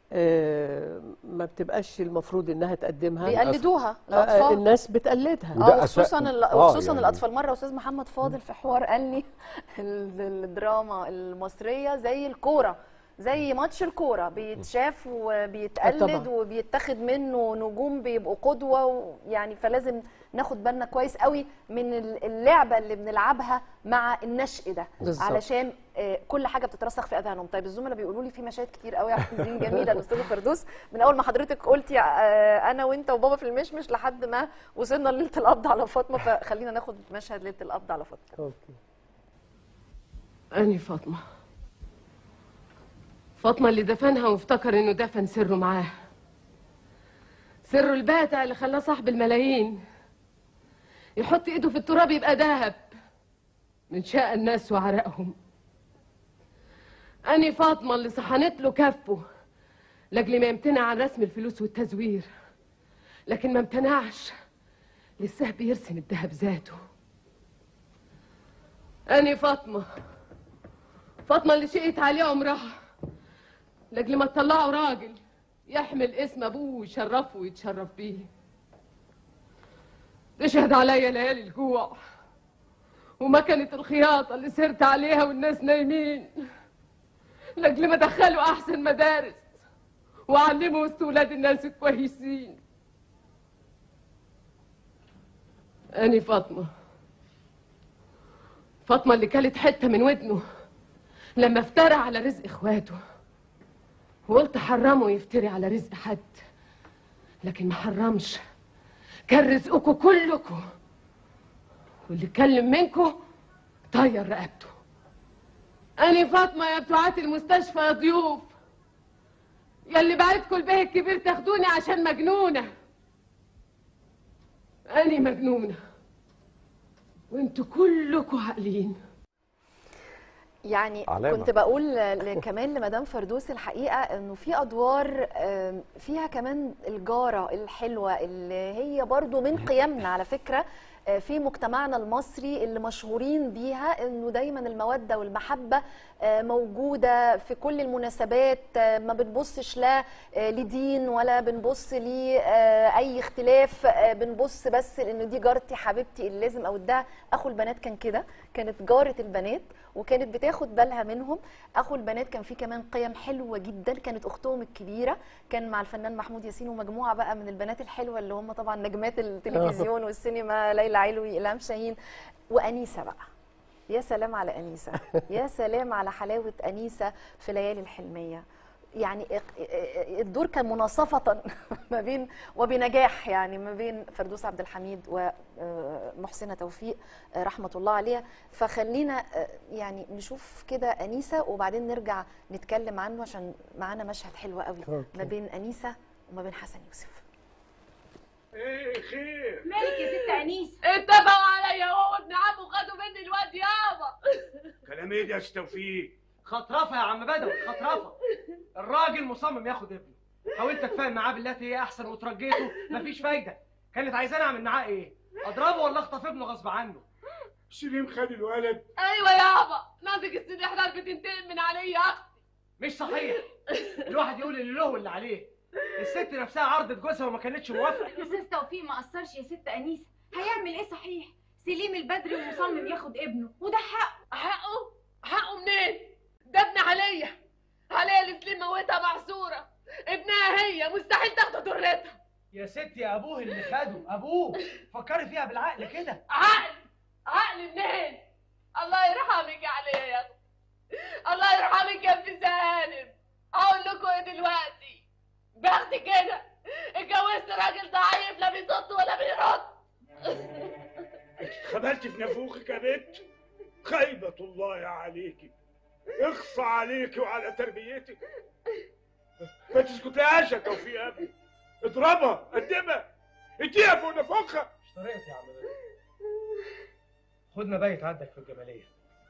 آه، ما بتبقاش المفروض انها تقدمها بيقلدوها آه، الأطفال. الناس بتقلدها اه وخصوصا ال- آه، وخصوصا يعني- الاطفال مره استاذ محمد فاضل في حوار قال لي ال- الدراما المصريه زي الكوره زي ماتش الكوره بيتشاف وبيتقلد طبعاً. وبيتاخد منه نجوم بيبقوا قدوه يعني فلازم ناخد بالنا كويس قوي من ال- اللعبه اللي بنلعبها مع النشء ده بالظبط. علشان آه، كل حاجه بتترسخ في اذهانهم طيب الزملاء بيقولوا لي في مشاهد كتير قوي عايزين جميله الاستاذه فردوس من اول ما حضرتك قلتي آه، انا وانت وبابا في المشمش لحد ما وصلنا ليله القبض على فاطمه فخلينا ناخد مشهد ليله القبض على فاطمه اوكي أني فاطمة فاطمة اللي دفنها وافتكر إنه دفن سره معاه سره الباتع اللي خلاه صاحب الملايين يحط إيده في التراب يبقى دهب من شاء الناس وعرقهم أني فاطمة اللي صحنت له كفه لأجل ما يمتنع عن رسم الفلوس والتزوير لكن ما امتنعش لسه بيرسم الذهب ذاته أني فاطمة فاطمة اللي شقت عليه عمرها لاجل ما تطلعه راجل يحمل اسم ابوه ويشرفه ويتشرف بيه تشهد عليا ليالي الجوع ومكنة الخياطة اللي سرت عليها والناس نايمين لاجل ما دخلوا أحسن مدارس وعلموا وسط ولاد الناس الكويسين أني فاطمة فاطمة اللي كلت حتة من ودنه لما افترى على رزق اخواته وقلت حرمه يفتري على رزق حد لكن ما حرمش كان رزقكم كلكم واللي اتكلم منكم طير رقبته أنا فاطمة يا بتوعات المستشفى يا ضيوف يا اللي بعتكم البيه الكبير تاخدوني عشان مجنونة أنا مجنونة وانتوا كلكم عاقلين يعني علامة. كنت بقول ل- كمان لمدام فردوس الحقيقه انه في ادوار آم، فيها كمان الجاره الحلوه اللي هي برضو من قيمنا على فكره آه، في مجتمعنا المصري اللي مشهورين بيها انه دايما الموده والمحبه آه، موجوده في كل المناسبات آه، ما بنبصش لا آه، لدين ولا بنبص لاي اختلاف آه، بنبص بس لان دي جارتي حبيبتي اللي لازم اودها اخو البنات كان كده كانت جاره البنات وكانت بتاخد بالها منهم اخو البنات كان فيه كمان قيم حلوه جدا كانت اختهم الكبيره كان مع الفنان محمود ياسين ومجموعه بقى من البنات الحلوه اللي هم طبعا نجمات التلفزيون والسينما ليلى علوي الهام شاهين وانيسه بقى يا سلام على انيسه يا سلام على حلاوه انيسه في ليالي الحلميه يعني إق- الدور كان مناصفة ما بين وبنجاح يعني ما بين فردوس عبد الحميد ومحسنة توفيق آه، رحمة الله عليها فخلينا آه، يعني نشوف كده أنيسة وبعدين نرجع نتكلم عنه عشان معانا مشهد حلو قوي أوكي. ما بين أنيسة وما بين حسن يوسف ايه خير مالك يا ست انيس اتفقوا عليا هو وابن عمه خدوا مني الواد يابا كلام ايه ده يا أستاذ توفيق خطرفه يا عم بدوي خطرفه الراجل مصمم ياخد ابنه حاولت اتفاهم معاه بالتي هي احسن وترجيته مفيش فايده كانت عايزاني اعمل معاه ايه اضربه ولا اخطف ابنه غصب عنه سليم خد الولد ايوه يابا ناطق السلاح ضرب بتنتقم من علي يا اختي مش صحيح الواحد يقول اللي له واللي عليه الست نفسها عرضت جوزها وما كانتش موافقه الاستاذ توفيق ما قصرش يا ست انيسه هيعمل ايه صحيح سليم البدري ومصمم ياخد ابنه وده حقه حقه حقه منين ده ابن عليا عليا اللي سليم موتها محصوره ابنها هي مستحيل تاخد ضرتها يا ستي ابوه اللي خده ابوه فكري فيها بالعقل كده عقل عقل منين الله يرحمك يا عليا يا اختي الله يرحمك يا ابن سالم اقول لكم ايه دلوقتي باختي كده اتجوزت راجل ضعيف لا بيصد ولا بيرد خبلت في نافوخك يا بنت خيبة الله عليكي اخصى عليكي وعلى تربيتك ما تسكتلهاش يا توفيق يا ابني اضربها قدمها اديها فوق نافوخها مش طريقتي يا عم بدوي خدنا بايت عندك في الجماليه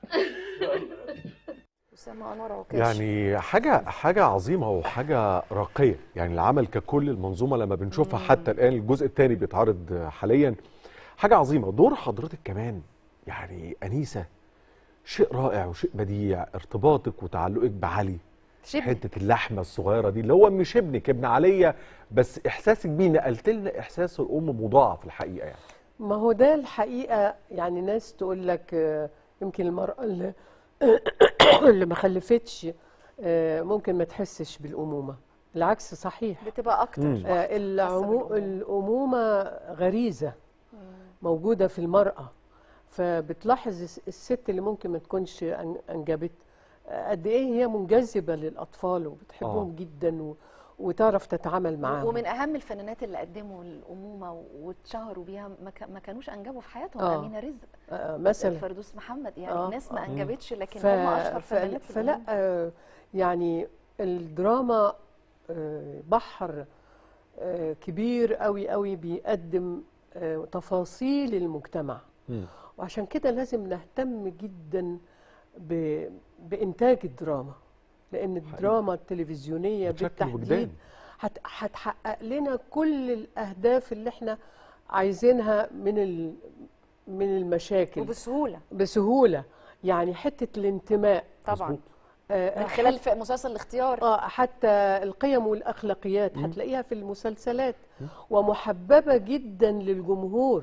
أسامة أنور عكاش يعني حاجة حاجة عظيمة وحاجة راقية يعني العمل ككل المنظومة لما بنشوفها حتى الآن الجزء الثاني بيتعرض حاليا حاجة عظيمة دور حضرتك كمان يعني أنيسة شيء رائع وشيء بديع ارتباطك وتعلقك بعلي شبني. حتة اللحمة الصغيرة دي اللي هو مش ابنك ابن عليا بس إحساسك بيه نقلت لنا إحساس الأم مضاعف الحقيقة يعني ما هو ده الحقيقة يعني ناس تقول لك آه، يمكن المرأة اللي, اللي ما خلفتش آه، ممكن ما تحسش بالأمومة العكس صحيح بتبقى أكتر مم. آه، العمو... الأمومة غريزة موجودة في المرأة فبتلاحظ الس- الست اللي ممكن ما تكونش أن- أنجبت آه، قد إيه هي منجذبة للأطفال وبتحبهم آه. جدا و... وتعرف تتعامل معاهم ومن اهم الفنانات اللي قدموا الامومه واتشهروا بيها ما كا- ما كانوش انجبوا في حياتهم آه. امينه رزق آه، مثلا فردوس محمد يعني آه، ناس ما آه. انجبتش لكن ف... هم اشهر ف... فنانات في فلا الأمومة. آه، يعني الدراما آه، بحر آه، كبير قوي قوي بيقدم آه، تفاصيل المجتمع وعشان كده لازم نهتم جدا ب... بإنتاج الدراما لأن الدراما التلفزيونية بتشكل بالتحديد وجدان. هت... هتحقق لنا كل الأهداف اللي احنا عايزينها من ال... من المشاكل وبسهوله بسهولة يعني حتة الانتماء طبعا آه، من خلال حت- في مسلسل الاختيار اه حتى القيم والاخلاقيات هتلاقيها في المسلسلات ومحببه جدا للجمهور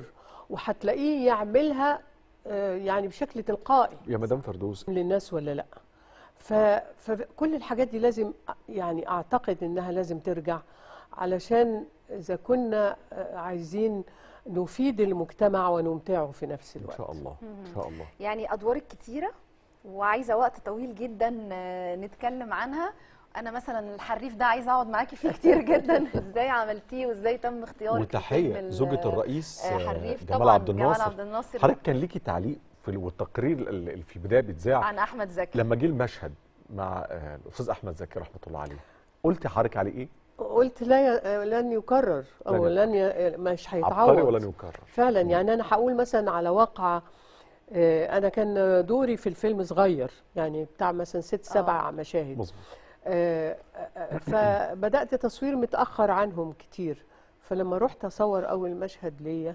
وهتلاقيه يعملها آه، يعني بشكل تلقائي يا مدام فردوس للناس ولا لا ف... فكل الحاجات دي لازم يعني اعتقد انها لازم ترجع علشان اذا كنا آه، عايزين نفيد المجتمع ونمتعه في نفس الوقت ان شاء الله ان شاء الله يعني ادوارك كتيره وعايزه وقت طويل جدا آه، نتكلم عنها انا مثلا الحريف ده عايزه اقعد معاكي فيه كتير جدا ازاي عملتيه وازاي تم اختيارك في فيلم وتحيه ال- زوجة الرئيس آه، آه، حريف جمال طبعا عبد جمال الناصر عبد الناصر حضرتك كان ليكي تعليق في ال- والتقرير اللي في البدايه بيتذاع عن احمد زكي لما جه المشهد مع آه، الاستاذ احمد زكي رحمه الله عليه قلتي حضرتك عليه ايه؟ قلت لا ي... لن يكرر او لن لن ي... مش هيتعوض عبقري ولن يكرر فعلا يعني انا هقول مثلا على واقعه آه، انا كان دوري في الفيلم صغير يعني بتاع مثلا ست سبع مشاهد مظبوط آه، آه، فبدات تصوير متاخر عنهم كتير فلما رحت اصور اول مشهد ليا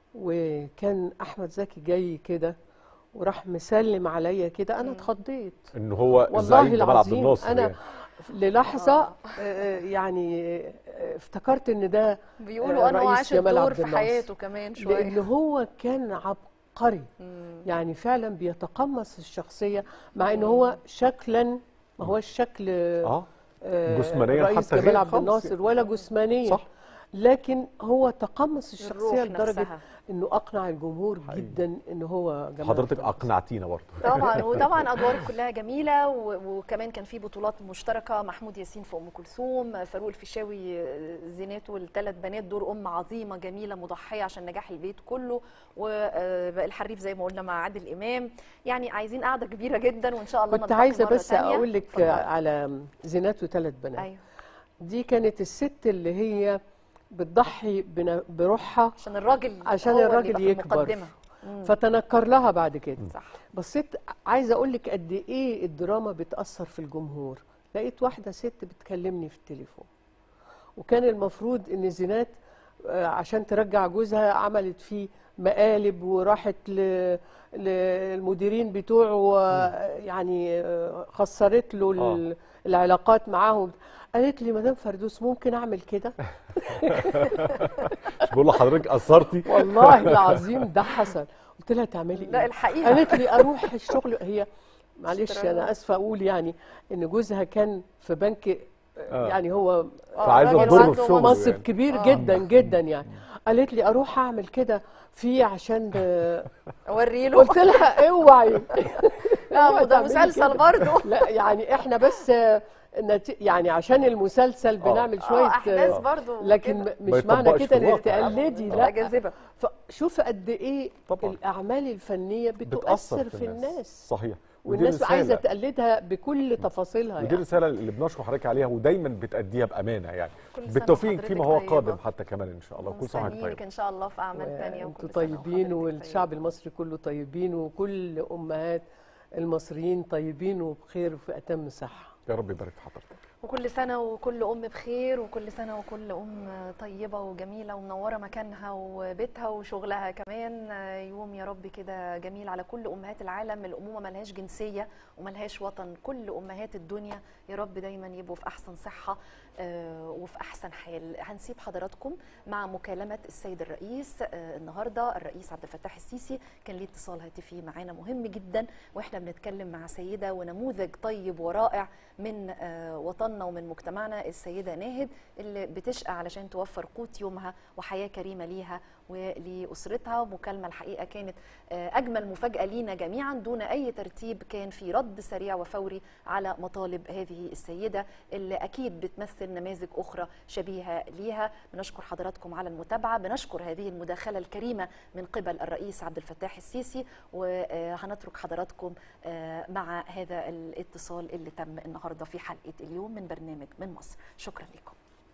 وكان احمد زكي جاي كده وراح مسلم عليا كده انا اتخضيت ان هو والله الزعيم جمال عبد العظيم الناصر انا يعني. للحظه آه، يعني آه، افتكرت ان ده بيقولوا آه، ان هو رئيس عاش جمال الدور عبد في الناصر. حياته كمان شويه لان هو كان عبقري يعني فعلا بيتقمص الشخصيه مع ان هو شكلا ما هوش شكل اه آه، جسمانيا رئيس حتى جمال غير عبد خالص الناصر يعني. ولا جسمانيا صح. لكن هو تقمص الشخصيه الروح لدرجه نفسها. انه اقنع الجمهور جدا ان هو جمال حضرتك اقنعتينا برضه طبعا وطبعا ادوارك كلها جميله و- وكمان كان في بطولات مشتركه محمود ياسين في ام كلثوم فاروق الفيشاوي آه، زينات والثلاث بنات دور ام عظيمه جميله مضحيه عشان نجاح البيت كله والحريف زي ما قلنا مع عادل امام يعني عايزين قعده كبيره جدا وان شاء الله كنت نلتقي عايزه مرة بس تانية. اقول لك اتفضلي. على زينات وثلاث بنات ايوه دي كانت الست اللي هي بتضحي بنا- بروحها عشان الراجل عشان هو اللي الراجل يبقى في يكبر المقدمة. مم. فتنكر لها بعد كده صح بصيت عايزه اقول لك قد ايه الدراما بتاثر في الجمهور لقيت واحده ست بتكلمني في التليفون وكان المفروض ان زينات آه، عشان ترجع جوزها عملت فيه مقالب وراحت ل- للمديرين بتوعه آه، يعني آه، خسرت له ال- العلاقات معاهم قالت لي مدام فردوس ممكن اعمل كده مش بقول لحضرتك اثرتي والله العظيم ده حصل قلت لها تعملي ايه لا الحقيقة. قالت لي اروح الشغل هي معلش اشتراك. انا اسفه اقول يعني ان جوزها كان في بنك آه. يعني هو فعايزة راجل تضره عنده في شغله منصب يعني. كبير آه. جدا جدا يعني قالت لي اروح اعمل كده فيه عشان آه، اوري له قلت لها اوعي لا اوعي وده تعملي مسلسل كده. برضه لا يعني احنا بس آه، نت- يعني عشان المسلسل بنعمل شويه اه احداث آه، برضه لكن كده. مش معنى يطبقش كده في انك الواقع. تقلدي آه. لا جاذبه فشوف قد ايه طبعاً. الاعمال الفنيه بتؤثر في الناس صحيح ودي والناس عايزه رسالة. تقلدها بكل تفاصيلها ودي يعني الرساله اللي بنشكر حضرتك عليها ودايما بتأديها بامانه يعني كل سنة بالتوفيق وحضرتك فيما هو طيبة. قادم حتى كمان ان شاء الله كل سنه وحضرتك مستنيينك طيب ان شاء الله في اعمال ثانيه انتوا طيبين والشعب المصري كله طيبين وكل امهات المصريين طيبين وبخير وفي اتم صحه يا رب يبارك في حضرتك وكل سنة وكل أم بخير وكل سنة وكل أم طيبة وجميلة ومنورة مكانها وبيتها وشغلها كمان يوم يا رب كده جميل على كل أمهات العالم الأمومة ملهاش جنسية وملهاش وطن كل أمهات الدنيا يا رب دايما يبقوا في أحسن صحة آه، وفي أحسن حال هنسيب حضراتكم مع مكالمة السيد الرئيس آه، النهاردة الرئيس عبد الفتاح السيسي كان ليه اتصال هاتفي معانا مهم جدا واحنا بنتكلم مع سيدة ونموذج طيب ورائع من آه، وطننا ومن مجتمعنا السيدة ناهد اللي بتشقى علشان توفر قوت يومها وحياة كريمة ليها ولأسرتها مكالمة الحقيقة كانت آه، أجمل مفاجأة لينا جميعا دون أي ترتيب كان في رد سريع وفوري على مطالب هذه السيدة اللي أكيد بتمثل نماذج أخرى شبيهة ليها بنشكر حضراتكم على المتابعة بنشكر هذه المداخلة الكريمة من قبل الرئيس عبد الفتاح السيسي وهنترك حضراتكم آه، مع هذا الاتصال اللي تم النهاردة في حلقة اليوم من برنامج من مصر شكرا لكم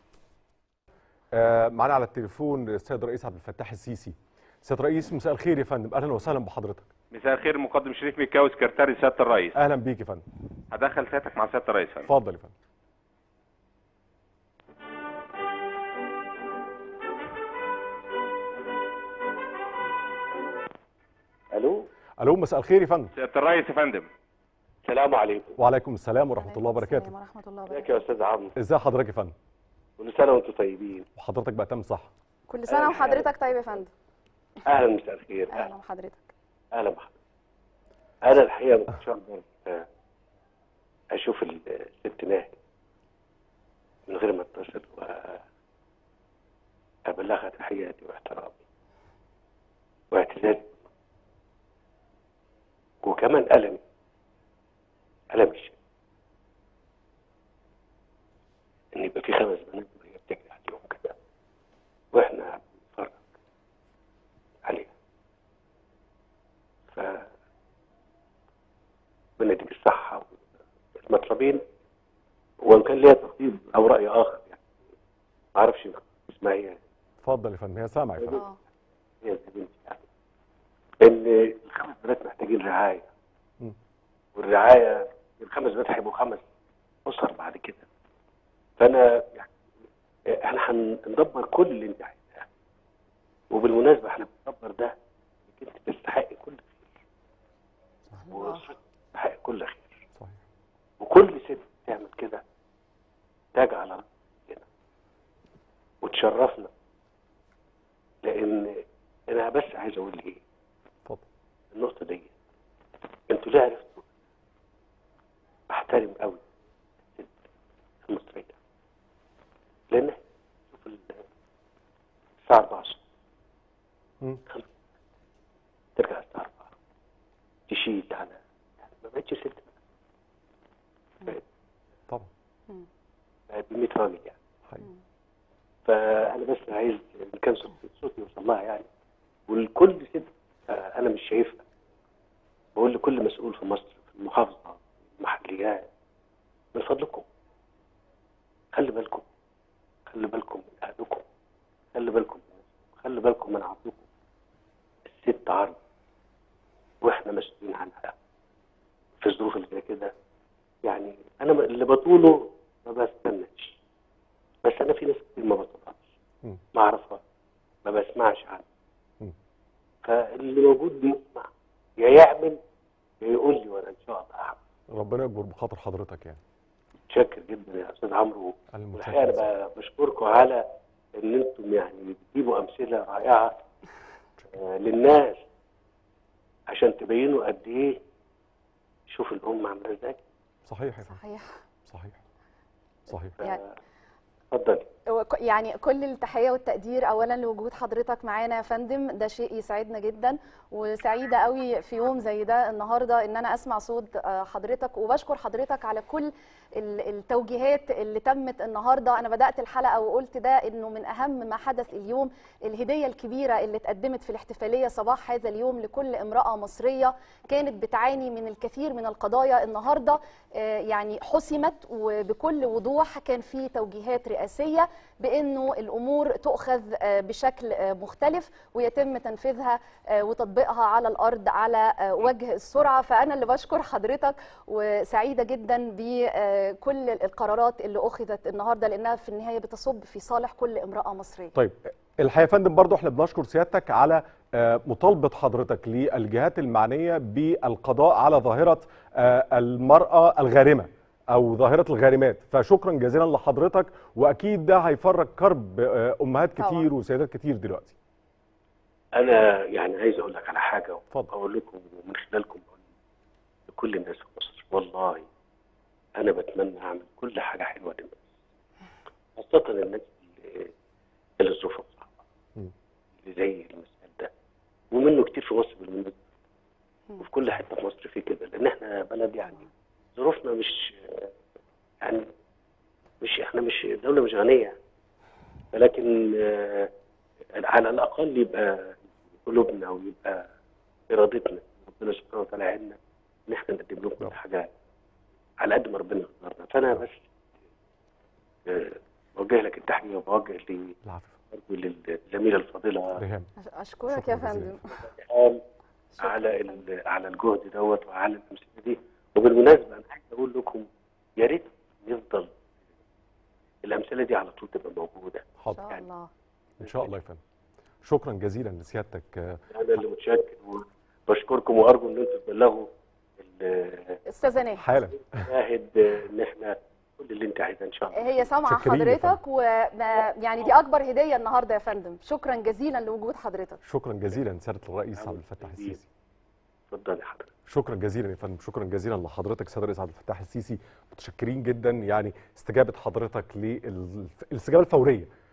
آه معانا على التليفون السيد الرئيس عبد الفتاح السيسي سيد الرئيس مساء الخير يا فندم اهلا وسهلا بحضرتك مساء الخير مقدم شريف مكاوي سكرتاري سياده الرئيس اهلا بيك يا فندم هدخل سيادتك مع سياده الرئيس فندم. اتفضل يا فندم الو الو مساء الخير يا فندم سياده الرئيس يا فندم السلام عليكم وعليكم السلام ورحمه الله وبركاته ورحمة الله ازيك يا استاذ عمرو ازي حضرتك يا فندم كل سنه وانتم طيبين وحضرتك بقى تم صح كل سنة وحضرتك طيب يا فندم اهلا مساء الخير اهلا بحضرتك اهلا بحضرتك انا الحقيقه ما كنتش اقدر آه، اشوف الست ناهي من غير ما اتصل وابلغها تحياتي واحترامي واعتزازي وكمان المي المي الشديد ان يبقى في خمس بنات وهي بتجري عليهم كده واحنا بنتفرج عليها ف ربنا يديك الصحة المطلبين وان كان ليها تخطيط او راي اخر يعني ما اعرفش اسمها ايه اتفضل يا فندم هي سامعه يا فندم اه هي زي بنتي يعني ان الخمس بنات محتاجين رعايه مم. والرعايه الخمس بنات هيبقوا خمس اسر بعد كده فانا يعني احنا هندبر كل اللي انت عايزاه وبالمناسبه احنا بندبر ده انك انت تستحقي كل خير واسرتك تستحق كل خير صحيح وكل ست تعمل كده تاج على راسنا وتشرفنا لان انا بس عايز اقول ايه اتفضل النقطه دي انتوا ليه عرفتوا احترم قوي الست المصريه لان شوف ال- الساعه 4 الصبح مم. ترجع الساعه 4 تشيد على يعني ما بقتش ست بقت طبعا بقت ب 100 راجل يعني حقيقي فانا بس عايز ان كان صوت- صوتي يوصل لها يعني ولكل ست آه، انا مش شايفها بقول لكل مسؤول في مصر في المحافظه في المحليات من فضلكم خلي بالكم خلي بالكم من اهلكم خلي بالكم من نفسكم خلي بالكم من عرضكم الست عرض واحنا مسؤولين عنها في الظروف اللي زي كده يعني انا اللي بطوله ما بستناش بس انا في ناس كتير ما بطلعش مم. ما اعرفها ما بسمعش عنها مم. فاللي موجود بيسمع يا يعمل يا يقول لي وانا ان شاء الله اعمل ربنا يكبر بخاطر حضرتك يعني متشكر جدا يا استاذ عمرو أنا والحقيقه انا متشكر ب- بشكركم على ان انتم يعني بتجيبوا امثله رائعه آه، للناس عشان تبينوا قد ايه شوف الام عامله ازاي صحيح يا فندم صحيح صحيح صحيح يعني اتفضلي وك- يعني كل التحية والتقدير أولا لوجود حضرتك معانا يا فندم ده شيء يسعدنا جدا وسعيدة قوي في يوم زي ده النهاردة إن أنا أسمع صوت آه، حضرتك وبشكر حضرتك على كل ال- التوجيهات اللي تمت النهاردة أنا بدأت الحلقة وقلت ده إنه من أهم ما حدث اليوم الهدية الكبيرة اللي اتقدمت في الاحتفالية صباح هذا اليوم لكل امرأة مصرية كانت بتعاني من الكثير من القضايا النهاردة آه، يعني حسمت وبكل وضوح كان في توجيهات رئاسية بانه الامور تؤخذ آه، بشكل آه، مختلف ويتم تنفيذها آه، وتطبيقها على الارض على آه، وجه السرعه فانا اللي بشكر حضرتك وسعيده جدا بكل القرارات اللي اخذت النهارده لانها في النهايه بتصب في صالح كل امراه مصريه طيب الحقيقه يا فندم برضه احنا بنشكر سيادتك على آه، مطالبه حضرتك للجهات المعنيه بالقضاء على ظاهره آه، المراه الغارمه او ظاهره الغارمات فشكرا جزيلا لحضرتك واكيد ده هيفرج كرب آه، امهات طبعاً. كتير وسيدات كتير دلوقتي انا يعني عايز اقول لك على حاجه اتفضل. اقول لكم ومن خلالكم اقول لكل الناس في مصر والله انا بتمنى اعمل كل حاجه حلوه للناس خاصه الناس اللي اللي ظروفها صعبه مم. اللي زي المثال ده ومنه كتير في مصر بالمناسبه وفي كل حته في مصر في كده لان احنا بلد يعني ظروفنا مش يعني مش احنا مش دوله مش غنيه ولكن آه، على الاقل يبقى قلوبنا ويبقى ارادتنا ربنا سبحانه وتعالى يعيننا ان احنا نقدم لهم كل حاجه على قد ما ربنا يقدرنا فانا بس آه، بوجه لك التحيه وبوجه لي برضه للزميله الفاضله ريهام اشكرك يا فندم ريهام على ال- على الجهد دوت وعلى الامثله دي وبالمناسبه انا عايز اقول لكم يا ريت يفضل الامثله دي على طول تبقى موجوده حاضر ان شاء الله ان شاء الله يا فندم شكرا جزيلا لسيادتك آه، انا اللي متشكر وبشكركم وارجو ان انتم تبلغوا ال- استاذه ناهي حالا نشاهد ان احنا كل اللي انت عايزاه ان شاء الله هي سامعه شكرين يا حضرتك ويعني دي اكبر هديه النهارده يا فندم شكرا جزيلا لوجود حضرتك شكرا جزيلا سياده الرئيس عبد الفتاح السيسي اتفضلي حضرتك شكرا جزيلا يا فندم شكرا جزيلا لحضرتك سياده الرئيس عبد الفتاح السيسي متشكرين جدا يعني استجابه حضرتك للاستجابه الفوريه